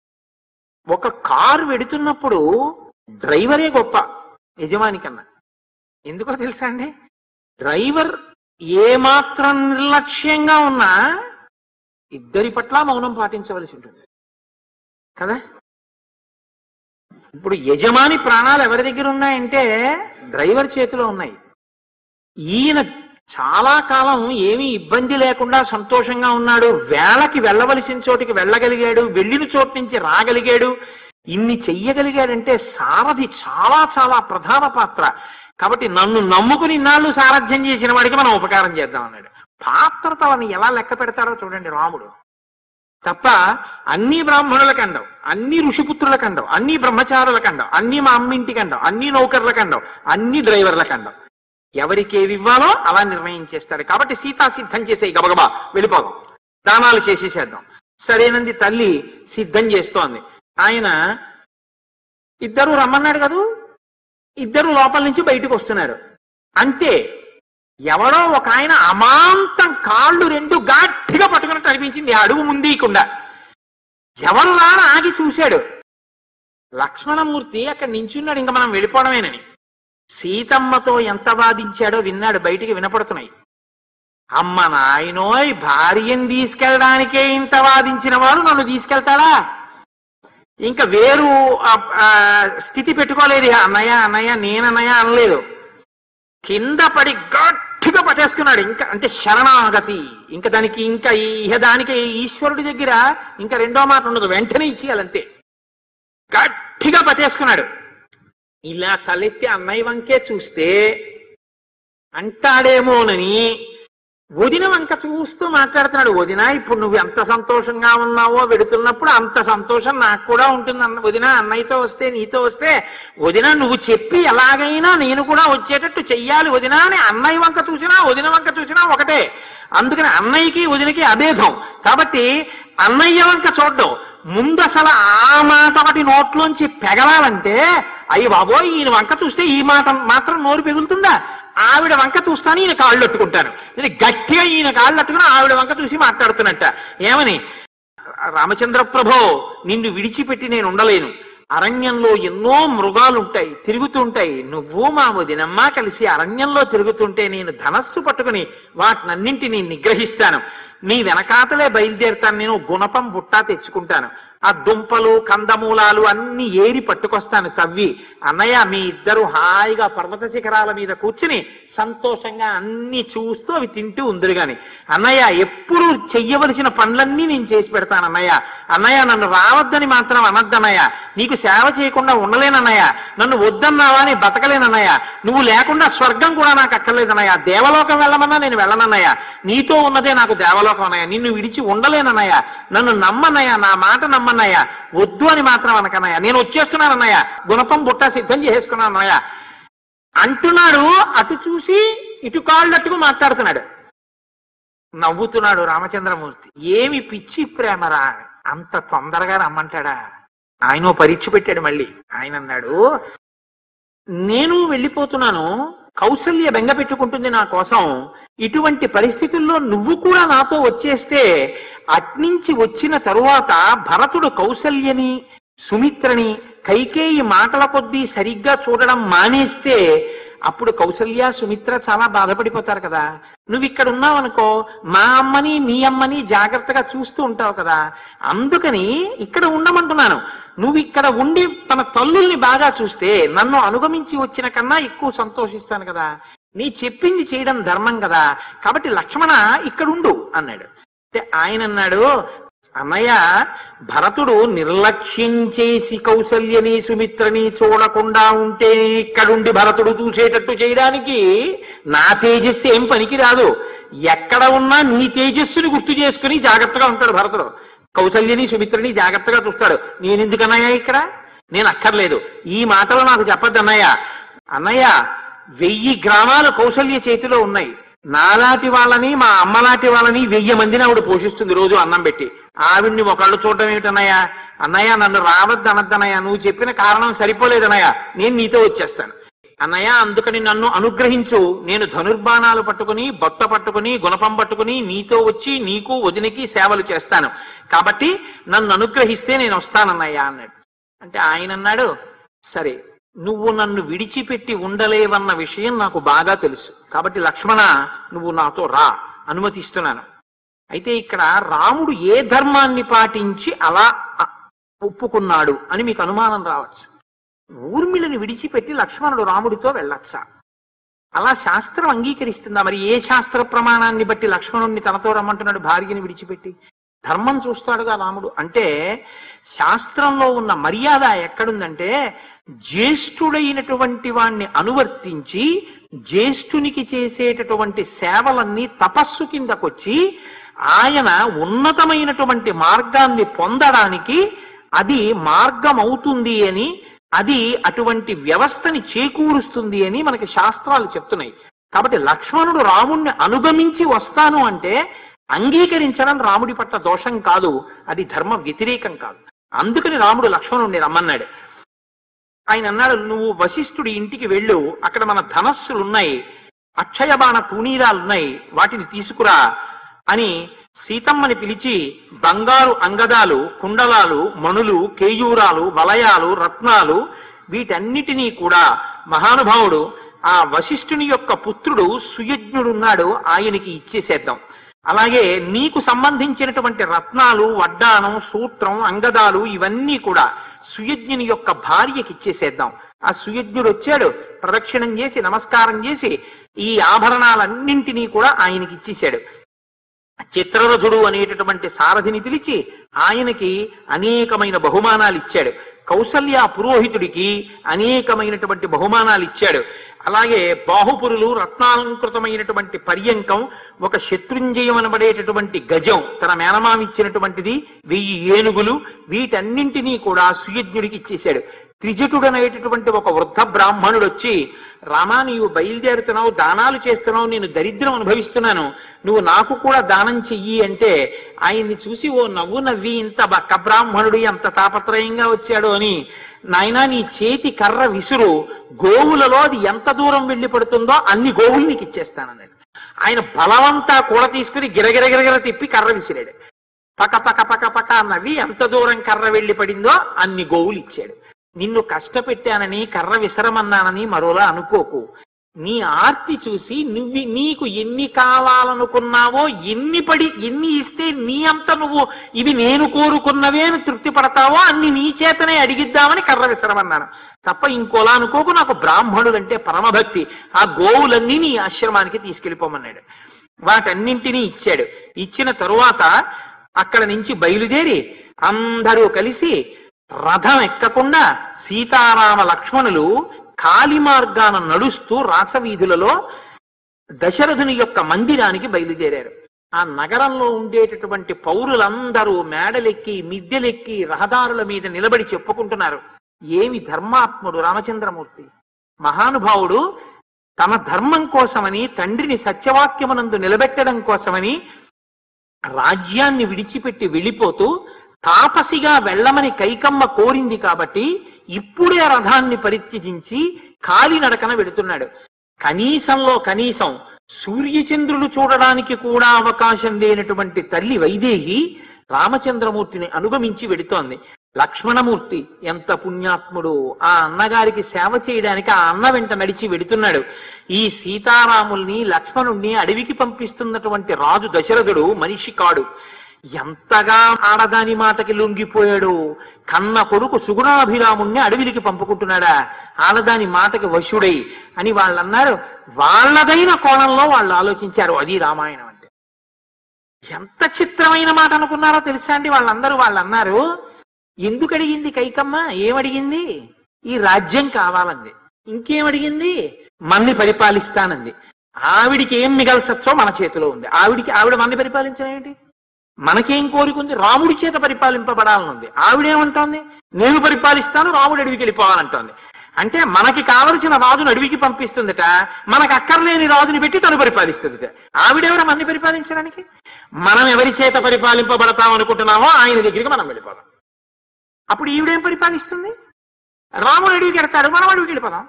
ఒక కారు వెడుతున్నప్పుడు డ్రైవరే గొప్ప యజమాని కన్నా ఎందుకో తెలుసా అండి డ్రైవర్ ఏమాత్రం నిర్లక్ష్యంగా ఉన్నా ఇద్దరి పట్ల మౌనం పాటించవలసి ఉంటుంది కదా ఇప్పుడు యజమాని ప్రాణాలు ఎవరి దగ్గర ఉన్నాయంటే డ్రైవర్ చేతిలో ఉన్నాయి ఈయన చాలా కాలం ఏమీ ఇబ్బంది లేకుండా సంతోషంగా ఉన్నాడు వేళకి వెళ్ళవలసిన చోటికి వెళ్ళగలిగాడు వెళ్ళిన చోటు నుంచి రాగలిగాడు ఇన్ని చెయ్యగలిగాడంటే సారథి చాలా చాలా ప్రధాన పాత్ర కాబట్టి నన్ను నమ్ముకుని ఇన్నాళ్ళు సారథ్యం చేసిన వాడికి మనం ఉపకారం చేద్దాం అన్నాడు పాత్రతలను ఎలా లెక్క పెడతాడో చూడండి రాముడు తప్ప అన్ని బ్రాహ్మణుల కండం అన్ని ఋషిపుత్రుల కండం అన్ని బ్రహ్మచారుల కండం అన్ని మా అమ్మింటి కండం అన్ని నౌకర్ల కండం అన్ని డ్రైవర్ల కండం ఎవరికి ఏవి ఇవ్వాలో అలా నిర్ణయం చేస్తాడు కాబట్టి సీతా సిద్ధం చేసే గబగబా వెళ్ళిపోదాం దానాలు చేసేసేద్దాం సరేనంది తల్లి సిద్ధం చేస్తోంది ఆయన ఇద్దరు రమ్మన్నాడు కదూ ఇద్దరు లోపల నుంచి బయటకు వస్తున్నారు అంతే ఎవడో ఒక ఆయన అమాంతం కాళ్ళు రెండు గట్టిగా పట్టుకున్నట్టు అనిపించింది ఆ అడుగు ముందీయకుండా ఎవరు రాన ఆగి చూశాడు లక్ష్మణమూర్తి అక్కడ నించున్నాడు ఇంకా మనం వెళ్ళిపోవడమేనని సీతమ్మతో ఎంత వాదించాడో విన్నాడు బయటికి వినపడుతున్నాయి అమ్మ నాయనోయ్ భార్యను తీసుకెళ్ళడానికే ఇంత వాదించిన వాడు నన్ను తీసుకెళ్తాడా ఇంకా వేరు ఆ, ఆ, స్థితి పెట్టుకోలేదు ఇక అన్నయ్య అన్నయ్య నేనన్నయ్య అనలేదు కింద పడి గట్టిగా పట్టేసుకున్నాడు ఇంకా అంటే శరణాగతి ఇంకా దానికి ఇంకా ఈ- ఇహ దానికి ఈశ్వరుడి దగ్గర ఇంకా రెండో మాట ఉండదు వెంటనే ఇచ్చేయాలంతే గట్టిగా పట్టేసుకున్నాడు ఇలా తలెత్తి అన్నయ్య వంకే చూస్తే అంటాడేమోనని వదిన వంక చూస్తూ మాట్లాడుతున్నాడు వదిన ఇప్పుడు నువ్వు ఎంత సంతోషంగా ఉన్నావో వెడుతున్నప్పుడు అంత సంతోషం నాకు కూడా ఉంటుంది అన్న వదిన అన్నయ్యతో వస్తే నీతో వస్తే వదిన నువ్వు చెప్పి ఎలాగైనా నేను కూడా వచ్చేటట్టు చెయ్యాలి వదిన అని అన్నయ్య వంక చూసినా వదిన వంక చూసినా ఒకటే అందుకని అన్నయ్యకి వదినకి అభేదం కాబట్టి అన్నయ్య వంక చూడడం ముందు అసలు ఆ మాట ఒకటి నోట్లోంచి పెగలాలంటే అయ్యి బాబోయ్ ఈయన వంక చూస్తే ఈ మాట మాత్రం నోరు పెగులుతుందా ఆవిడ వంక చూస్తాను ఈయన కాళ్ళు అట్టుకుంటాను నేను గట్టిగా ఈయన కాళ్ళు అట్టుకుని ఆవిడ వంక చూసి మాట్లాడుతున్నట్ట ఏమని రామచంద్ర ప్రభో నిన్ను విడిచిపెట్టి నేను ఉండలేను అరణ్యంలో ఎన్నో మృగాలు ఉంటాయి తిరుగుతుంటాయి నువ్వు మా వదినమ్మ కలిసి అరణ్యంలో తిరుగుతుంటే నేను ధనస్సు పట్టుకుని వాటినన్నింటినీ నిగ్రహిస్తాను నీ వెనకాతలే బయలుదేరుతాను నేను గుణపం బుట్టా తెచ్చుకుంటాను ఆ దుంపలు కందమూలాలు అన్ని ఏరి పట్టుకొస్తాను తవ్వి అన్నయ్య మీ ఇద్దరు హాయిగా పర్వత శిఖరాల మీద కూర్చుని సంతోషంగా అన్ని చూస్తూ అవి తింటూ ఉందిరు గాని అన్నయ్య ఎప్పుడు చెయ్యవలసిన పనులన్నీ నేను చేసి పెడతాను అన్నయ్య అన్నయ్య నన్ను రావద్దని మాత్రం అనద్దన్నయ్య నీకు సేవ చేయకుండా ఉండలేనన్నయ్య నన్ను వద్దన్నావా అని బతకలేనన్నయ్య నువ్వు లేకుండా స్వర్గం కూడా నాకు అక్కర్లేదన్నయ్య దేవలోకం వెళ్ళమన్నా నేను వెళ్ళనన్నయ్య నీతో ఉన్నదే నాకు దేవలోకం అన్నయ్య నిన్ను విడిచి ఉండలేనన్నయ్య నన్ను నమ్మన్నయ్య నా మాట నమ్మన్నయ్య వద్దు అని మాత్రం అనకన్నయ్య నేను వచ్చేస్తున్నానన్నయ్య గుణపం బుట్ట సిద్ధం చేసుకున్నాను అన్నయ్య అంటున్నాడు అటు చూసి ఇటు కాళ్ళట్టుకు మాట్లాడుతున్నాడు నవ్వుతున్నాడు రామచంద్రమూర్తి ఏమి పిచ్చి ప్రేమరా అంత తొందరగా రమ్మంటాడా ఆయన ఓ పరీక్ష పెట్టాడు మళ్ళీ ఆయన అన్నాడు నేను వెళ్ళిపోతున్నాను కౌసల్య బెంగ పెట్టుకుంటుంది నా కోసం ఇటువంటి పరిస్థితుల్లో నువ్వు కూడా నాతో వచ్చేస్తే అట్నుంచి వచ్చిన తరువాత భరతుడు కౌసల్యని సుమిత్రని కైకేయి మాటల కొద్దీ సరిగ్గా చూడడం మానేస్తే అప్పుడు కౌసల్య సుమిత్ర చాలా బాధపడిపోతారు కదా నువ్వు ఇక్కడ ఉన్నావు అనుకో మా అమ్మని మీ అమ్మని జాగ్రత్తగా చూస్తూ ఉంటావు కదా అందుకని ఇక్కడ ఉండమంటున్నాను నువ్వు ఇక్కడ ఉండి తన తల్లుల్ని బాగా చూస్తే నన్ను అనుగమించి వచ్చిన కన్నా ఎక్కువ సంతోషిస్తాను కదా నీ చెప్పింది చేయడం ధర్మం కదా కాబట్టి లక్ష్మణ ఇక్కడ ఉండు అన్నాడు అంటే ఆయన అన్నాడు అన్నయ్య భరతుడు నిర్లక్ష్యం చేసి కౌసల్యని సుమిత్రని చూడకుండా ఉంటే ఇక్కడుండి భరతుడు చూసేటట్టు చేయడానికి నా తేజస్సు ఏం పనికి రాదు ఎక్కడ ఉన్నా నీ తేజస్సుని గుర్తు చేసుకుని జాగ్రత్తగా ఉంటాడు భరతుడు కౌసల్యని సుమిత్రని జాగ్రత్తగా చూస్తాడు నేను ఎందుకన్నయ్య ఇక్కడ నేను అక్కర్లేదు ఈ మాటలు నాకు చెప్పద్దు అన్నయ్య అన్నయ్య వెయ్యి గ్రామాలు కౌసల్య చేతిలో ఉన్నాయి నాలాంటి వాళ్ళని మా అమ్మలాంటి వాళ్ళని వెయ్యి మందిని ఆవిడ పోషిస్తుంది రోజు అన్నం పెట్టి ఆవిడ్ని ఒకళ్ళు చూడటం ఏమిటన్నయ్య అన్నయ్య నన్ను రావద్దు అనద్దన్నయ్య నువ్వు చెప్పిన కారణం సరిపోలేదన్నయ్య నేను నీతో వచ్చేస్తాను అన్నయ్య అందుకని నన్ను అనుగ్రహించు నేను ధనుర్బాణాలు పట్టుకుని బొట్ట పట్టుకుని గుణపం పట్టుకుని నీతో వచ్చి నీకు వదినికి సేవలు చేస్తాను కాబట్టి నన్ను అనుగ్రహిస్తే నేను వస్తానన్నయ్య అన్నాడు అంటే ఆయన అన్నాడు సరే నువ్వు నన్ను విడిచిపెట్టి ఉండలేవన్న విషయం నాకు బాగా తెలుసు కాబట్టి లక్ష్మణ నువ్వు నాతో రా అనుమతిస్తున్నాను అయితే ఇక్కడ రాముడు ఏ ధర్మాన్ని పాటించి అలా అ- ఒప్పుకున్నాడు అని మీకు అనుమానం రావచ్చు ఊర్మిళని విడిచిపెట్టి లక్ష్మణుడు రాముడితో వెళ్ళొచ్చా అలా శాస్త్రం అంగీకరిస్తుందా మరి ఏ శాస్త్ర ప్రమాణాన్ని బట్టి లక్ష్మణుడిని తనతో రమ్మంటున్నాడు భార్యని విడిచిపెట్టి ధర్మం చూస్తాడుగా రాముడు అంటే శాస్త్రంలో ఉన్న మర్యాద ఎక్కడుందంటే జ్యేష్ఠుడైనటువంటి వాణ్ణి అనువర్తించి జ్యేష్ఠునికి చేసేటటువంటి సేవలన్నీ తపస్సు కిందకొచ్చి ఆయన ఉన్నతమైనటువంటి మార్గాన్ని పొందడానికి అది మార్గం అవుతుంది అని అది అటువంటి వ్యవస్థని చేకూరుస్తుంది అని మనకి శాస్త్రాలు చెప్తున్నాయి కాబట్టి లక్ష్మణుడు రాముణ్ణి అనుగమించి వస్తాను అంటే అంగీకరించడం రాముడి పట్ల దోషం కాదు అది ధర్మ వ్యతిరేకం కాదు అందుకని రాముడు లక్ష్మణుడిని రమ్మన్నాడు ఆయన అన్నాడు నువ్వు వశిష్ఠుడి ఇంటికి వెళ్ళు అక్కడ మన ధనస్సులు ఉన్నాయి అక్షయబాణ తూణీరాలు ఉన్నాయి వాటిని తీసుకురా అని సీతమ్మని పిలిచి బంగారు అంగదాలు కుండలాలు మణులు కేయూరాలు వలయాలు రత్నాలు వీటన్నిటినీ కూడా మహానుభావుడు ఆ వశిష్ఠుని యొక్క పుత్రుడు సుయజ్ఞుడున్నాడు ఆయనకి ఇచ్చేసేద్దాం అలాగే నీకు సంబంధించినటువంటి రత్నాలు వడ్డానం సూత్రం అంగదాలు ఇవన్నీ కూడా సుయజ్ఞుని యొక్క భార్యకి ఇచ్చేసేద్దాం ఆ సుయజ్ఞుడు వచ్చాడు ప్రదక్షిణం చేసి నమస్కారం చేసి ఈ ఆభరణాలన్నింటినీ కూడా ఆయనకి ఇచ్చేశాడు చిత్రరథుడు అనేటటువంటి సారథిని పిలిచి ఆయనకి అనేకమైన బహుమానాలు ఇచ్చాడు కౌసల్య పురోహితుడికి అనేకమైనటువంటి బహుమానాలు ఇచ్చాడు అలాగే బాహుపురులు రత్నాలంకృతమైనటువంటి పర్యంకం ఒక శత్రుంజయం అనబడేటటువంటి గజం తన మేనమామ ఇచ్చినటువంటిది వెయ్యి ఏనుగులు వీటన్నింటినీ కూడా సుయజ్ఞుడికి ఇచ్చేశాడు త్రిజటుడు అనేటటువంటి ఒక వృద్ధ బ్రాహ్మణుడు వచ్చి రామా నీవు బయలుదేరుతున్నావు దానాలు చేస్తున్నావు నేను దరిద్రం అనుభవిస్తున్నాను నువ్వు నాకు కూడా దానం చెయ్యి అంటే ఆయన్ని చూసి ఓ నవ్వు నవ్వి ఇంత బక్క బ్రాహ్మణుడు ఎంత తాపత్రయంగా వచ్చాడు అని నాయనా నీ చేతి కర్ర విసురు గోవులలో అది ఎంత దూరం వెళ్ళి పడుతుందో అన్ని గోవులు నీకు ఇచ్చేస్తానన్నాడు ఆయన బలవంతా కూడా తీసుకుని గిరగిరగిరగిర తిప్పి కర్ర విసిరాడు పక పక పక పక అన్నవి ఎంత దూరం కర్ర వెళ్ళి పడిందో అన్ని గోవులు ఇచ్చాడు నిన్ను కష్టపెట్టానని కర్ర విసరమన్నానని మరోలా అనుకోకు నీ ఆర్తి చూసి నువ్వు నీకు ఎన్ని కావాలనుకున్నావో ఎన్ని పడి ఎన్ని ఇస్తే నీ అంత నువ్వు ఇవి నేను కోరుకున్నవే అని తృప్తి పడతావో అన్ని నీ చేతనే అడిగిద్దామని కర్ర విసరమన్నాను తప్ప ఇంకోలా అనుకోకు నాకు బ్రాహ్మణులంటే పరమభక్తి ఆ గోవులన్నీ నీ ఆశ్రమానికి తీసుకెళ్ళిపోమన్నాడు వాటన్నింటినీ ఇచ్చాడు ఇచ్చిన తరువాత అక్కడ నుంచి బయలుదేరి అందరూ కలిసి రథం ఎక్కకుండా సీతారామ లక్ష్మణులు కాలి మార్గాన నడుస్తూ రాసవీధులలో దశరథుని యొక్క మందిరానికి బయలుదేరారు ఆ నగరంలో ఉండేటటువంటి పౌరులందరూ మేడలెక్కి మిద్దెలెక్కి రహదారుల మీద నిలబడి చెప్పుకుంటున్నారు ఏమి ధర్మాత్ముడు రామచంద్రమూర్తి మహానుభావుడు తన ధర్మం కోసమని తండ్రిని సత్యవాక్యమునందు నిలబెట్టడం కోసమని రాజ్యాన్ని విడిచిపెట్టి వెళ్ళిపోతూ తాపసిగా వెళ్ళమని కైకమ్మ కోరింది కాబట్టి ఇప్పుడే రథాన్ని పరిత్యజించి కాలినడకన వెడుతున్నాడు కనీసంలో కనీసం సూర్యచంద్రులు చూడడానికి కూడా అవకాశం లేనటువంటి తల్లి వైదేహి రామచంద్రమూర్తిని అనుగమించి వెడుతోంది లక్ష్మణమూర్తి ఎంత పుణ్యాత్ముడు ఆ అన్నగారికి సేవ చేయడానికి ఆ అన్న వెంట నడిచి వెడుతున్నాడు ఈ సీతారాముల్ని లక్ష్మణుణ్ణి అడవికి పంపిస్తున్నటువంటి రాజు దశరథుడు మనిషి కాడు ఎంతగా ఆడదాని మాటకి లొంగిపోయాడు కన్న కొడుకు సుగుణాభిరాముణ్ణి అడవిలికి పంపుకుంటున్నాడా ఆడదాని మాటకి వశుడై అని వాళ్ళు అన్నారు వాళ్ళదైన కోణంలో వాళ్ళు ఆలోచించారు అది రామాయణం అంటే ఎంత చిత్రమైన మాట అనుకున్నారో తెలుసా అండి వాళ్ళందరూ వాళ్ళు అన్నారు ఎందుకు అడిగింది కైకమ్మ ఏమడిగింది ఈ రాజ్యం కావాలంది ఇంకేమడిగింది మన్ని పరిపాలిస్తానంది ఆవిడికి ఏం మిగల్చచ్చో మన చేతిలో ఉంది ఆవిడికి ఆవిడ మన్ని పరిపాలించడం ఏంటి మనకేం కోరికుంది రాముడి చేత పరిపాలింపబడాలనుంది ఆవిడేమంటోంది నేను పరిపాలిస్తాను రాముడు అడవికి వెళ్ళిపోవాలంటోంది అంటే మనకి కావలసిన రాజును అడవికి పంపిస్తుందట మనకు అక్కర్లేని రాజుని పెట్టి తను పరిపాలిస్తుందట ఆవిడెవరు మన్ని పరిపాలించడానికి మనం ఎవరి చేత పరిపాలింపబడతాం అనుకుంటున్నామో ఆయన దగ్గరికి మనం వెళ్ళిపోదాం అప్పుడు ఈవిడేం పరిపాలిస్తుంది రాముడు అడవికి వెడతాడు మనం అడవికి వెళ్ళిపోదాం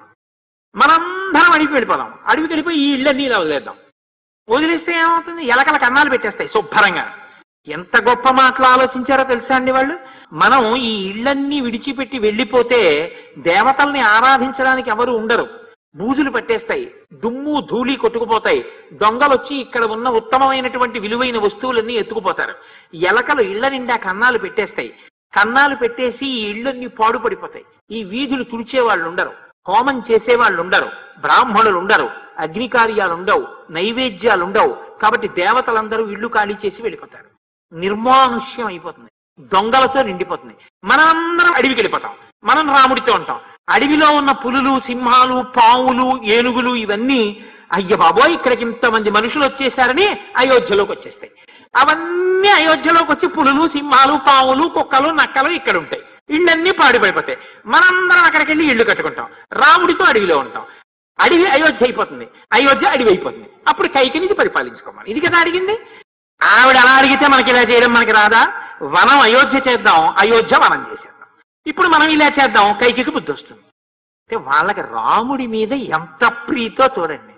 మనందరం అడవికి వెళ్ళిపోదాం అడవికి వెళ్ళిపోయి ఈ ఇళ్ళన్నీ ఇలా వదిలేద్దాం వదిలేస్తే ఏమవుతుంది ఎలకల కన్నాలు పెట్టేస్తాయి శుభ్రంగా ఎంత గొప్ప మాటలు ఆలోచించారో తెలుసా అండి వాళ్ళు మనం ఈ ఇళ్ళన్నీ విడిచిపెట్టి వెళ్ళిపోతే దేవతల్ని ఆరాధించడానికి ఎవరు ఉండరు బూజులు పట్టేస్తాయి దుమ్ము ధూళి కొట్టుకుపోతాయి దొంగలు వచ్చి ఇక్కడ ఉన్న ఉత్తమమైనటువంటి విలువైన వస్తువులన్నీ ఎత్తుకుపోతారు ఎలకలు ఇళ్ల నిండా కన్నాలు పెట్టేస్తాయి కన్నాలు పెట్టేసి ఈ ఇళ్ళన్నీ పాడుపడిపోతాయి ఈ వీధులు తుడిచే వాళ్ళు ఉండరు హోమం చేసే వాళ్ళు ఉండరు బ్రాహ్మణులు ఉండరు అగ్ని కార్యాలు ఉండవు నైవేద్యాలు ఉండవు కాబట్టి దేవతలందరూ ఇల్లు ఖాళీ చేసి వెళ్ళిపోతారు నిర్మానుష్యం అయిపోతుంది దొంగలతో నిండిపోతుంది మనందరం అడవికి వెళ్ళిపోతాం మనం రాముడితో ఉంటాం అడవిలో ఉన్న పులులు సింహాలు పావులు ఏనుగులు ఇవన్నీ అయ్య బాబోయ్ ఇక్కడికి ఇంతమంది మనుషులు వచ్చేసారని అయోధ్యలోకి వచ్చేస్తాయి అవన్నీ అయోధ్యలోకి వచ్చి పులులు సింహాలు పావులు కుక్కలు నక్కలు ఇక్కడ ఉంటాయి ఇళ్ళన్నీ పాడుపడిపోతాయి మనందరం అక్కడికి వెళ్ళి ఇళ్ళు కట్టుకుంటాం రాముడితో అడవిలో ఉంటాం అడవి అయోధ్య అయిపోతుంది అయోధ్య అడవి అయిపోతుంది అప్పుడు కైకినిది పరిపాలించుకోమని ఇది కదా అడిగింది ఆవిడ అలా అడిగితే మనకి ఇలా చేయడం మనకి రాదా వనం అయోధ్య చేద్దాం అయోధ్య వనం చేసేద్దాం ఇప్పుడు మనం ఇలా చేద్దాం కైకికి బుద్ధి వస్తుంది అంటే వాళ్ళకి రాముడి మీద ఎంత ప్రీతో చూడండి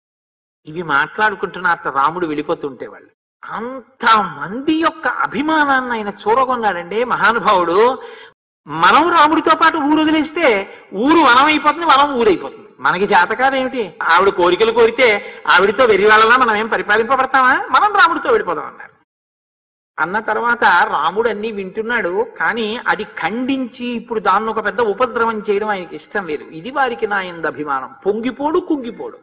ఇవి మాట్లాడుకుంటున్నారు రాముడు వెళ్ళిపోతుంటే వాళ్ళు అంత మంది యొక్క అభిమానాన్ని ఆయన చూరగొన్నాడండి మహానుభావుడు మనం రాముడితో పాటు ఊరు వదిలేస్తే ఊరు వనం అయిపోతుంది వనం ఊరైపోతుంది మనకి చేతకాదు ఏమిటి ఆవిడ కోరికలు కోరితే ఆవిడతో వెర్రి వాళ్ళలా మనం ఏం పరిపాలింపబడతామా మనం రాముడితో వెళ్ళిపోదాం అన్నారు అన్న తర్వాత రాముడు అన్ని వింటున్నాడు కానీ అది ఖండించి ఇప్పుడు దాన్ని ఒక పెద్ద ఉపద్రవం చేయడం ఆయనకి ఇష్టం లేదు ఇది వారికి నా ఎందు అభిమానం పొంగిపోడు కుంగిపోడు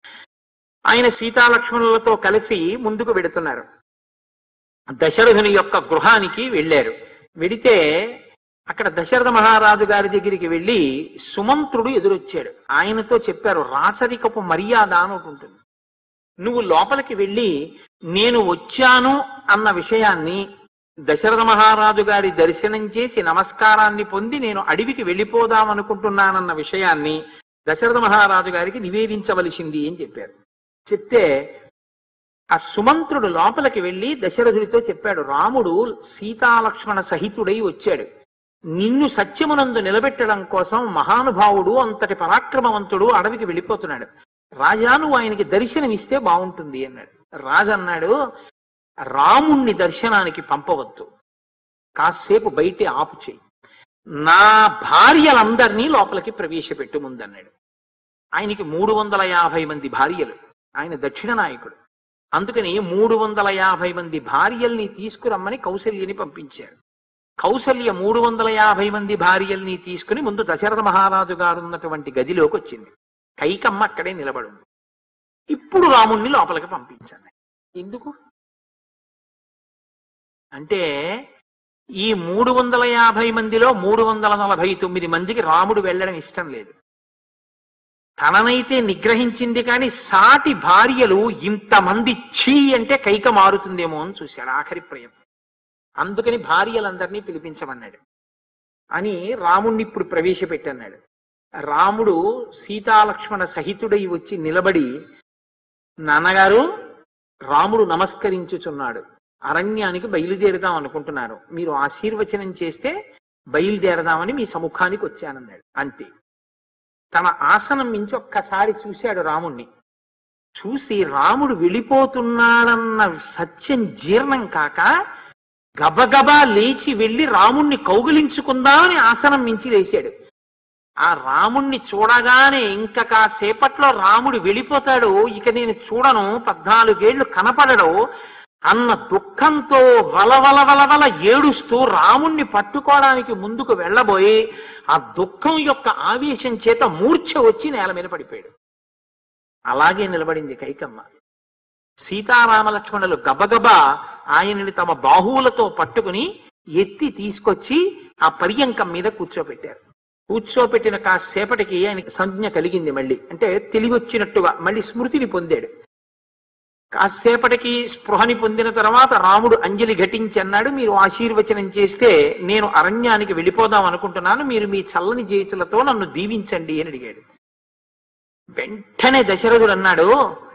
ఆయన సీతాలక్ష్మణులతో కలిసి ముందుకు వెడుతున్నారు దశరథుని యొక్క గృహానికి వెళ్ళారు వెడితే అక్కడ దశరథ మహారాజు గారి దగ్గరికి వెళ్ళి సుమంత్రుడు ఎదురొచ్చాడు ఆయనతో చెప్పారు రాచరికపు మర్యాద అని ఒకటి ఉంటుంది నువ్వు లోపలికి వెళ్ళి నేను వచ్చాను అన్న విషయాన్ని దశరథ మహారాజు గారి దర్శనం చేసి నమస్కారాన్ని పొంది నేను అడవికి వెళ్ళిపోదాం అనుకుంటున్నానన్న విషయాన్ని దశరథ మహారాజు గారికి నివేదించవలసింది అని చెప్పారు చెప్తే ఆ సుమంత్రుడు లోపలికి వెళ్ళి దశరథుడితో చెప్పాడు రాముడు సీతాలక్ష్మణ సహితుడై వచ్చాడు నిన్ను సత్యమునందు నిలబెట్టడం కోసం మహానుభావుడు అంతటి పరాక్రమవంతుడు అడవికి వెళ్ళిపోతున్నాడు రాజా నువ్వు ఆయనకి దర్శనం ఇస్తే బాగుంటుంది అన్నాడు రాజు అన్నాడు రాముణ్ణి దర్శనానికి పంపవద్దు కాసేపు బయటే ఆపు చేయి నా భార్యలందరినీ లోపలికి ప్రవేశపెట్టు ముందన్నాడు ఆయనకి మూడు వందల యాభై మంది భార్యలు ఆయన దక్షిణ నాయకుడు అందుకని మూడు వందల యాభై మంది భార్యల్ని తీసుకురమ్మని కౌశల్యని పంపించారు కౌసల్య మూడు వందల యాభై మంది భార్యల్ని తీసుకుని ముందు దశరథ మహారాజు గారు ఉన్నటువంటి గదిలోకి వచ్చింది కైకమ్మ అక్కడే నిలబడింది ఇప్పుడు రాముణ్ణి లోపలికి పంపించండి ఎందుకు అంటే ఈ మూడు వందల యాభై మందిలో మూడు వందల నలభై తొమ్మిది మందికి రాముడు వెళ్ళడం ఇష్టం లేదు తననైతే నిగ్రహించింది కానీ సాటి భార్యలు ఇంతమంది ఛీ అంటే కైక మారుతుందేమో అని చూశాడు ఆఖరి ప్రయత్నం అందుకని భార్యలందరినీ పిలిపించమన్నాడు అని రాముణ్ణి ఇప్పుడు ప్రవేశపెట్టన్నాడు రాముడు సీతాలక్ష్మణ సహితుడై వచ్చి నిలబడి నాన్నగారు రాముడు నమస్కరించుచున్నాడు అరణ్యానికి బయలుదేరుదాం అనుకుంటున్నారు మీరు ఆశీర్వచనం చేస్తే బయలుదేరదామని మీ సముఖానికి వచ్చానన్నాడు అంతే తన ఆసనం మించి ఒక్కసారి చూశాడు రాముణ్ణి చూసి రాముడు వెళ్ళిపోతున్నాడన్న సత్యం జీర్ణం కాక గబగబా లేచి వెళ్ళి రాముణ్ణి కౌగిలించుకుందామని ఆసనం మించి లేచాడు ఆ రాముణ్ణి చూడగానే ఇంకా కాసేపట్లో రాముడు వెళ్ళిపోతాడు ఇక నేను చూడను పద్నాలుగేళ్లు కనపడడు అన్న దుఃఖంతో వలవల వలవల ఏడుస్తూ రాముణ్ణి పట్టుకోవడానికి ముందుకు వెళ్ళబోయి ఆ దుఃఖం యొక్క ఆవేశం చేత మూర్ఛ వచ్చి నేల మీద పడిపోయాడు అలాగే నిలబడింది కైకమ్మ సీతారామలక్ష్మణులు గబగబా ఆయనని తమ బాహువులతో పట్టుకుని ఎత్తి తీసుకొచ్చి ఆ పర్యంకం మీద కూర్చోబెట్టారు కూర్చోబెట్టిన కాసేపటికి ఆయనకి సంజ్ఞ కలిగింది మళ్ళీ అంటే తెలివొచ్చినట్టుగా మళ్ళీ స్మృతిని పొందాడు కాసేపటికి స్పృహని పొందిన తర్వాత రాముడు అంజలి ఘటించి అన్నాడు మీరు ఆశీర్వచనం చేస్తే నేను అరణ్యానికి వెళ్ళిపోదాం అనుకుంటున్నాను మీరు మీ చల్లని చేతులతో నన్ను దీవించండి అని అడిగాడు వెంటనే దశరథుడు అన్నాడు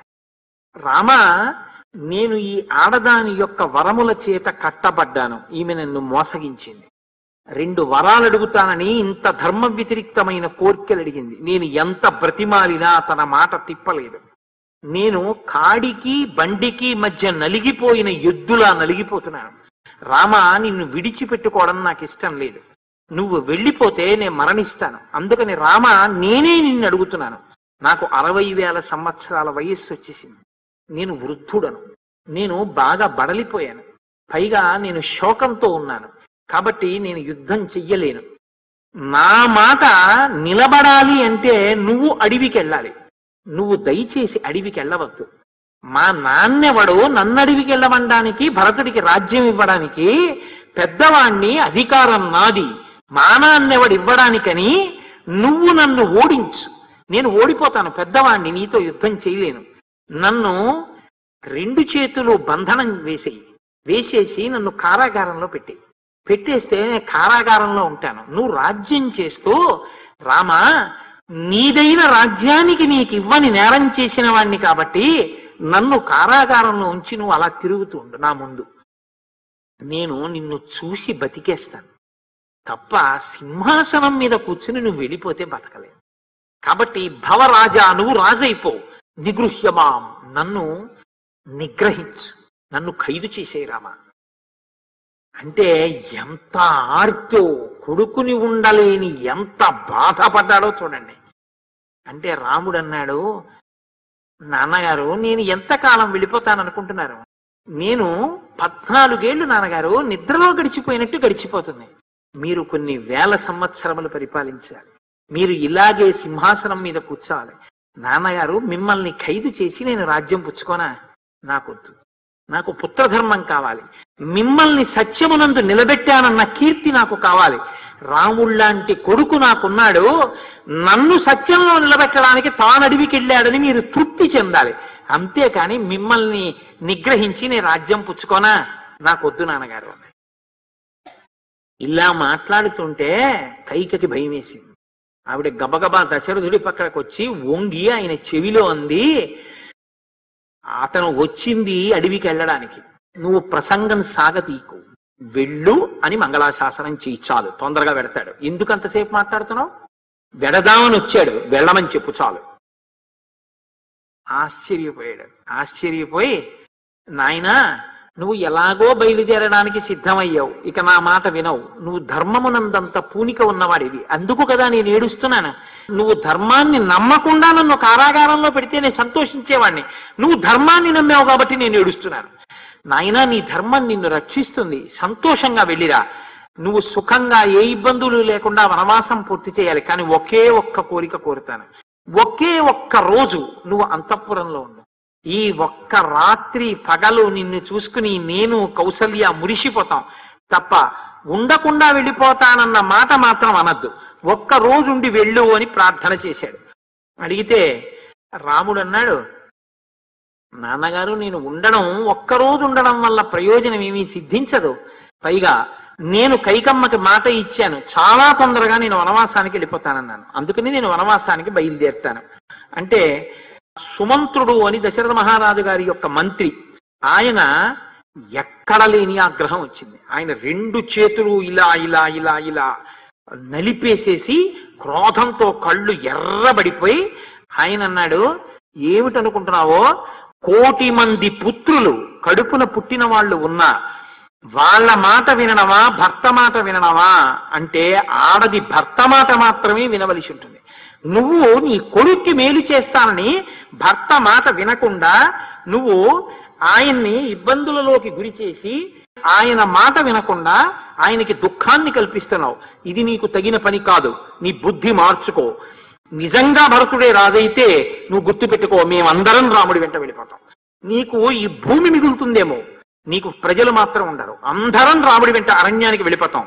రామ నేను ఈ ఆడదాని యొక్క వరముల చేత కట్టబడ్డాను ఈమె నన్ను మోసగించింది రెండు వరాలు అడుగుతానని ఇంత ధర్మ వ్యతిరిక్తమైన కోర్కెలు అడిగింది నేను ఎంత బ్రతిమాలినా తన మాట తిప్పలేదు నేను కాడికి బండికి మధ్య నలిగిపోయిన ఎద్దులా నలిగిపోతున్నాను రామ నిన్ను విడిచిపెట్టుకోవడం నాకు ఇష్టం లేదు నువ్వు వెళ్ళిపోతే నేను మరణిస్తాను అందుకని రామ నేనే నిన్ను అడుగుతున్నాను నాకు అరవై వేల సంవత్సరాల వయస్సు వచ్చేసింది నేను వృద్ధుడను నేను బాగా బడలిపోయాను పైగా నేను శోకంతో ఉన్నాను కాబట్టి నేను యుద్ధం చెయ్యలేను నా మాట నిలబడాలి అంటే నువ్వు అడవికి వెళ్ళాలి నువ్వు దయచేసి అడవికి వెళ్ళవద్దు మా నాన్నెవడు నన్ను అడవికి వెళ్ళమనడానికి భరతుడికి రాజ్యం ఇవ్వడానికి పెద్దవాణ్ణి అధికారం నాది మా నాన్నెవడు ఇవ్వడానికని నువ్వు నన్ను ఓడించు నేను ఓడిపోతాను పెద్దవాణ్ణి నీతో యుద్ధం చేయలేను నన్ను రెండు చేతులు బంధనం వేసేయి వేసేసి నన్ను కారాగారంలో పెట్టి పెట్టేస్తే నేను కారాగారంలో ఉంటాను నువ్వు రాజ్యం చేస్తూ రామా నీదైన రాజ్యానికి నీకు ఇవ్వని నేరం చేసిన వాణ్ణి కాబట్టి నన్ను కారాగారంలో ఉంచి నువ్వు అలా తిరుగుతూ ఉండు నా ముందు నేను నిన్ను చూసి బతికేస్తాను తప్ప సింహాసనం మీద కూర్చుని నువ్వు వెళ్ళిపోతే బతకలేవు కాబట్టి భవరాజా నువ్వు రాజైపో నిగృహ్యమాం నన్ను నిగ్రహించు నన్ను ఖైదు చేసే రామా అంటే ఎంత ఆర్తో కొడుకుని ఉండలేని ఎంత బాధపడ్డాడో చూడండి అంటే రాముడు అన్నాడు నాన్నగారు నేను ఎంతకాలం వెళ్ళిపోతాను అనుకుంటున్నారు నేను పద్నాలుగేళ్లు నాన్నగారు నిద్రలో గడిచిపోయినట్టు గడిచిపోతుంది మీరు కొన్ని వేల సంవత్సరములు పరిపాలించాలి మీరు ఇలాగే సింహాసనం మీద కూర్చోవాలి నాన్నగారు మిమ్మల్ని ఖైదు చేసి నేను రాజ్యం పుచ్చుకోనా నాకొద్దు నాకు పుత్రధర్మం కావాలి మిమ్మల్ని సత్యమునందు నిలబెట్టానన్న కీర్తి నాకు కావాలి రాముళ్ళంటి కొడుకు నాకున్నాడు నన్ను సత్యంలో నిలబెట్టడానికి తాను అడవికి వెళ్ళాడని మీరు తృప్తి చెందాలి అంతేకాని మిమ్మల్ని నిగ్రహించి నేను రాజ్యం పుచ్చుకోనా నాకొద్దు నాన్నగారు అన్నాడు. ఇలా మాట్లాడుతుంటే కైకకి భయం వేసింది ఆవిడ గబగబా దశరథుడి పక్కకు వచ్చి వంగి ఆయన చెవిలో అంది అతను వచ్చింది అడవికి వెళ్ళడానికి నువ్వు ప్రసంగం సాగతీకు వెళ్ళు అని మంగళాశాసనం చేయి చాలు తొందరగా వెడతాడు ఎందుకు అంతసేపు మాట్లాడుతున్నావు వెడదామని వచ్చాడు వెళ్ళమని చెప్పు చాలు ఆశ్చర్యపోయాడు ఆశ్చర్యపోయి నాయనా నువ్వు ఎలాగో బయలుదేరడానికి సిద్ధమయ్యావు ఇక నా మాట వినవు నువ్వు ధర్మమునందంత పూనిక ఉన్నవాడివి అందుకు కదా నేను ఏడుస్తున్నాను నువ్వు ధర్మాన్ని నమ్మకుండా నన్ను కారాగారంలో పెడితే నేను సంతోషించేవాడిని నువ్వు ధర్మాన్ని నమ్మావు కాబట్టి నేను ఏడుస్తున్నాను నాయనా నీ ధర్మం నిన్ను రక్షిస్తుంది సంతోషంగా వెళ్ళిరా నువ్వు సుఖంగా ఏ ఇబ్బందులు లేకుండా వనవాసం పూర్తి చేయాలి కానీ ఒకే ఒక్క కోరిక కోరుతాను ఒకే ఒక్క రోజు నువ్వు అంతఃపురంలో ఉండు ఈ ఒక్క రాత్రి పగలు నిన్ను చూసుకుని నేను కౌసల్య మురిసిపోతాం తప్ప ఉండకుండా వెళ్ళిపోతానన్న మాట మాత్రం అనద్దు ఒక్క రోజు ఉండి వెళ్ళు అని ప్రార్థన చేశాడు అడిగితే రాముడు అన్నాడు నాన్నగారు నేను ఉండడం ఒక్కరోజు ఉండడం వల్ల ప్రయోజనం ఏమీ సిద్ధించదు పైగా నేను కైకమ్మకి మాట ఇచ్చాను చాలా తొందరగా నేను వనవాసానికి వెళ్ళిపోతానన్నాను అందుకని నేను వనవాసానికి బయలుదేరుతాను అంటే సుమంత్రుడు అని దశరథ మహారాజు గారి యొక్క మంత్రి ఆయన ఎక్కడ లేని ఆగ్రహం వచ్చింది ఆయన రెండు చేతులు ఇలా ఇలా ఇలా ఇలా నలిపేసేసి క్రోధంతో కళ్ళు ఎర్రబడిపోయి ఆయన అన్నాడు ఏమిటనుకుంటున్నావో కోటి మంది పుత్రులు కడుపున పుట్టిన వాళ్ళు ఉన్నా వాళ్ళ మాట వినడమా భర్త మాట వినడమా అంటే ఆడది భర్త మాట మాత్రమే వినవలసి ఉంటుంది నువ్వు నీ కొడుక్కి మేలు చేస్తానని భర్త మాట వినకుండా నువ్వు ఆయన్ని ఇబ్బందులలోకి గురి చేసి ఆయన మాట వినకుండా ఆయనకి దుఃఖాన్ని కల్పిస్తున్నావు ఇది నీకు తగిన పని కాదు నీ బుద్ధి మార్చుకో నిజంగా భరతుడే రాజైతే నువ్వు గుర్తుపెట్టుకో మేమందరం రాముడి వెంట వెళ్ళిపోతాం నీకు ఈ భూమి మిగులుతుందేమో నీకు ప్రజలు మాత్రం ఉండరు అందరం రాముడి వెంట అరణ్యానికి వెళ్ళిపోతాం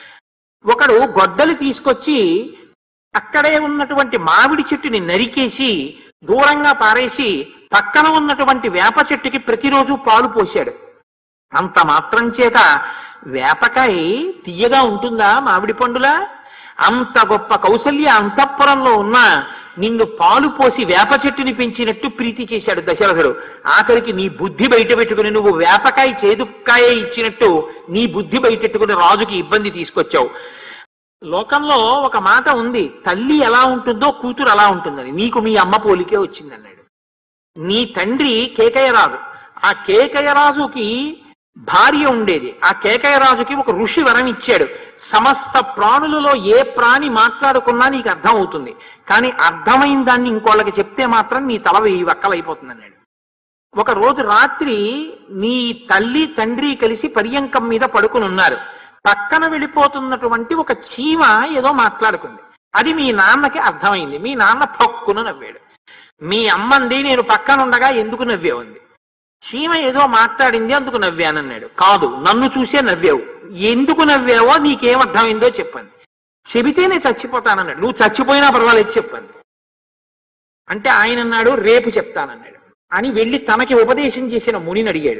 ఒకడు గొడ్డలి తీసుకొచ్చి అక్కడే ఉన్నటువంటి మామిడి చెట్టుని నరికేసి దూరంగా పారేసి పక్కన ఉన్నటువంటి వేప చెట్టుకి ప్రతిరోజు పాలు పోశాడు అంత మాత్రం చేత వేపకాయ తీయగా ఉంటుందా మామిడి పండులా అంత గొప్ప కౌసల్య అంతఃపురంలో ఉన్న నిన్ను పాలు పోసి వేప చెట్టుని పెంచినట్టు ప్రీతి చేశాడు దశరథుడు ఆఖరికి నీ బుద్ధి బయట పెట్టుకుని నువ్వు వేపకాయ చేదుకాయ ఇచ్చినట్టు నీ బుద్ధి బయటెట్టుకుని రాజుకి ఇబ్బంది తీసుకొచ్చావు లోకంలో ఒక మాట ఉంది తల్లి ఎలా ఉంటుందో కూతురు అలా ఉంటుందని నీకు మీ అమ్మ పోలికే వచ్చిందన్నాడు నీ తండ్రి కేకయ్యరాజు ఆ కేకయ్యరాజుకి భార్య ఉండేది ఆ కేకయ్యరాజుకి ఒక ఋషి వరం ఇచ్చాడు సమస్త ప్రాణులలో ఏ ప్రాణి మాట్లాడుకున్నా నీకు అర్థం అవుతుంది కానీ అర్థమైన దాన్ని ఇంకోళ్ళకి చెప్తే మాత్రం నీ తల వెయ్యి వక్కలైపోతుంది అన్నాడు ఒక రోజు రాత్రి నీ తల్లి తండ్రి కలిసి పర్యంకం మీద పడుకుని ఉన్నారు పక్కన వెళ్ళిపోతున్నటువంటి ఒక చీమ ఏదో మాట్లాడుకుంది అది మీ నాన్నకి అర్థమైంది మీ నాన్న పక్కున నవ్వాడు మీ అమ్మంది నేను పక్కన ఉండగా ఎందుకు నవ్వేవుంది చీమ ఏదో మాట్లాడింది అందుకు నవ్వానన్నాడు కాదు నన్ను చూసే నవ్వావు ఎందుకు నవ్వావో నీకేం అర్థమైందో చెప్పండి చెబితేనే చచ్చిపోతానన్నాడు నువ్వు చచ్చిపోయినా పర్వాలేదు చెప్పండి అంటే ఆయన అన్నాడు రేపు చెప్తానన్నాడు అని వెళ్ళి తనకి ఉపదేశం చేసిన మునిని అడిగాడు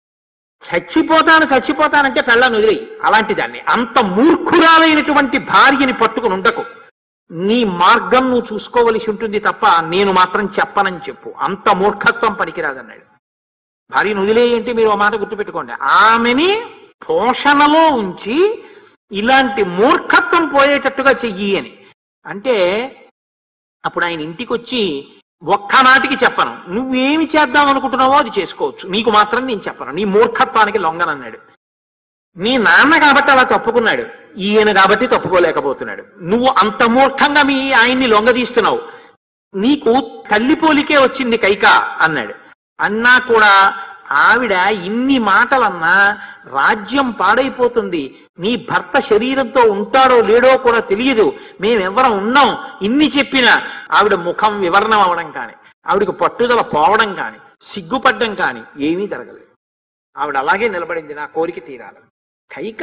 చచ్చిపోతాను చచ్చిపోతానంటే పెళ్ళని వదిలేయి అలాంటి దాన్ని అంత మూర్ఖురాలైనటువంటి భార్యని పట్టుకుని ఉండకు నీ మార్గం నువ్వు చూసుకోవలసి ఉంటుంది తప్ప నేను మాత్రం చెప్పనని చెప్పు అంత మూర్ఖత్వం పనికిరాదన్నాడు భార్యను వదిలేయంటే మీరు ఒక మాట గుర్తుపెట్టుకోండి ఆమెని పోషణలో ఉంచి ఇలాంటి మూర్ఖత్వం పోయేటట్టుగా చెయ్యి అని అంటే అప్పుడు ఆయన ఇంటికి వచ్చి ఒక్కనాటికి చెప్పను నువ్వేమి చేద్దాం అనుకుంటున్నావో అది చేసుకోవచ్చు నీకు మాత్రం నేను చెప్పను నీ మూర్ఖత్వానికి లొంగనన్నాడు మీ నాన్న కాబట్టి అలా తప్పుకున్నాడు ఈయన కాబట్టి తప్పుకోలేకపోతున్నాడు నువ్వు అంత మూర్ఖంగా మీ ఆయన్ని లొంగదీస్తున్నావు నీకు తల్లి పోలికే వచ్చింది కైక అన్నాడు అన్నా కూడా ఆవిడ ఇన్ని మాటలన్నా రాజ్యం పాడైపోతుంది నీ భర్త శరీరంతో ఉంటాడో లేడో కూడా తెలియదు మేమెవరం ఉన్నాం ఇన్ని చెప్పినా ఆవిడ ముఖం వివరణం అవడం కానీ ఆవిడకి పట్టుదల పోవడం కానీ సిగ్గుపడ్డం కానీ ఏమీ జరగలేదు ఆవిడ అలాగే నిలబడింది నా కోరిక తీరాలి కైక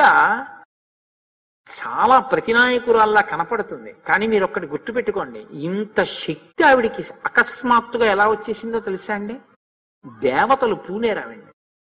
చాలా ప్రతినాయకురాల్లా కనపడుతుంది కానీ మీరు ఒక్కటి గుర్తుపెట్టుకోండి ఇంత శక్తి ఆవిడికి అకస్మాత్తుగా ఎలా వచ్చేసిందో తెలుసా అండి దేవతలు పూనేరావండి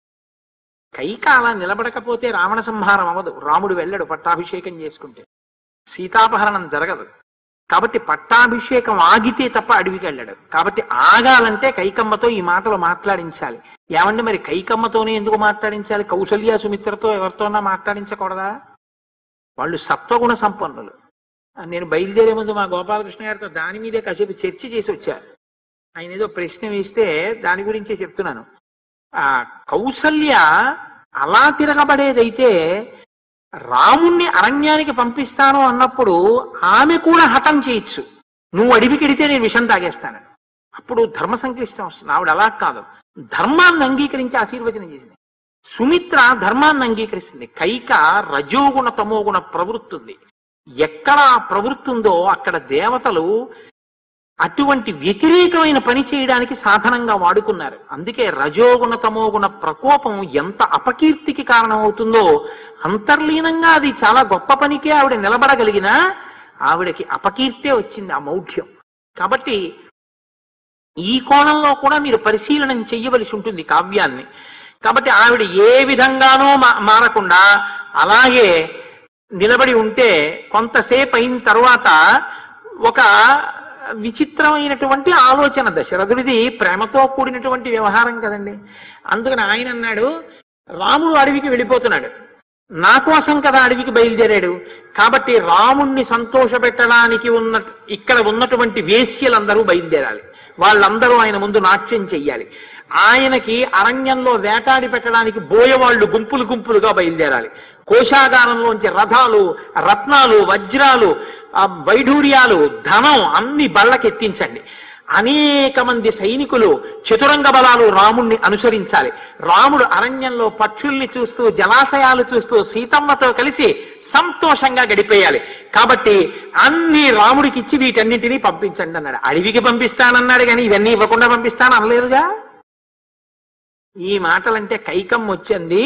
కైక అలా నిలబడకపోతే రావణ సంహారం అవ్వదు రాముడు వెళ్ళడు పట్టాభిషేకం చేసుకుంటే సీతాపహరణం జరగదు కాబట్టి పట్టాభిషేకం ఆగితే తప్ప అడవికి వెళ్ళాడు కాబట్టి ఆగాలంటే కైకమ్మతో ఈ మాటలు మాట్లాడించాలి ఏమంటే మరి కైకమ్మతోనే ఎందుకు మాట్లాడించాలి కౌసల్య సుమిత్రతో ఎవరితోనా మాట్లాడించకూడదా వాళ్ళు సత్వగుణ సంపన్నులు నేను బయలుదేరే ముందు మా గోపాలకృష్ణ గారితో దాని మీదే కాసేపు చర్చ చేసి వచ్చారు ఆయన ఏదో ప్రశ్న వేస్తే దాని గురించే చెప్తున్నాను ఆ కౌసల్య అలా తిరగబడేదైతే రాముణ్ణి అరణ్యానికి పంపిస్తాను అన్నప్పుడు ఆమె కూడా హఠం చేయొచ్చు నువ్వు అడవికెడితే నేను విషం తాగేస్తాను అప్పుడు ధర్మ సంక్లిష్టం వస్తుంది ఆవిడ అలా కాదు ధర్మాన్ని అంగీకరించి ఆశీర్వచనం చేసింది సుమిత్ర ధర్మాన్ని అంగీకరిస్తుంది కైక రజోగుణ తమోగుణ ప్రవృత్తి ఉంది ఎక్కడ ఆ ప్రవృత్తి ఉందో అక్కడ దేవతలు అటువంటి వ్యతిరేకమైన పని చేయడానికి సాధనంగా వాడుకున్నారు అందుకే రజోగుణ తమోగుణ ప్రకోపం ఎంత అపకీర్తికి కారణమవుతుందో అంతర్లీనంగా అది చాలా గొప్ప పనికే ఆవిడ నిలబడగలిగినా ఆవిడకి అపకీర్తే వచ్చింది ఆ మౌఢ్యం కాబట్టి ఈ కోణంలో కూడా మీరు పరిశీలనం చెయ్యవలసి ఉంటుంది కావ్యాన్ని కాబట్టి ఆవిడ ఏ విధంగానూ మా- మారకుండా అలాగే నిలబడి ఉంటే కొంతసేపు అయిన తర్వాత ఒక విచిత్రమైనటువంటి ఆలోచన దశరథుడిది ప్రేమతో కూడినటువంటి వ్యవహారం కదండి అందుకని ఆయన అన్నాడు రాముడు అడవికి వెళ్ళిపోతున్నాడు నా కోసం కదా అడవికి బయలుదేరాడు కాబట్టి రాముణ్ణి సంతోషపెట్టడానికి ఉన్న ఇక్కడ ఉన్నటువంటి వేశ్యలందరూ బయలుదేరాలి వాళ్ళందరూ ఆయన ముందు నాట్యం చెయ్యాలి ఆయనకి అరణ్యంలో వేటాడి పెట్టడానికి బోయవాళ్ళు గుంపులు గుంపులుగా బయలుదేరాలి కోశాగారంలోంచి రథాలు రత్నాలు వజ్రాలు ఆ వైఢూర్యాలు ధనం అన్ని బళ్ళకెత్తించండి అనేక మంది సైనికులు చతురంగ బలాలు రాముణ్ణి అనుసరించాలి రాముడు అరణ్యంలో పక్షుల్ని చూస్తూ జలాశయాలు చూస్తూ సీతమ్మతో కలిసి సంతోషంగా గడిపేయాలి కాబట్టి అన్ని రాముడికి ఇచ్చి వీటన్నింటినీ పంపించండి అన్నాడు అడవికి పంపిస్తానన్నాడు కానీ ఇవన్నీ ఇవ్వకుండా పంపిస్తాను అనలేదుగా ఈ మాటలంటే కైకం వచ్చింది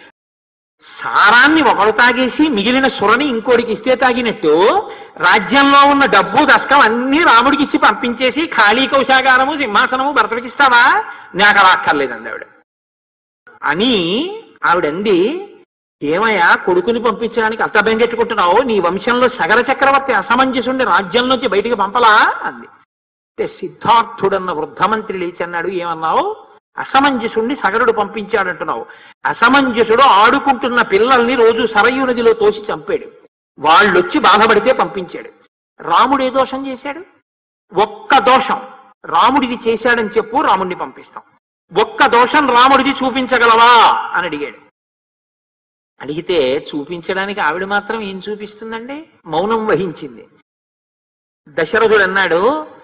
సారాన్ని ఒకడు తాగేసి మిగిలిన సురని ఇంకోటికి ఇస్తే తాగినట్టు రాజ్యంలో ఉన్న డబ్బు దశకం అన్ని రాముడికి ఇచ్చి పంపించేసి ఖాళీ కౌశాగారము సింహాసనము భరతుడికి ఇస్తావా నాకు అలా అక్కర్లేదండి ఆవిడ అని ఆవిడంది ఏమయ్యా కొడుకుని పంపించడానికి అంత బెంగెట్టుకుంటున్నావు నీ వంశంలో సగర చక్రవర్తి అసమంజసుండి రాజ్యంలోంచి బయటికి పంపలా అంది అంటే సిద్ధార్థుడన్న వృద్ధమంత్రి లేచి అన్నాడు ఏమన్నావు అసమంజసుణ్ణి సగరుడు పంపించాడంటున్నావు అసమంజసుడు ఆడుకుంటున్న పిల్లల్ని రోజు సరయూ నదిలో తోసి చంపాడు వాళ్ళొచ్చి బాధపడితే పంపించాడు రాముడు ఏ దోషం చేశాడు ఒక్క దోషం రాముడిది చేశాడని చెప్పు రాముడిని పంపిస్తాం ఒక్క దోషం రాముడిది చూపించగలవా అని అడిగాడు అడిగితే చూపించడానికి ఆవిడ మాత్రం ఏం చూపిస్తుందండి మౌనం వహించింది దశరథుడు అన్నాడు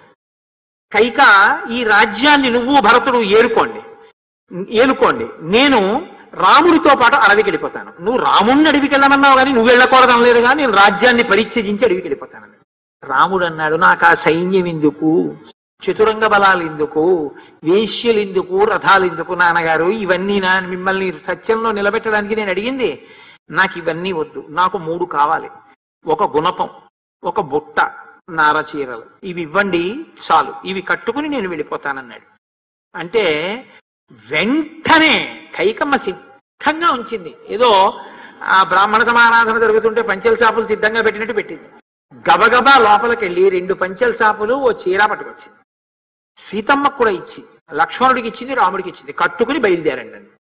కైక ఈ రాజ్యాన్ని నువ్వు భరతుడు ఏలుకోండి ఏలుకోండి నేను రాముడితో పాటు అడవికి వెళ్ళిపోతాను నువ్వు రాముడిని అడవికి వెళ్ళమన్నావు కానీ నువ్వు వెళ్ళకూడదు అనలేదుగా నేను రాజ్యాన్ని పరిత్యజించి అడవికి వెళ్ళిపోతాను రాముడు అన్నాడు నాకు ఆ సైన్యం ఎందుకు చతురంగ బలాలు ఎందుకు వేశ్యలు ఎందుకు రథాలు ఎందుకు నాన్నగారు ఇవన్నీ నా మిమ్మల్ని సత్యంలో నిలబెట్టడానికి నేను అడిగింది నాకు ఇవన్నీ వద్దు నాకు మూడు కావాలి ఒక గుణపం ఒక బుట్ట నార చీరలు ఇవి ఇవ్వండి చాలు ఇవి కట్టుకుని నేను వెళ్ళిపోతానన్నాడు అంటే వెంటనే కైకమ్మ సిద్ధంగా ఉంచింది ఏదో ఆ బ్రాహ్మణ సమారాధన జరుగుతుంటే పంచెల చాపులు సిద్ధంగా పెట్టినట్టు పెట్టింది గబగబా లోపలికి వెళ్ళి రెండు పంచెల చాపులు ఓ చీర పట్టుకొచ్చింది సీతమ్మకు కూడా ఇచ్చింది లక్ష్మణుడికి ఇచ్చింది రాముడికి ఇచ్చింది కట్టుకుని బయలుదేరండి అని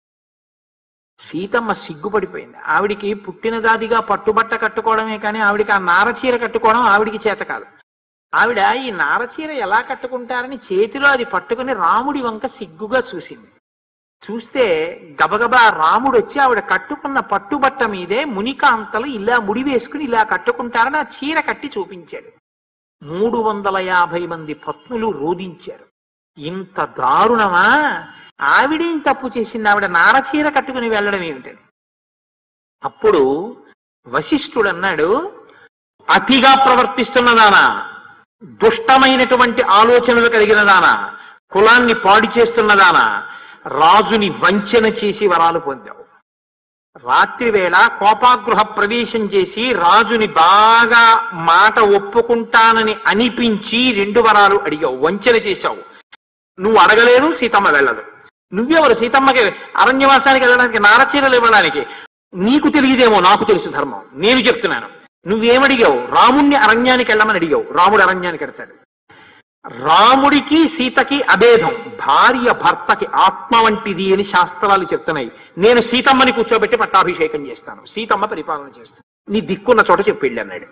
సీతమ్మ సిగ్గుపడిపోయింది ఆవిడికి పుట్టినదాదిగా పట్టుబట్ట కట్టుకోవడమే కానీ ఆవిడికి ఆ నారచీర కట్టుకోవడం ఆవిడికి చేత కాదు ఆవిడ ఈ నారచీర ఎలా కట్టుకుంటారని చేతిలో అది పట్టుకుని రాముడి వంక సిగ్గుగా చూసింది చూస్తే గబగబా రాముడు వచ్చి ఆవిడ కట్టుకున్న పట్టుబట్ట మీదే మునికాంతలు ఇలా ముడి వేసుకుని ఇలా కట్టుకుంటారని ఆ చీర కట్టి చూపించాడు మూడు వందల యాభై మంది పత్నులు రోధించారు ఇంత దారుణమా ఆవిడేం తప్పు చేసింది ఆవిడ నారచీర కట్టుకుని వెళ్ళడం ఏమిటని అప్పుడు వశిష్ఠుడు అన్నాడు అతిగా ప్రవర్తిస్తున్నదానా దుష్టమైనటువంటి ఆలోచనలు కలిగినదానా కులాన్ని పాడు చేస్తున్నదానా రాజుని వంచన చేసి వరాలు పొందావు రాత్రి వేళ కోపాగృహ ప్రవేశం చేసి రాజుని బాగా మాట ఒప్పుకుంటానని అనిపించి రెండు వరాలు అడిగావు వంచన చేశావు నువ్వు అడగలేను సీతమ్మ వెళ్ళదు నువ్వెవరు సీతమ్మకి అరణ్యవాసానికి వెళ్ళడానికి నారచీరలు ఇవ్వడానికి నీకు తెలియదేమో నాకు తెలుసు ధర్మం నేను చెప్తున్నాను నువ్వేమడిగావు రాముణ్ణి అరణ్యానికి వెళ్ళమని అడిగావు రాముడు అరణ్యానికి వెడతాడు రాముడికి సీతకి అభేదం భార్య భర్తకి ఆత్మ వంటిది అని శాస్త్రాలు చెప్తున్నాయి నేను సీతమ్మని కూర్చోబెట్టి పట్టాభిషేకం చేస్తాను సీతమ్మ పరిపాలన చేస్తాను నీ దిక్కున్న చోట చెప్పి వెళ్ళి అన్నాడు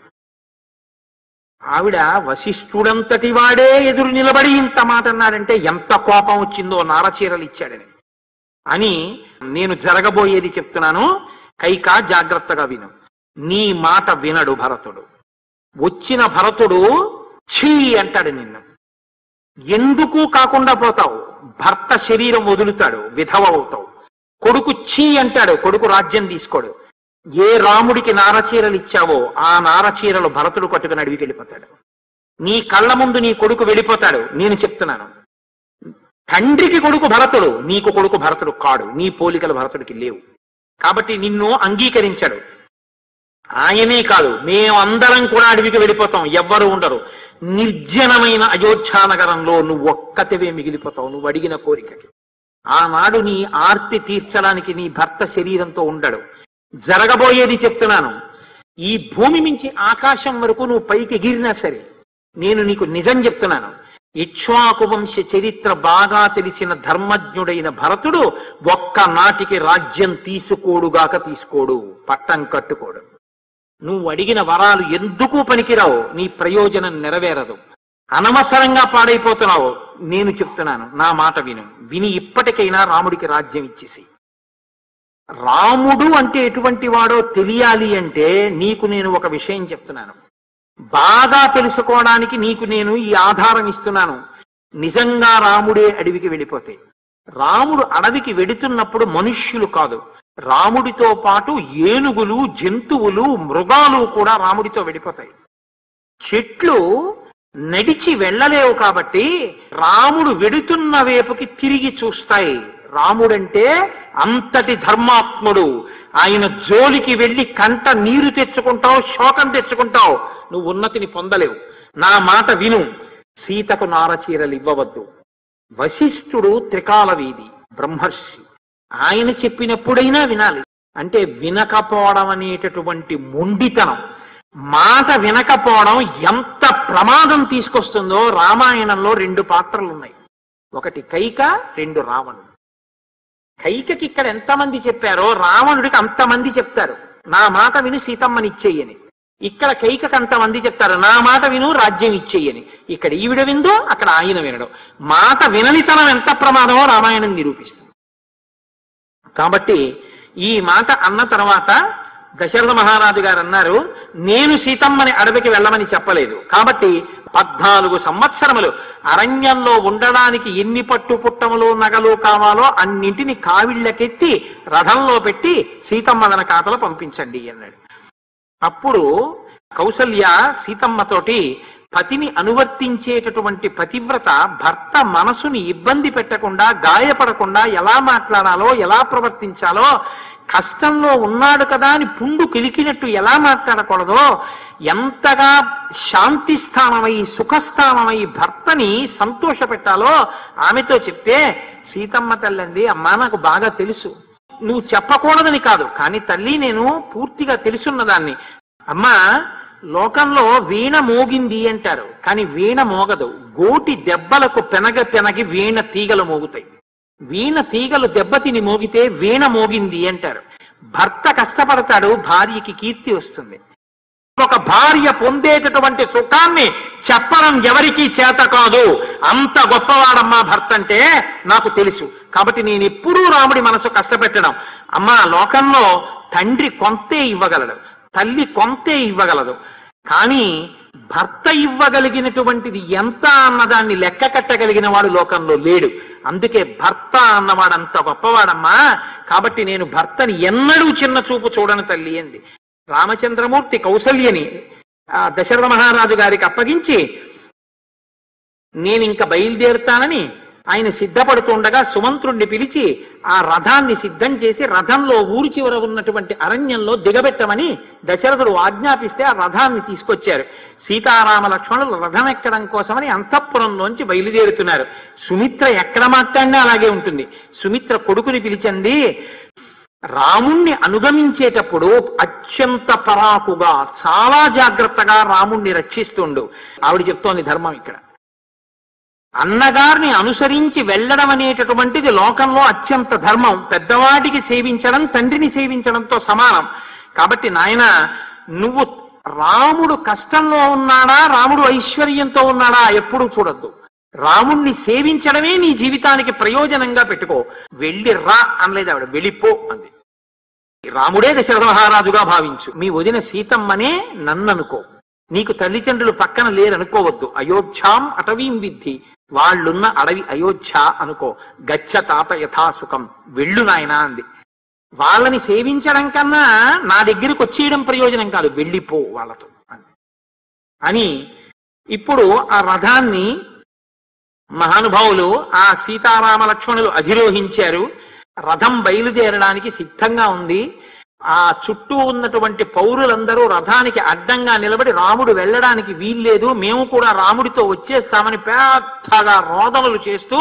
ఆవిడ వశిష్ఠుడంతటి వాడే ఎదురు నిలబడి ఇంత మాట అన్నాడంటే ఎంత కోపం వచ్చిందో నారచీరలు ఇచ్చాడని అని నేను జరగబోయేది చెప్తున్నాను కైకా జాగ్రత్తగా విను నీ మాట వినడు భరతుడు వచ్చిన భరతుడు ఛీ అంటాడు నిన్ను ఎందుకు కాకుండా పోతావు భర్త శరీరం వదులుతాడు విధవ అవుతావు కొడుకు ఛీ అంటాడు కొడుకు రాజ్యం తీసుకోడు ఏ రాముడికి నారచీరలు ఇచ్చావో ఆ నారచీరలు భరతుడు కట్టుకుని అడవికి వెళ్ళిపోతాడు నీ కళ్ళ ముందు నీ కొడుకు వెళ్ళిపోతాడు నేను చెప్తున్నాను తండ్రికి కొడుకు భరతుడు నీకు కొడుకు భరతుడు కాడు నీ పోలికలు భరతుడికి లేవు కాబట్టి నిన్ను అంగీకరించాడు ఆయనే కాదు మేమందరం కూడా అడవికి వెళ్ళిపోతాం ఎవ్వరు ఉండరు నిర్జనమైన అయోధ్యా నగరంలో నువ్వు ఒక్కతివే మిగిలిపోతావు నువ్వు అడిగిన కోరికకి ఆనాడు నీ ఆర్తి తీర్చడానికి నీ భర్త శరీరంతో ఉండడు జరగబోయేది చెప్తున్నాను ఈ భూమి మించి ఆకాశం వరకు నువ్వు పైకి ఎగిరినా సరే నేను నీకు నిజం చెప్తున్నాను ఇక్ష్వాకు వంశ చరిత్ర బాగా తెలిసిన ధర్మజ్ఞుడైన భరతుడు ఒక్క నాటికి రాజ్యం తీసుకోడుగాక తీసుకోడు పట్టం కట్టుకోడు నువ్వు అడిగిన వరాలు ఎందుకు పనికిరావు నీ ప్రయోజనం నెరవేరదు అనవసరంగా పాడైపోతున్నావు నేను చెప్తున్నాను నా మాట విను విని ఇప్పటికైనా రాముడికి రాజ్యం ఇచ్చేసి రాముడు అంటే ఎటువంటి వాడో తెలియాలి అంటే నీకు నేను ఒక విషయం చెప్తున్నాను బాగా తెలుసుకోవడానికి నీకు నేను ఈ ఆధారం ఇస్తున్నాను నిజంగా రాముడే అడవికి వెళ్ళిపోతే రాముడు అడవికి వెడుతున్నప్పుడు మనుష్యులు కాదు రాముడితో పాటు ఏనుగులు జంతువులు మృగాలు కూడా రాముడితో వెళ్ళిపోతాయి చెట్లు నడిచి వెళ్ళలేవు కాబట్టి రాముడు వెడుతున్న వైపుకి తిరిగి చూస్తాయి రాముడంటే అంతటి ధర్మాత్ముడు ఆయన జోలికి వెళ్ళి కంట నీరు తెచ్చుకుంటావు శోకం తెచ్చుకుంటావు నువ్వు ఉన్నతిని పొందలేవు నా మాట విను సీతకు నారచీరలు ఇవ్వవద్దు వశిష్ఠుడు త్రికాల వీధి బ్రహ్మర్షి ఆయన చెప్పినప్పుడైనా వినాలి అంటే వినకపోవడం అనేటటువంటి మొండితనం మాట వినకపోవడం ఎంత ప్రమాదం తీసుకొస్తుందో రామాయణంలో రెండు పాత్రలు ఉన్నాయి ఒకటి కైక రెండు రావణుడు కైకకి ఇక్కడ ఎంతమంది చెప్పారో రావణుడికి అంతమంది చెప్తారు నా మాట విను సీతమ్మని ఇచ్చేయని ఇక్కడ కైకకు అంతమంది చెప్తారు నా మాట విను రాజ్యం ఇచ్చేయని ఇక్కడ ఈవిడ విందో అక్కడ ఆయన వినడం మాట విననితనం ఎంత ప్రమాదమో రామాయణం నిరూపిస్తుంది కాబట్టి ఈ మాట అన్న తర్వాత దశరథ మహారాజు గారు అన్నారు నేను సీతమ్మని అడవికి వెళ్ళమని చెప్పలేదు కాబట్టి పద్నాలుగు సంవత్సరములు అరణ్యంలో ఉండడానికి ఎన్ని పట్టు పుట్టములు నగలు కావాలో అన్నింటిని కావిళ్ళకెత్తి రథంలో పెట్టి సీతమ్మ వెనకాతలు పంపించండి అన్నాడు అప్పుడు కౌసల్య సీతమ్మతోటి పతిని అనువర్తించేటటువంటి పతివ్రత భర్త మనసుని ఇబ్బంది పెట్టకుండా గాయపడకుండా ఎలా మాట్లాడాలో ఎలా ప్రవర్తించాలో కష్టంలో ఉన్నాడు కదా అని పుండు కిలికినట్టు ఎలా మాట్లాడకూడదో ఎంతగా శాంతి స్థానమై సుఖస్థానమై భర్తని సంతోష పెట్టాలో ఆమెతో చెప్తే సీతమ్మ తల్లంది అమ్మా నాకు బాగా తెలుసు నువ్వు చెప్పకూడదని కాదు కానీ తల్లి నేను పూర్తిగా తెలుసున్నదాన్ని అమ్మా లోకంలో వీణ మోగింది అంటారు కానీ వీణ మోగదు గోటి దెబ్బలకు పెనగ పెనగి వీణ తీగలు మోగుతాయి వీణ తీగలు దెబ్బతిని మోగితే వీణ మోగింది అంటారు భర్త కష్టపడతాడు భార్యకి కీర్తి వస్తుంది ఒక భార్య పొందేటటువంటి సుఖాన్ని చెప్పడం ఎవరికీ చేత కాదు అంత గొప్పవాడమ్మా భర్త అంటే నాకు తెలుసు కాబట్టి నేను ఎప్పుడూ రాముడి మనసు కష్టపెట్టడం అమ్మా లోకంలో తండ్రి కొంతే ఇవ్వగలడు తల్లి కొంతే ఇవ్వగలదు కానీ భర్త ఇవ్వగలిగినటువంటిది ఎంత అన్నదాన్ని లెక్క కట్టగలిగిన వాడు లోకంలో లేడు అందుకే భర్త అన్నవాడు అంత గొప్పవాడమ్మా కాబట్టి నేను భర్తని ఎన్నడూ చిన్న చూపు చూడను తల్లి అంది రామచంద్రమూర్తి కౌసల్యని ఆ దశరథ మహారాజు గారికి అప్పగించి నేను ఇంకా బయలుదేరుతానని ఆయన సిద్ధపడుతుండగా సుమంత్రుణ్ణి పిలిచి ఆ రథాన్ని సిద్ధం చేసి రథంలో ఊరి చివర ఉన్నటువంటి అరణ్యంలో దిగబెట్టమని దశరథుడు ఆజ్ఞాపిస్తే ఆ రథాన్ని తీసుకొచ్చారు సీతారామ లక్ష్మణులు రథం ఎక్కడం కోసమని అంతఃపురంలోంచి బయలుదేరుతున్నారు సుమిత్ర ఎక్కడ మాట్లాడినా అలాగే ఉంటుంది సుమిత్ర కొడుకుని పిలిచండి రాముణ్ణి అనుగమించేటప్పుడు అత్యంత పరాకుగా చాలా జాగ్రత్తగా రాముణ్ణి రక్షిస్తుండు ఆవిడ చెప్తోంది ధర్మం ఇక్కడ అన్నగారిని అనుసరించి వెళ్ళడం అనేటటువంటిది లోకంలో అత్యంత ధర్మం పెద్దవాడికి సేవించడం తండ్రిని సేవించడంతో సమానం కాబట్టి నాయన నువ్వు రాముడు కష్టంలో ఉన్నాడా రాముడు ఐశ్వర్యంతో ఉన్నాడా ఎప్పుడూ చూడొద్దు రాముణ్ణి సేవించడమే నీ జీవితానికి ప్రయోజనంగా పెట్టుకో వెళ్ళి రా అనలేదు ఆవిడ వెళ్ళిపో అంది రాముడే దశరథ మహారాజుగా భావించు మీ వదిన సీతమ్మనే నన్ననుకో నీకు తల్లిదండ్రులు పక్కన లేరనుకోవద్దు అయోధ్యాం అటవీం విద్ధి వాళ్ళున్న అడవి అయోధ్య అనుకో గచ్చ తాత యథాసుఖం వెళ్ళు నాయనా అంది వాళ్ళని సేవించడం కన్నా నా దగ్గరికి వచ్చేయడం ప్రయోజనం కాదు వెళ్ళిపో వాళ్ళతో అంది అని ఇప్పుడు ఆ రథాన్ని మహానుభావులు ఆ సీతారామ లక్ష్మణులు అధిరోహించారు రథం బయలుదేరడానికి సిద్ధంగా ఉంది ఆ చుట్టూ ఉన్నటువంటి పౌరులందరూ రథానికి అడ్డంగా నిలబడి రాముడు వెళ్ళడానికి వీల్లేదు మేము కూడా రాముడితో వచ్చేస్తామని పెద్దగా రోదనలు చేస్తూ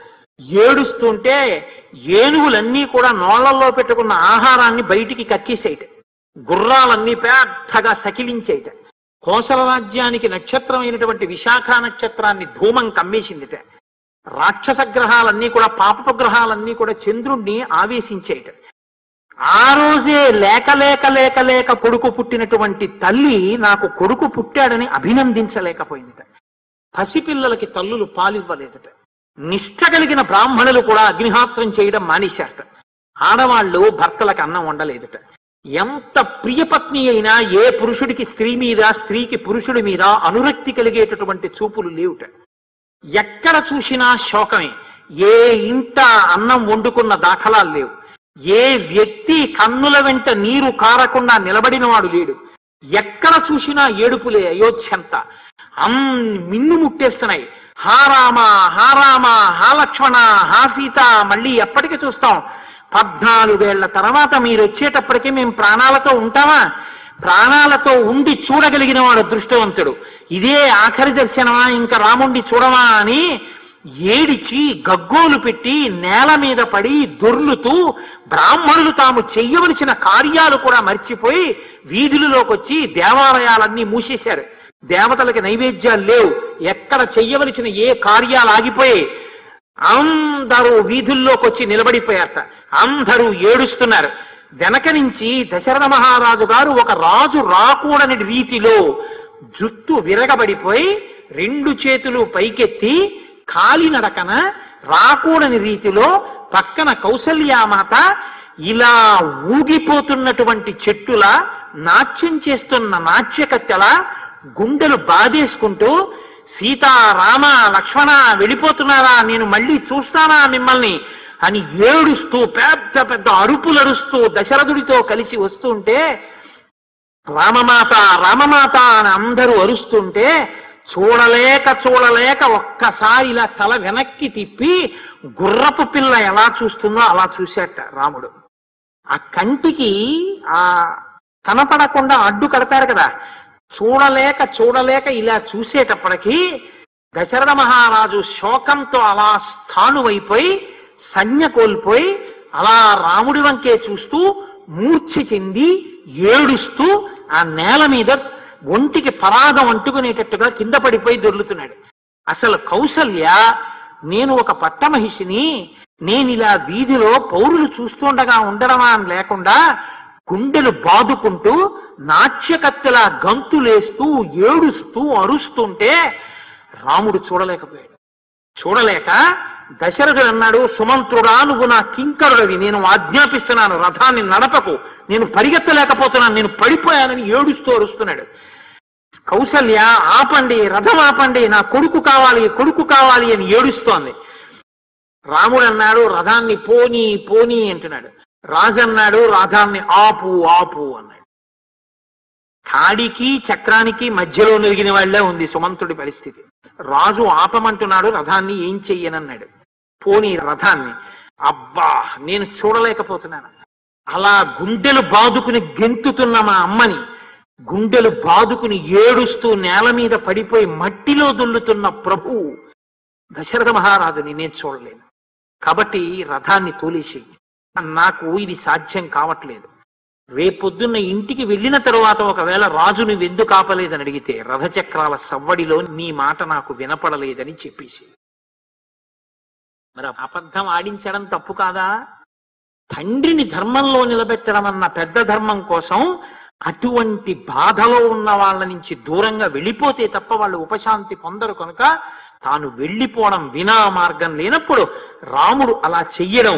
ఏడుస్తుంటే ఏనుగులన్నీ కూడా నోళ్లలో పెట్టుకున్న ఆహారాన్ని బయటికి కక్కేసేయట గుర్రాలన్నీ పెద్దగా సకిలించేయట కోసల రాజ్యానికి నక్షత్రమైనటువంటి విశాఖ నక్షత్రాన్ని ధూమం కమ్మేసిందిట రాక్షస గ్రహాలన్నీ కూడా పాపపు గ్రహాలన్నీ కూడా చంద్రుణ్ణి ఆవేశించేయట ఆ రోజే లేక లేక లేక లేక కొడుకు పుట్టినటువంటి తల్లి నాకు కొడుకు పుట్టాడని అభినందించలేకపోయిందిట పసిపిల్లలకి తల్లులు పాలివ్వలేదట నిష్ఠ కలిగిన బ్రాహ్మణులు కూడా అగ్నిహాత్రం చేయడం మానేశారట ఆడవాళ్ళు భర్తలకు అన్నం వండలేదట ఎంత ప్రియపత్ని అయినా ఏ పురుషుడికి స్త్రీ మీద స్త్రీకి పురుషుడి మీద అనురక్తి కలిగేటటువంటి చూపులు లేవుట ఎక్కడ చూసినా శోకమే ఏ ఇంట అన్నం వండుకున్న దాఖలాలు లేవు ఏ వ్యక్తి కన్నుల వెంట నీరు కారకుండా నిలబడిన వాడు లేడు ఎక్కడ చూసినా ఏడుపులే అయోధ్యంతా అమ్ మిన్ను ముట్టేస్తున్నాయి హా రామ హా రామ హా లక్ష్మణ హా సీత మళ్ళీ ఎప్పటికి చూస్తాం పద్నాలుగేళ్ల తర్వాత మీరు వచ్చేటప్పటికి మేము ప్రాణాలతో ఉంటామా ప్రాణాలతో ఉండి చూడగలిగిన వాడు అదృష్టవంతుడు ఇదే ఆఖరి దర్శనమా ఇంకా రాముండి చూడమా అని ఏడిచి గగ్గోలు పెట్టి నేల మీద పడి దొర్లుతూ బ్రాహ్మణులు తాము చెయ్యవలసిన కార్యాలు కూడా మర్చిపోయి వీధులలోకి వచ్చి దేవాలయాలన్నీ మూసేశారు దేవతలకి నైవేద్యాలు లేవు ఎక్కడ చెయ్యవలసిన ఏ కార్యాలు ఆగిపోయాయి అందరూ వీధుల్లోకి వచ్చి నిలబడిపోయారట అందరూ ఏడుస్తున్నారు వెనక నుంచి దశరథ మహారాజు గారు ఒక రాజు రాకూడని రీతిలో జుట్టు విరగబడిపోయి రెండు చేతులు పైకెత్తి కాలినడకన రాకూడని రీతిలో పక్కన కౌసల్యామాత ఇలా ఊగిపోతున్నటువంటి చెట్టుల నాట్యం చేస్తున్న నాట్యకత్తెల గుండెలు బాధేసుకుంటూ సీతా రామ లక్ష్మణ వెళ్ళిపోతున్నారా నేను మళ్ళీ చూస్తానా మిమ్మల్ని అని ఏడుస్తూ పెద్ద పెద్ద అరుపులు అరుస్తూ దశరథుడితో కలిసి వస్తుంటే రామమాత రామమాత అని అందరూ అరుస్తుంటే చూడలేక చూడలేక ఒక్కసారి ఇలా తల వెనక్కి తిప్పి గుర్రపు పిల్ల ఎలా చూస్తుందో అలా చూశాట రాముడు ఆ కంటికి ఆ కనపడకుండా అడ్డు కడతారు కదా చూడలేక చూడలేక ఇలా చూసేటప్పటికి దశరథ మహారాజు శోకంతో అలా స్థానువైపోయి సంజ్ఞ కోల్పోయి అలా రాముడి వంకే చూస్తూ మూర్ఛ చెంది ఏడుస్తూ ఆ నేల మీద ఒంటికి పరాగం అంటుకునేటట్టుగా కింద పడిపోయి దొర్లుతున్నాడు అసలు కౌసల్య నేను ఒక పట్టమహిషిని నేను ఇలా వీధిలో పౌరులు చూస్తుండగా ఉండడమా అని లేకుండా గుండెలు బాదుకుంటూ నాట్యకత్తెలా గంతులేస్తూ ఏడుస్తూ అరుస్తుంటే రాముడు చూడలేకపోయాడు చూడలేక దశరథుడు అన్నాడు సుమంత్రుడా నువ్వు నా కింకరుడవి నేను ఆజ్ఞాపిస్తున్నాను రథాన్ని నడపకు నేను పరిగెత్తలేకపోతున్నాను నేను పడిపోయానని ఏడుస్తూ అరుస్తున్నాడు కౌసల్య ఆపండి రథం ఆపండి నా కొడుకు కావాలి కొడుకు కావాలి అని ఏడుస్తోంది రాముడు అన్నాడు రథాన్ని పోని పోని అంటున్నాడు రాజు అన్నాడు రథాన్ని ఆపు ఆపు అన్నాడు కాడికి చక్రానికి మధ్యలో నిలిగిన వాళ్ళే ఉంది సుమంతుడి పరిస్థితి రాజు ఆపమంటున్నాడు రథాన్ని ఏం చెయ్యనన్నాడు పోనీ రథాన్ని అబ్బా నేను చూడలేకపోతున్నాను అలా గుండెలు బాదుకుని గెంతుతున్న మా అమ్మని గుండెలు బాదుకుని ఏడుస్తూ నేల మీద పడిపోయి మట్టిలో దొల్లుతున్న ప్రభువు దశరథ మహారాజుని నేను చూడలేను కాబట్టి రథాన్ని తోలేసి నాకు ఇది సాధ్యం కావట్లేదు రేపొద్దున్న ఇంటికి వెళ్ళిన తరువాత ఒకవేళ రాజు నువ్వు ఎందుకు ఆపలేదని అడిగితే రథచక్రాల సవ్వడిలో నీ మాట నాకు వినపడలేదని చెప్పేసి మరి అబద్ధం ఆడించడం తప్పు కాదా తండ్రిని ధర్మంలో నిలబెట్టడం అన్న పెద్ద ధర్మం కోసం అటువంటి బాధలో ఉన్న వాళ్ళ నుంచి దూరంగా వెళ్ళిపోతే తప్ప వాళ్ళు ఉపశాంతి పొందరు కనుక తాను వెళ్ళిపోవడం వినా మార్గం లేనప్పుడు రాముడు అలా చెయ్యడం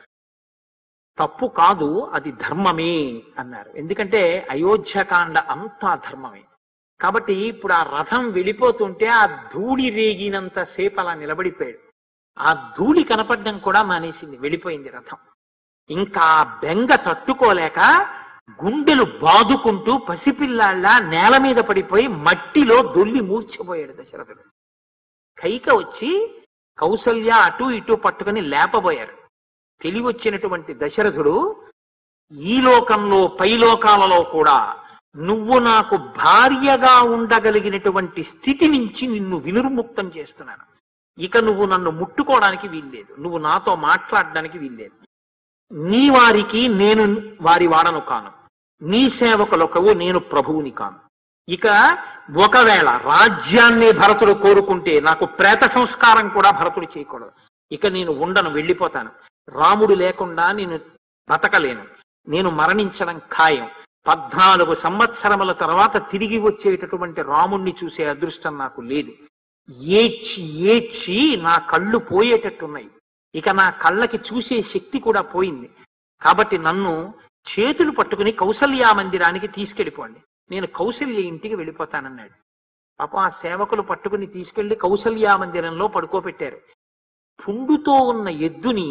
తప్పు కాదు అది ధర్మమే అన్నారు ఎందుకంటే అయోధ్యకాండ అంతా ధర్మమే కాబట్టి ఇప్పుడు ఆ రథం వెళ్ళిపోతుంటే ఆ ధూళి రేగినంత సేపు అలా నిలబడిపోయాడు ఆ ధూళి కనపడడం కూడా మానేసింది వెళ్ళిపోయింది రథం ఇంకా ఆ బెంగ తట్టుకోలేక గుండెలు బాదుకుంటూ పసిపిల్లాళ్ళ నేల మీద పడిపోయి మట్టిలో దొల్లి మూర్చిపోయాడు దశరథుడు కైక వచ్చి కౌసల్య అటు ఇటు పట్టుకుని లేపబోయారు తెలివొచ్చినటువంటి దశరథుడు ఈ లోకంలో పై లోకాలలో కూడా నువ్వు నాకు భార్యగా ఉండగలిగినటువంటి స్థితి నుంచి నిన్ను వినుర్ముక్తం చేస్తున్నాను ఇక నువ్వు నన్ను ముట్టుకోవడానికి వీల్లేదు నువ్వు నాతో మాట్లాడడానికి వీల్లేదు నీ వారికి నేను వారి వాడను కాను నీ సేవకులకవు నేను ప్రభువుని కాను ఇక ఒకవేళ రాజ్యాన్ని భరతుడు కోరుకుంటే నాకు ప్రేత సంస్కారం కూడా భరతుడు చేయకూడదు ఇక నేను ఉండను వెళ్ళిపోతాను రాముడు లేకుండా నేను బతకలేను నేను మరణించడం ఖాయం పద్నాలుగు సంవత్సరముల తర్వాత తిరిగి వచ్చేటటువంటి రాముణ్ణి చూసే అదృష్టం నాకు లేదు ఏడ్చి ఏడ్చి నా కళ్ళు పోయేటట్టున్నాయి ఇక నా కళ్ళకి చూసే శక్తి కూడా పోయింది కాబట్టి నన్ను చేతులు పట్టుకుని కౌసల్యా మందిరానికి తీసుకెళ్ళిపోండి నేను కౌసల్య ఇంటికి వెళ్ళిపోతానన్నాడు పాపం ఆ సేవకులు పట్టుకుని తీసుకెళ్లి కౌసల్యా మందిరంలో పడుకోబెట్టారు పుండుతో ఉన్న ఎద్దుని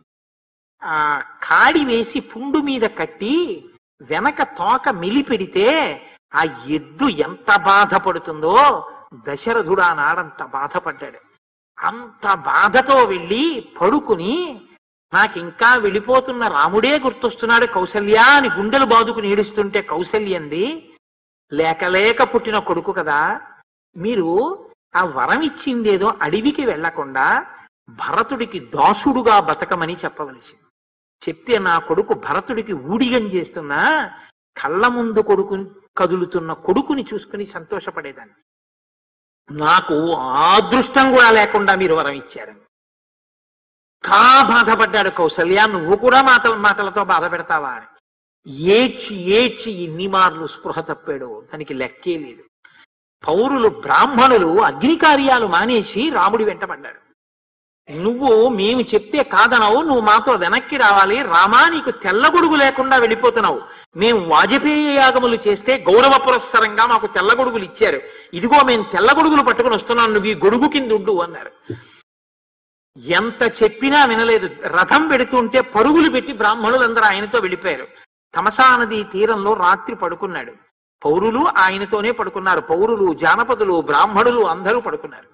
ఆ కాడి వేసి పుండు మీద కట్టి వెనక తోక మెలిపెడితే ఆ ఎద్దు ఎంత బాధపడుతుందో దశరథుడు ఆనాడంత బాధపడ్డాడు అంత బాధతో వెళ్ళి పడుకుని నాకు ఇంకా వెళ్ళిపోతున్న రాముడే గుర్తొస్తున్నాడు కౌసల్య అని గుండెలు బాదుకుని ఏడుస్తుంటే కౌసల్యంది లేక లేక పుట్టిన కొడుకు కదా మీరు ఆ వరం ఇచ్చిందేదో అడవికి వెళ్లకుండా భరతుడికి దాసుడుగా బతకమని చెప్పవలసింది చెప్తే నా కొడుకు భరతుడికి ఊడిగం చేస్తున్నా కళ్ళ ముందు కొడుకు కదులుతున్న కొడుకుని చూసుకుని సంతోషపడేదాన్ని నాకు ఆ అదృష్టం కూడా లేకుండా మీరు వరం ఇచ్చారు కా బాధపడ్డాడు కౌసల్య నువ్వు కూడా మాట మాటలతో బాధ పెడతావా అని ఏడ్చి ఏడ్చి ఇన్ని మార్లు స్పృహ తప్పాడు దానికి లెక్కే లేదు పౌరులు బ్రాహ్మణులు అగ్ని కార్యాలు మానేసి రాముడి వెంటబడ్డాడు నువ్వు మేము చెప్తే కాదనవు నువ్వు మాతో వెనక్కి రావాలి రామా నీకు తెల్లగొడుగు లేకుండా వెళ్ళిపోతున్నావు మేము వాజపేయ యాగములు చేస్తే గౌరవ పురస్సరంగా మాకు తెల్లగొడుగులు ఇచ్చారు ఇదిగో మేము తెల్లగొడుగులు పట్టుకుని వస్తున్నాం నువ్వు ఈ గొడుగు కింద ఉండు అన్నారు ఎంత చెప్పినా వినలేదు రథం పెడుతుంటే పరుగులు పెట్టి బ్రాహ్మణులందరూ ఆయనతో వెళ్ళిపోయారు తమసా నది తీరంలో రాత్రి పడుకున్నాడు పౌరులు ఆయనతోనే పడుకున్నారు పౌరులు జానపదులు బ్రాహ్మణులు అందరూ పడుకున్నారు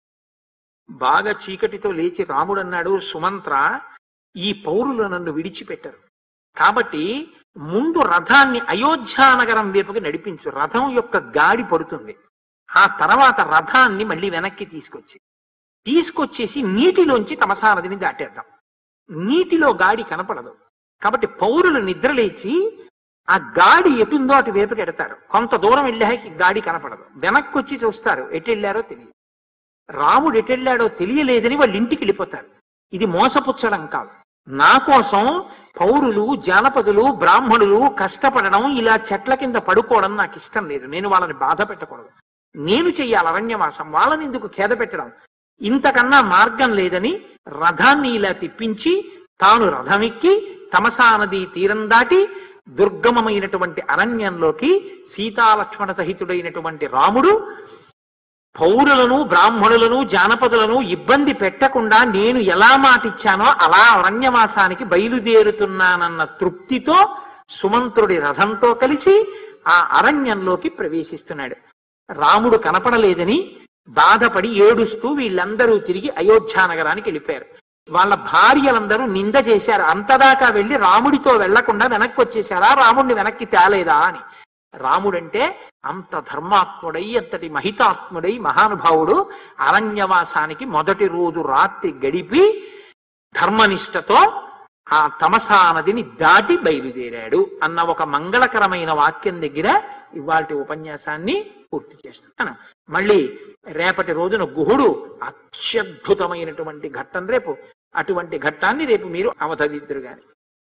బాగా చీకటితో లేచి రాముడు అన్నాడు సుమంత్ర ఈ పౌరులు నన్ను విడిచిపెట్టరు కాబట్టి ముందు రథాన్ని అయోధ్యానగరం వైపుకి నడిపించు రథం యొక్క గాడి పడుతుంది ఆ తర్వాత రథాన్ని మళ్ళీ వెనక్కి తీసుకొచ్చి తీసుకొచ్చేసి నీటిలోంచి తమసా నదిని దాటేద్దాం నీటిలో గాడి కనపడదు కాబట్టి పౌరులు నిద్రలేచి ఆ గాడి ఎటుందో అటు వైపుకి ఎడతారు కొంత దూరం వెళ్ళాక గాడి కనపడదు వెనక్కి వచ్చి చూస్తారు ఎటు వెళ్ళారో తెలియదు రాముడు ఎటెళ్ళాడో తెలియలేదని వాళ్ళు ఇంటికి వెళ్ళిపోతారు ఇది మోసపుచ్చడం కాదు నా కోసం పౌరులు జానపదులు బ్రాహ్మణులు కష్టపడడం ఇలా చెట్ల కింద పడుకోవడం నాకు ఇష్టం లేదు నేను వాళ్ళని బాధ పెట్టకూడదు నేను చెయ్యాలి అరణ్యవాసం వాళ్ళని ఎందుకు ఖేద పెట్టడం ఇంతకన్నా మార్గం లేదని రథాన్ని ఇలా తిప్పించి తాను రథమెక్కి తమసా నది తీరం దాటి దుర్గమమైనటువంటి అరణ్యంలోకి సీతాలక్ష్మణ సహితుడైనటువంటి రాముడు పౌరులను బ్రాహ్మణులను జానపదులను ఇబ్బంది పెట్టకుండా నేను ఎలా మాటిచ్చానో అలా అరణ్యవాసానికి బయలుదేరుతున్నానన్న తృప్తితో సుమంత్రుడి రథంతో కలిసి ఆ అరణ్యంలోకి ప్రవేశిస్తున్నాడు రాముడు కనపడలేదని బాధపడి ఏడుస్తూ వీళ్ళందరూ తిరిగి అయోధ్యా నగరానికి వెళ్ళిపోయారు వాళ్ళ భార్యలందరూ నింద చేశారు అంతదాకా వెళ్ళి రాముడితో వెళ్లకుండా వెనక్కి వచ్చేసారా రాముడిని వెనక్కి తేలేదా అని రాముడంటే అంత ధర్మాత్ముడై అంతటి మహితాత్ముడై మహానుభావుడు అరణ్యవాసానికి మొదటి రోజు రాత్రి గడిపి ధర్మనిష్టతో ఆ తమసా నదిని దాటి బయలుదేరాడు అన్న ఒక మంగళకరమైన వాక్యం దగ్గర ఇవాళ ఉపన్యాసాన్ని పూర్తి చేస్తున్నాను మళ్ళీ రేపటి రోజున గుహుడు అత్యద్భుతమైనటువంటి ఘట్టం రేపు అటువంటి ఘట్టాన్ని రేపు మీరు అవతదిద్దరు గాని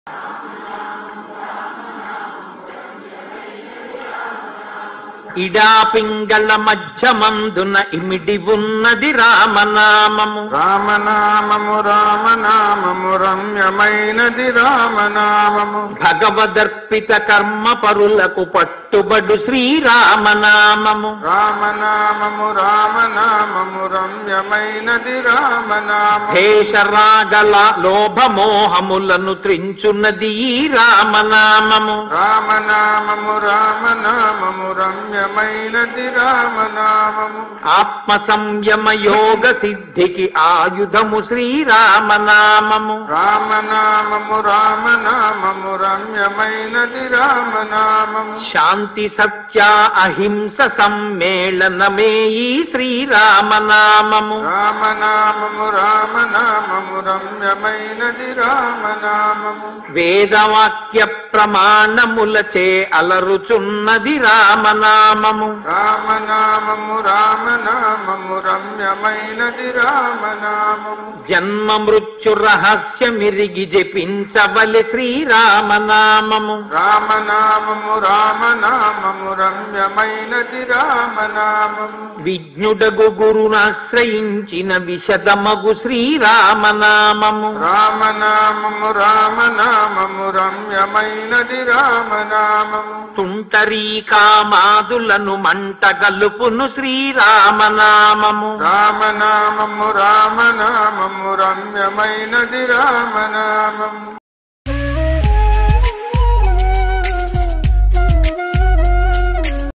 ఇడా పింగళ మధ్యమందున ఇమిడి ఉన్నది రామనామము రామనామము రామనామము రమ్యమైనది రామనామము భగవదర్పిత కర్మ పరులకు పట్టుబడు శ్రీరామనామము రామనామము రామనామము రమ్యమైనది రామనామము భేషరాగల లోభమోహములను త్రించున్నది ఈ రామనామము రామనామము రామనామము రమ్యమైనది రామనామము ఆత్మ సంయమ యోగ సిద్ధికి ఆయుధము శ్రీరామనామము రామనామము రామనామము రమ్యమైనది రామనామము శాంతి సత్య అహింస సమ్మేళనమే ఈ శ్రీరామనామము రామనామము రామనామము రమ్యమైనది రామనామము వేదవాక్య ప్రమాణములచే అలరుచున్నది రామనామము రామనామము రామనామము రమ్యమైనది రామనామము జన్మ మృత్యు రహస్యమిరిగి జపించవలి శ్రీరామనామము రామనామము రామనామము రమ్యమైనది రామనామము విజ్ఞుడగు గురునాశ్రయించిన విశదమగు శ్రీరామనామము రామనామము రామనామము రమ్యమైనది రామనామము తుంటరీ కామాదులను మంటగలుపును శ్రీరామనామము రామనామము రామనామము రమ్యమైనది రామనామము